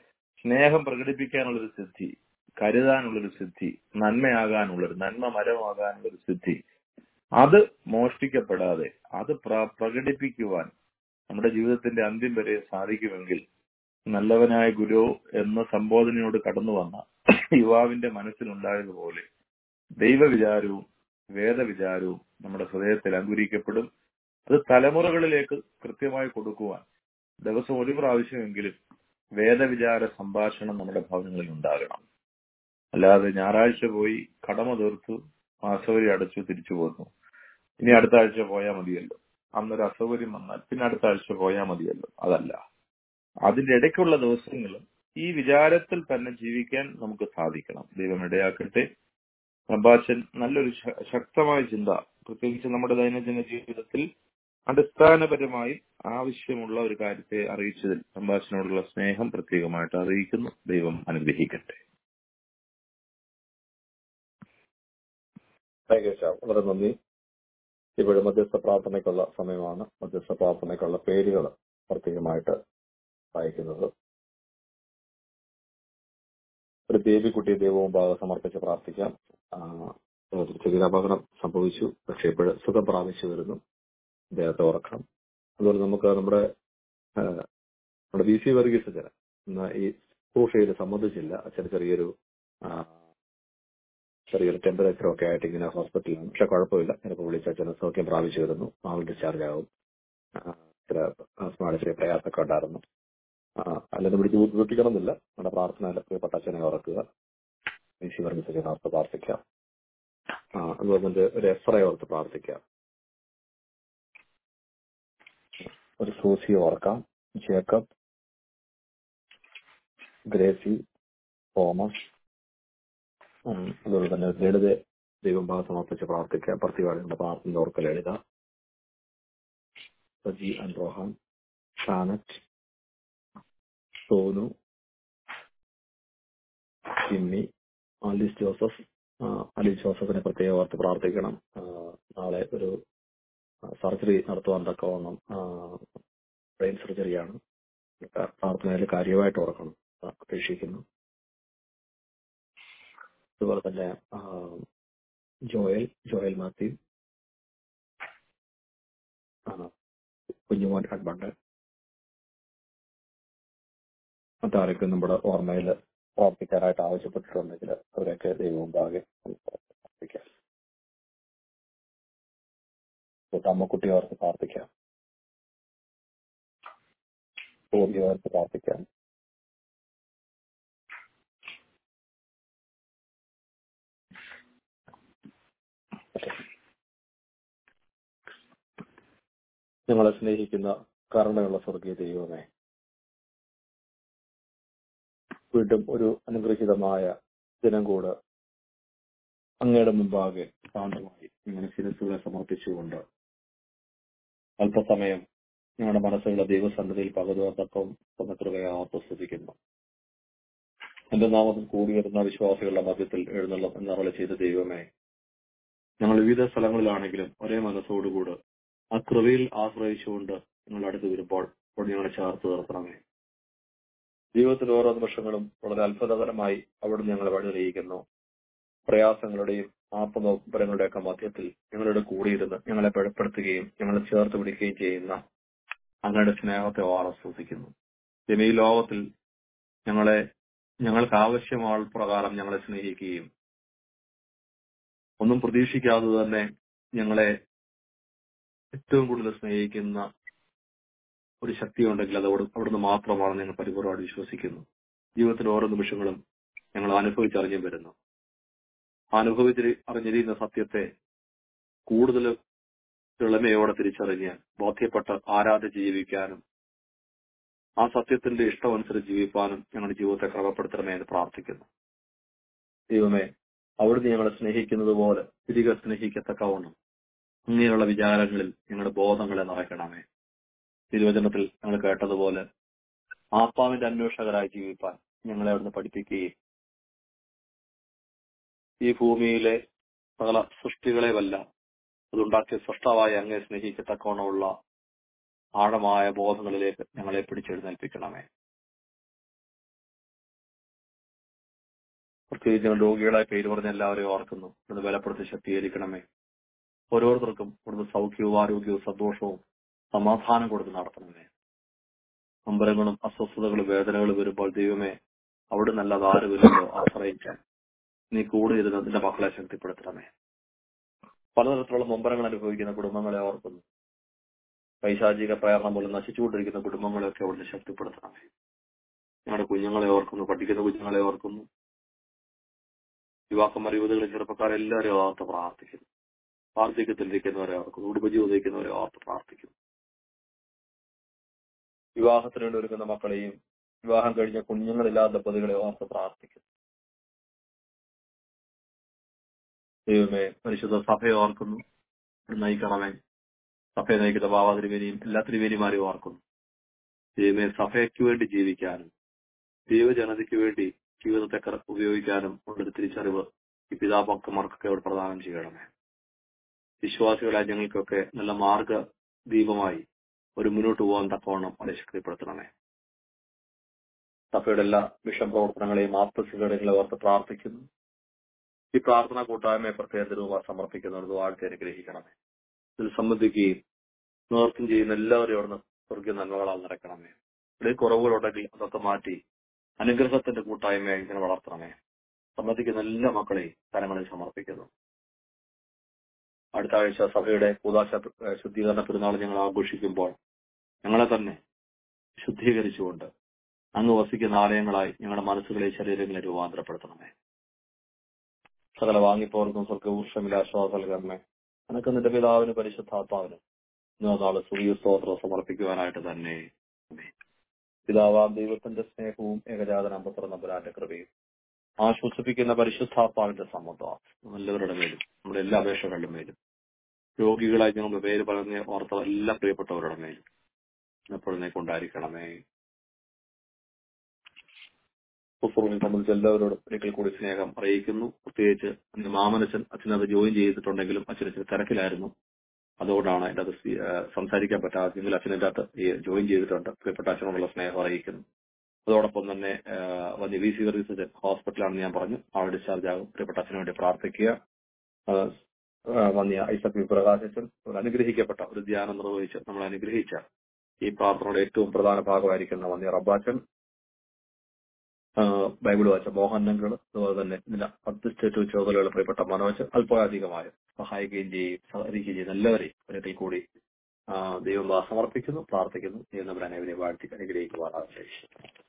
സ്നേഹം പ്രകടിപ്പിക്കാനുള്ള ഒരു സിദ്ധി കരുതാനുള്ള ഒരു സിദ്ധി നന്മയാകാനുള്ള ഒരു നന്മ മരമാകാനുള്ള ഒരു സിദ്ധി അത് മോഷ്ടിക്കപ്പെടാതെ അത് പ്ര- പ്രകടിപ്പിക്കുവാൻ നമ്മുടെ ജീവിതത്തിന്റെ അന്ത്യം വരെ സാധിക്കുമെങ്കിൽ നല്ലവനായ ഗുരു എന്ന സംബോധനയോട് കടന്നു വന്ന യുവാവിന്റെ മനസ്സിലുണ്ടായതുപോലെ ദൈവവിചാരവും വേദവിചാരവും നമ്മുടെ ഹൃദയത്തിൽ അങ്കുരിക്കപ്പെടും അത് തലമുറകളിലേക്ക് കൃത്യമായി കൊടുക്കുവാൻ ദിവസം ഒരു പ്രാവശ്യമെങ്കിലും വേദവിചാര സംഭാഷണം നമ്മുടെ ഭവനങ്ങളിൽ ഉണ്ടാകണം അല്ലാതെ ഞായറാഴ്ച പോയി കടമ തീർത്തു മാസവരി അടച്ചു തിരിച്ചു പോന്നു ഇനി അടുത്ത ആഴ്ച പോയാൽ മതിയല്ലോ അന്നൊരു അസൗകര്യം വന്നാൽ പിന്നെ അടുത്ത ആഴ്ച പോയാൽ മതിയല്ലോ അതല്ല അതിന്റെ ഇടയ്ക്കുള്ള ദിവസങ്ങളും ഈ വിചാരത്തിൽ തന്നെ ജീവിക്കാൻ നമുക്ക് സാധിക്കണം ദൈവം ഇടയാക്കട്ടെ പ്രഭാഷൻ നല്ലൊരു ശ- ശക്തമായ ചിന്ത പ്രത്യേകിച്ച് നമ്മുടെ ദൈനംദിന ജീവിതത്തിൽ അടിസ്ഥാനപരമായി ആവശ്യമുള്ള ഒരു കാര്യത്തെ അറിയിച്ചതിൽ സംഭാഷണയോടുള്ള സ്നേഹം പ്രത്യേകമായിട്ട് അറിയിക്കുന്നു ദൈവം അനുഗ്രഹിക്കട്ടെ താങ്ക് യു ചാ വളരെ നന്ദി ഇപ്പോഴും മധ്യസ്ഥ പ്രാർത്ഥനയ്ക്കുള്ള സമയമാണ് മധ്യസ്ഥ പ്രാർത്ഥനയ്ക്കുള്ള പേരുകൾ പ്രത്യേകമായിട്ട് വായിക്കുന്നത് ഒരു ദേവിക്കുട്ടി ദൈവവും ഭാഗം സമർപ്പിച്ച് പ്രാർത്ഥിക്കാം ആ, ഒരു ചെറിയ അപകടം സംഭവിച്ചു പക്ഷെ ഇപ്പോഴും സുഖം പ്രാപിച്ചു വരുന്നു അദ്ദേഹത്തെ ഓർക്കണം അതുപോലെ നമുക്ക് നമ്മുടെ ആ, നമ്മുടെ വി സി വർഗീസ് അച്ഛന് ഇന്ന് ഈ സൂഷയിൽ സംബന്ധിച്ചില്ല അച്ഛന് ചെറിയൊരു ആ, ചെറിയൊരു ടെമ്പറേച്ചർ ഒക്കെ ആയിട്ട് ഇങ്ങനെ ഹോസ്പിറ്റലിലാണ് പക്ഷെ കുഴപ്പമില്ല ഞാനിപ്പോൾ വിളിച്ച അച്ഛന് സൗഖ്യം പ്രാപിച്ചു വരുന്നു നാളെ ഡിസ്ചാർജ് ആകും ആ, ചില ആസ്മയുടെ ചെറിയ പ്രയാസമൊക്കെ ഉണ്ടായിരുന്നു ആ, അല്ലെന്ന് പിടിച്ച് ബുദ്ധിമുട്ടിക്കണമെന്നില്ല നമ്മുടെ പ്രാർത്ഥനയിൽ പ്രിയപ്പെട്ട അച്ഛനെ ഓർക്കുക വി സി വർഗീസ് അച്ഛനെ ഓർത്ത് പ്രാർത്ഥിക്കാം ആ, അതുപോലെ തന്നെ ഒരു എഫ് ഐ ഓർത്ത് പ്രാർത്ഥിക്കാം ഒരു സൂസി ഓർക്കാം ജേക്കബ് ഗ്രേസി തോമസ് ഉം, അതുപോലെ തന്നെ ലളിത ദൈവം ഭാഗം സമർപ്പിച്ച് പ്രാർത്ഥിക്കാം പ്രതിവാദികളുടെ പ്രാർത്ഥന ഓർക്ക Lalitha Saji and Rohan Shanet Sonu Jimmy Alice Joseph ആ, അലി ജോസഫിനെ പ്രത്യേകം ഓർത്ത് പ്രാർത്ഥിക്കണം ആ, നാളെ ഒരു സർജറി നടത്തുവാൻ തക്കവണ്ണം ബ്രെയിൻ സർജറിയാണ് പ്രാർത്ഥനയിൽ കാര്യമായിട്ട് ഓർക്കണം ആ, അപേക്ഷിക്കുന്നു അതുപോലെ തന്നെ ആ, ജോയൽ ജോയൽ മാത്യു ആ, കുഞ്ഞുമോൻ അഡ്ബണ്ട് മറ്റാരെങ്കിലും നമ്മുടെ ഓർമ്മയിൽ പ്രാർത്ഥിക്കാനായിട്ട് ആവശ്യപ്പെട്ടിട്ടുണ്ടെങ്കിൽ അവരൊക്കെ ദൈവവും ഭാഗെ പ്രാർത്ഥിക്കാം അമ്മക്കുട്ടി ഓർത്ത് പ്രാർത്ഥിക്കാം ഓർമ്മ ഓർത്ത് പ്രാർത്ഥിക്കാം ഞങ്ങളെ സ്നേഹിക്കുന്ന കരുണയുള്ള സ്വർഗീയ ദൈവമേ വീണ്ടും ഒരു അനുഗ്രഹീതമായ ദിനം കൂടെ അങ്ങയുടെ മുമ്പാകെ ശാന്തമായി ഇങ്ങനെ ശിരസുകളെ സമർപ്പിച്ചുകൊണ്ട് അല്പസമയം ഞങ്ങളുടെ മനസ്സുകളുടെ ദൈവസന്നിധിയിൽ പകരുവത്തക്കം എന്ന കൃപയെ ആസ്വദിക്കുന്നു എന്റെ നാമത്തിൽ കൂടി വരുന്ന വിശ്വാസികളുടെ മധ്യത്തിൽ എഴുന്നള്ളം എന്നറളി ചെയ്ത ദൈവമേ ഞങ്ങൾ വിവിധ സ്ഥലങ്ങളിലാണെങ്കിലും ഒരേ മനസ്സോടുകൂടി ആ കൃപയിൽ ആശ്രയിച്ചുകൊണ്ട് നിങ്ങൾ അടുത്ത് വരുമ്പോൾ അപ്പോൾ ഞങ്ങളെ ചേർത്ത് നിർത്തണമേ ജീവിതത്തിൽ ഓരോ നിമിഷങ്ങളും വളരെ അത്ഭുതകരമായി അവിടെ ഞങ്ങളെ വഴി തെളിയിക്കുന്നു പ്രയാസങ്ങളുടെയും ആത്മനോപരങ്ങളുടെയൊക്കെ മധ്യത്തിൽ ഞങ്ങളുടെ കൂടിയിരുന്ന് ഞങ്ങളെ ബലപ്പെടുത്തുകയും ഞങ്ങളെ ചേർത്ത് പിടിക്കുകയും ചെയ്യുന്ന അങ്ങയുടെ സ്നേഹത്തെ ആസ്വദിക്കുന്നു പിന്നെ ഈ ലോകത്തിൽ ഞങ്ങളെ ഞങ്ങൾക്ക് ആവശ്യമായ പ്രകാരം ഞങ്ങളെ സ്നേഹിക്കുകയും ഒന്നും പ്രതീക്ഷിക്കാതെ തന്നെ ഞങ്ങളെ ഏറ്റവും കൂടുതൽ സ്നേഹിക്കുന്ന ഒരു ശക്തി ഉണ്ടെങ്കിൽ അത് അവിടെ അവിടുന്ന് മാത്രമാണ് ഞങ്ങൾ പരിപൂർവ്വമായിട്ട് വിശ്വസിക്കുന്നു ജീവിതത്തിൽ ഓരോ നിമിഷങ്ങളും ഞങ്ങൾ അനുഭവിച്ചറിഞ്ഞു വരുന്നു അനുഭവിച്ച് അറിഞ്ഞിരിക്കുന്ന സത്യത്തെ കൂടുതൽ എളിമയോടെ തിരിച്ചറിഞ്ഞ് ബോധ്യപ്പെട്ട് ആരാധിച്ച് ജീവിക്കാനും ആ സത്യത്തിന്റെ ഇഷ്ടമനുസരിച്ച് ജീവിക്കാനും ഞങ്ങളുടെ ജീവിതത്തെ ക്രമപ്പെടുത്തണമേ എന്ന് പ്രാർത്ഥിക്കുന്നു ദൈവമേ അവിടുന്ന് ഞങ്ങളെ സ്നേഹിക്കുന്നത് പോലെ തിരികെ സ്നേഹിക്കത്തക്കവണ്ണം അങ്ങനെയുള്ള വിചാരങ്ങളിൽ ഞങ്ങളുടെ ബോധങ്ങളെ നിറയ്ക്കണമേ തിരുവചനത്തിൽ ഞങ്ങൾ കേട്ടതുപോലെ ആത്മാവിന്റെ അന്വേഷകരായി ജീവിപ്പാൻ ഞങ്ങളെ അവിടുന്ന് പഠിപ്പിക്കുകയും ഈ ഭൂമിയിലെ സകല സൃഷ്ടികളെവല്ല അതുണ്ടാക്കിയ സൃഷ്ടാവായ അങ്ങേ സ്നേഹിക്കത്തക്കവണ്ണമുള്ള ആഴമായ ബോധങ്ങളിലേക്ക് ഞങ്ങളെ പിടിച്ചെഴുന്നേൽപ്പിക്കണമേ പ്രത്യേകിച്ച് ഞങ്ങൾ രോഗികളായി പേര് പറഞ്ഞ എല്ലാവരെയും ഓർക്കുന്നു ഇവിടുന്ന് ബലപ്പെടുത്തി ശക്തീകരിക്കണമേ ഓരോരുത്തർക്കും ഇവിടുന്ന് സൗഖ്യവും ആരോഗ്യവും സന്തോഷവും സമാധാനം കൊടുത്ത് നടത്തണമേ അമ്പരങ്ങളും അസ്വസ്ഥതകളും വേദനകളും വരുമ്പോൾ ദൈവമേ അവിടെ നല്ലത് ആരുമില്ലല്ലോ ആശ്രയിക്കാൻ നീ കൂടെ ഇരുന്ന് നിന്റെ മക്കളെ ശക്തിപ്പെടുത്തണമേ പലതരത്തിലുള്ള നൊമ്പരങ്ങൾ അനുഭവിക്കുന്ന കുടുംബങ്ങളെ ഓർക്കുന്നു പൈശാചിക പ്രേരണ മൂലം നശിച്ചുകൊണ്ടിരിക്കുന്ന കുടുംബങ്ങളെയൊക്കെ അവിടുന്ന് ശക്തിപ്പെടുത്തണമേ ഞങ്ങളുടെ കുഞ്ഞുങ്ങളെ ഓർക്കുന്നു പഠിക്കുന്ന കുഞ്ഞുങ്ങളെ ഓർക്കുന്നു യുവാക്കന്മാർ യുവതികളെ ചെറുപ്പക്കാരെല്ലാവരെയും ഓർത്ത് പ്രാർത്ഥിക്കുന്നു വാർദ്ധക്യത്തിലിരിക്കുന്നവരെ ഓർക്കുന്നു കുടുംബജീവിതം ഓർത്ത് പ്രാർത്ഥിക്കുന്നു വിവാഹത്തിന് വേണ്ടി ഒരുങ്ങുന്ന മക്കളെയും വിവാഹം കഴിഞ്ഞ കുഞ്ഞുങ്ങളില്ലാത്ത ദമ്പതികളെ ഓർത്ത് പ്രാർത്ഥിക്കുന്നു ദൈവമേ പരിശുദ്ധ സഭയെ ഓർക്കുന്നു നയിക്കണമേ സഭയെ നയിക്കുന്ന ബാബ തിരുവേനിയും എല്ലാ തിരുവേനിമാരെയും ഓർക്കുന്നു ദൈവമേ സഭയ്ക്ക് വേണ്ടി ജീവിക്കാനും ദൈവജനതയ്ക്ക് വേണ്ടി ജീവിതത്തെ കറ- ഉപയോഗിക്കാനും ഉള്ളൊരു തിരിച്ചറിവ് ഈ പിതാഭക്തന്മാർക്കൊക്കെ അവിടെ പ്രദാനം ചെയ്യണമേ വിശ്വാസികളായ ഞങ്ങൾക്കൊക്കെ നല്ല മാർഗ ദീപമായി ഒരു മുന്നോട്ട് പോകാൻ തക്കവണ്ണം അവരെ ശക്തിപ്പെടുത്തണമേ സഭയുടെ എല്ലാ മിഷൻ പ്രവർത്തനങ്ങളെയും ആത്മസികളെ ഓർത്ത് പ്രാർത്ഥിക്കുന്നു ഈ പ്രാർത്ഥന കൂട്ടായ്മയെ പ്രത്യേക രൂപ സമർപ്പിക്കുന്നത് വാഴ്ത്തി അനുഗ്രഹിക്കണമേ ഇതിൽ സംബന്ധിക്കുകയും നേതൃത്വം ചെയ്യുന്ന എല്ലാവരെയും അവിടുന്ന് സ്വർഗീയ നന്മകളാൽ നിറയ്ക്കണമേ ഇവിടെ കുറവുകളുണ്ടെങ്കിൽ അതൊക്കെ മാറ്റി അനുഗ്രഹത്തിന്റെ കൂട്ടായ്മയായി ഇങ്ങനെ വളർത്തണമേ സംബന്ധിക്കുന്ന എല്ലാ മക്കളെയും കരങ്ങളിൽ സമർപ്പിക്കുന്നു അടുത്ത ആഴ്ച സഭയുടെ കൂതാശ ഏഹ് ശുദ്ധീകരണ പെരുന്നാൾ ഞങ്ങൾ ആഘോഷിക്കുമ്പോൾ ഞങ്ങളെ തന്നെ ശുദ്ധീകരിച്ചുകൊണ്ട് അങ്ങ് വസിക്കുന്ന ആലയങ്ങളായി ഞങ്ങളുടെ മനസ്സുകളെ ശരീരങ്ങളെ രൂപാന്തരപ്പെടുത്തണമേ സകല വാങ്ങിപ്പോർക്കും സ്വർഗവൃക്ഷമില്ല ആശ്വാസം നൽകണമേ അനക്ക് നിന്റെ പിതാവിന് പരിശുദ്ധാത്മാവിന് ഇന്നോ നാളെ സുഖീയ സ്തോത്രം സമർപ്പിക്കുവാനായിട്ട് തന്നെ ആമേൻ. പിതാവാം ദൈവത്തിന്റെ സ്നേഹവും ഏകജാതന പുത്ര നമ്പുരാന്റെ കൃപയും ആശ്വസിപ്പിക്കുന്ന പരിശുദ്ധാത്മാവിന്റെ സമ്മതം എല്ലാവരുടെ മേലും നമ്മുടെ എല്ലാ അപേക്ഷകളുടെ മേലും രോഗികളായി ഞങ്ങളുടെ പേര് പറഞ്ഞ് ഓർത്ത എല്ലാ പ്രിയപ്പെട്ടവരുടെ മേലും എപ്പോഴും കൊണ്ടായിരിക്കണമേ പുസ്തകങ്ങളെ സംബന്ധിച്ച് എല്ലാവരോടും ഒരിക്കൽ കൂടി സ്നേഹം അറിയിക്കുന്നു പ്രത്യേകിച്ച് എന്റെ മാമനച്ഛൻ അച്ഛനത് ജോയിൻ ചെയ്തിട്ടുണ്ടെങ്കിലും അച്ഛൻ ഇച്ചിരി തിരക്കിലായിരുന്നു അതുകൊണ്ടാണ് എൻ്റെ അത് സ്വീ- ആ, സംസാരിക്കാൻ പറ്റാതെ എങ്കിലും അച്ഛൻ എൻ്റെ അകത്ത് ഈ ജോയിൻ ചെയ്തിട്ടുണ്ട് പ്രിയപ്പെട്ട അച്ഛനോടുള്ള സ്നേഹം അറിയിക്കുന്നു അതോടൊപ്പം തന്നെ ആ, വന്യ വി സി സർവീസ് ഹോസ്പിറ്റലാണെന്ന് ഞാൻ പറഞ്ഞു ആ ഡിസ്ചാർജ് ആകും പ്രിയപ്പെട്ട അച്ഛന് വേണ്ടി പ്രാർത്ഥിക്കുക ആ, ആ, വന്യ ഐസക് വി പ്രകാശൻ ഒരു അനുഗ്രഹിക്കപ്പെട്ട ഒരു ധ്യാനം നിർവഹിച്ച് നമ്മളെ അനുഗ്രഹിച്ച ഈ പ്രാർത്ഥനയുടെ ഏറ്റവും പ്രധാന ഭാഗമായിരിക്കുന്ന വന്യ റബ്ബാച്ചൻ ആ, ബൈബിൾ വായിച്ച മോഹനങ്ങൾ അതുപോലെ തന്നെ ഇതിന്റെ അഡ്മിനിസ്ട്രേറ്റീവ് ചുമതലയുള്ള പ്രിയപ്പെട്ട മനോജ് അല്പാധികമായി സഹായിക്കുകയും ചെയ്യും സഹകരിക്കുകയും ചെയ്യുന്ന എല്ലാവരെയും ഒരിക്കൽ കൂടി ആ, ദൈവം സമർപ്പിക്കുന്നു പ്രാർത്ഥിക്കുന്നു ദൈവം നമ്മുടെ അനേവരെ വാഴ്ത്തി അനുഗ്രഹിക്കുവാനാണ്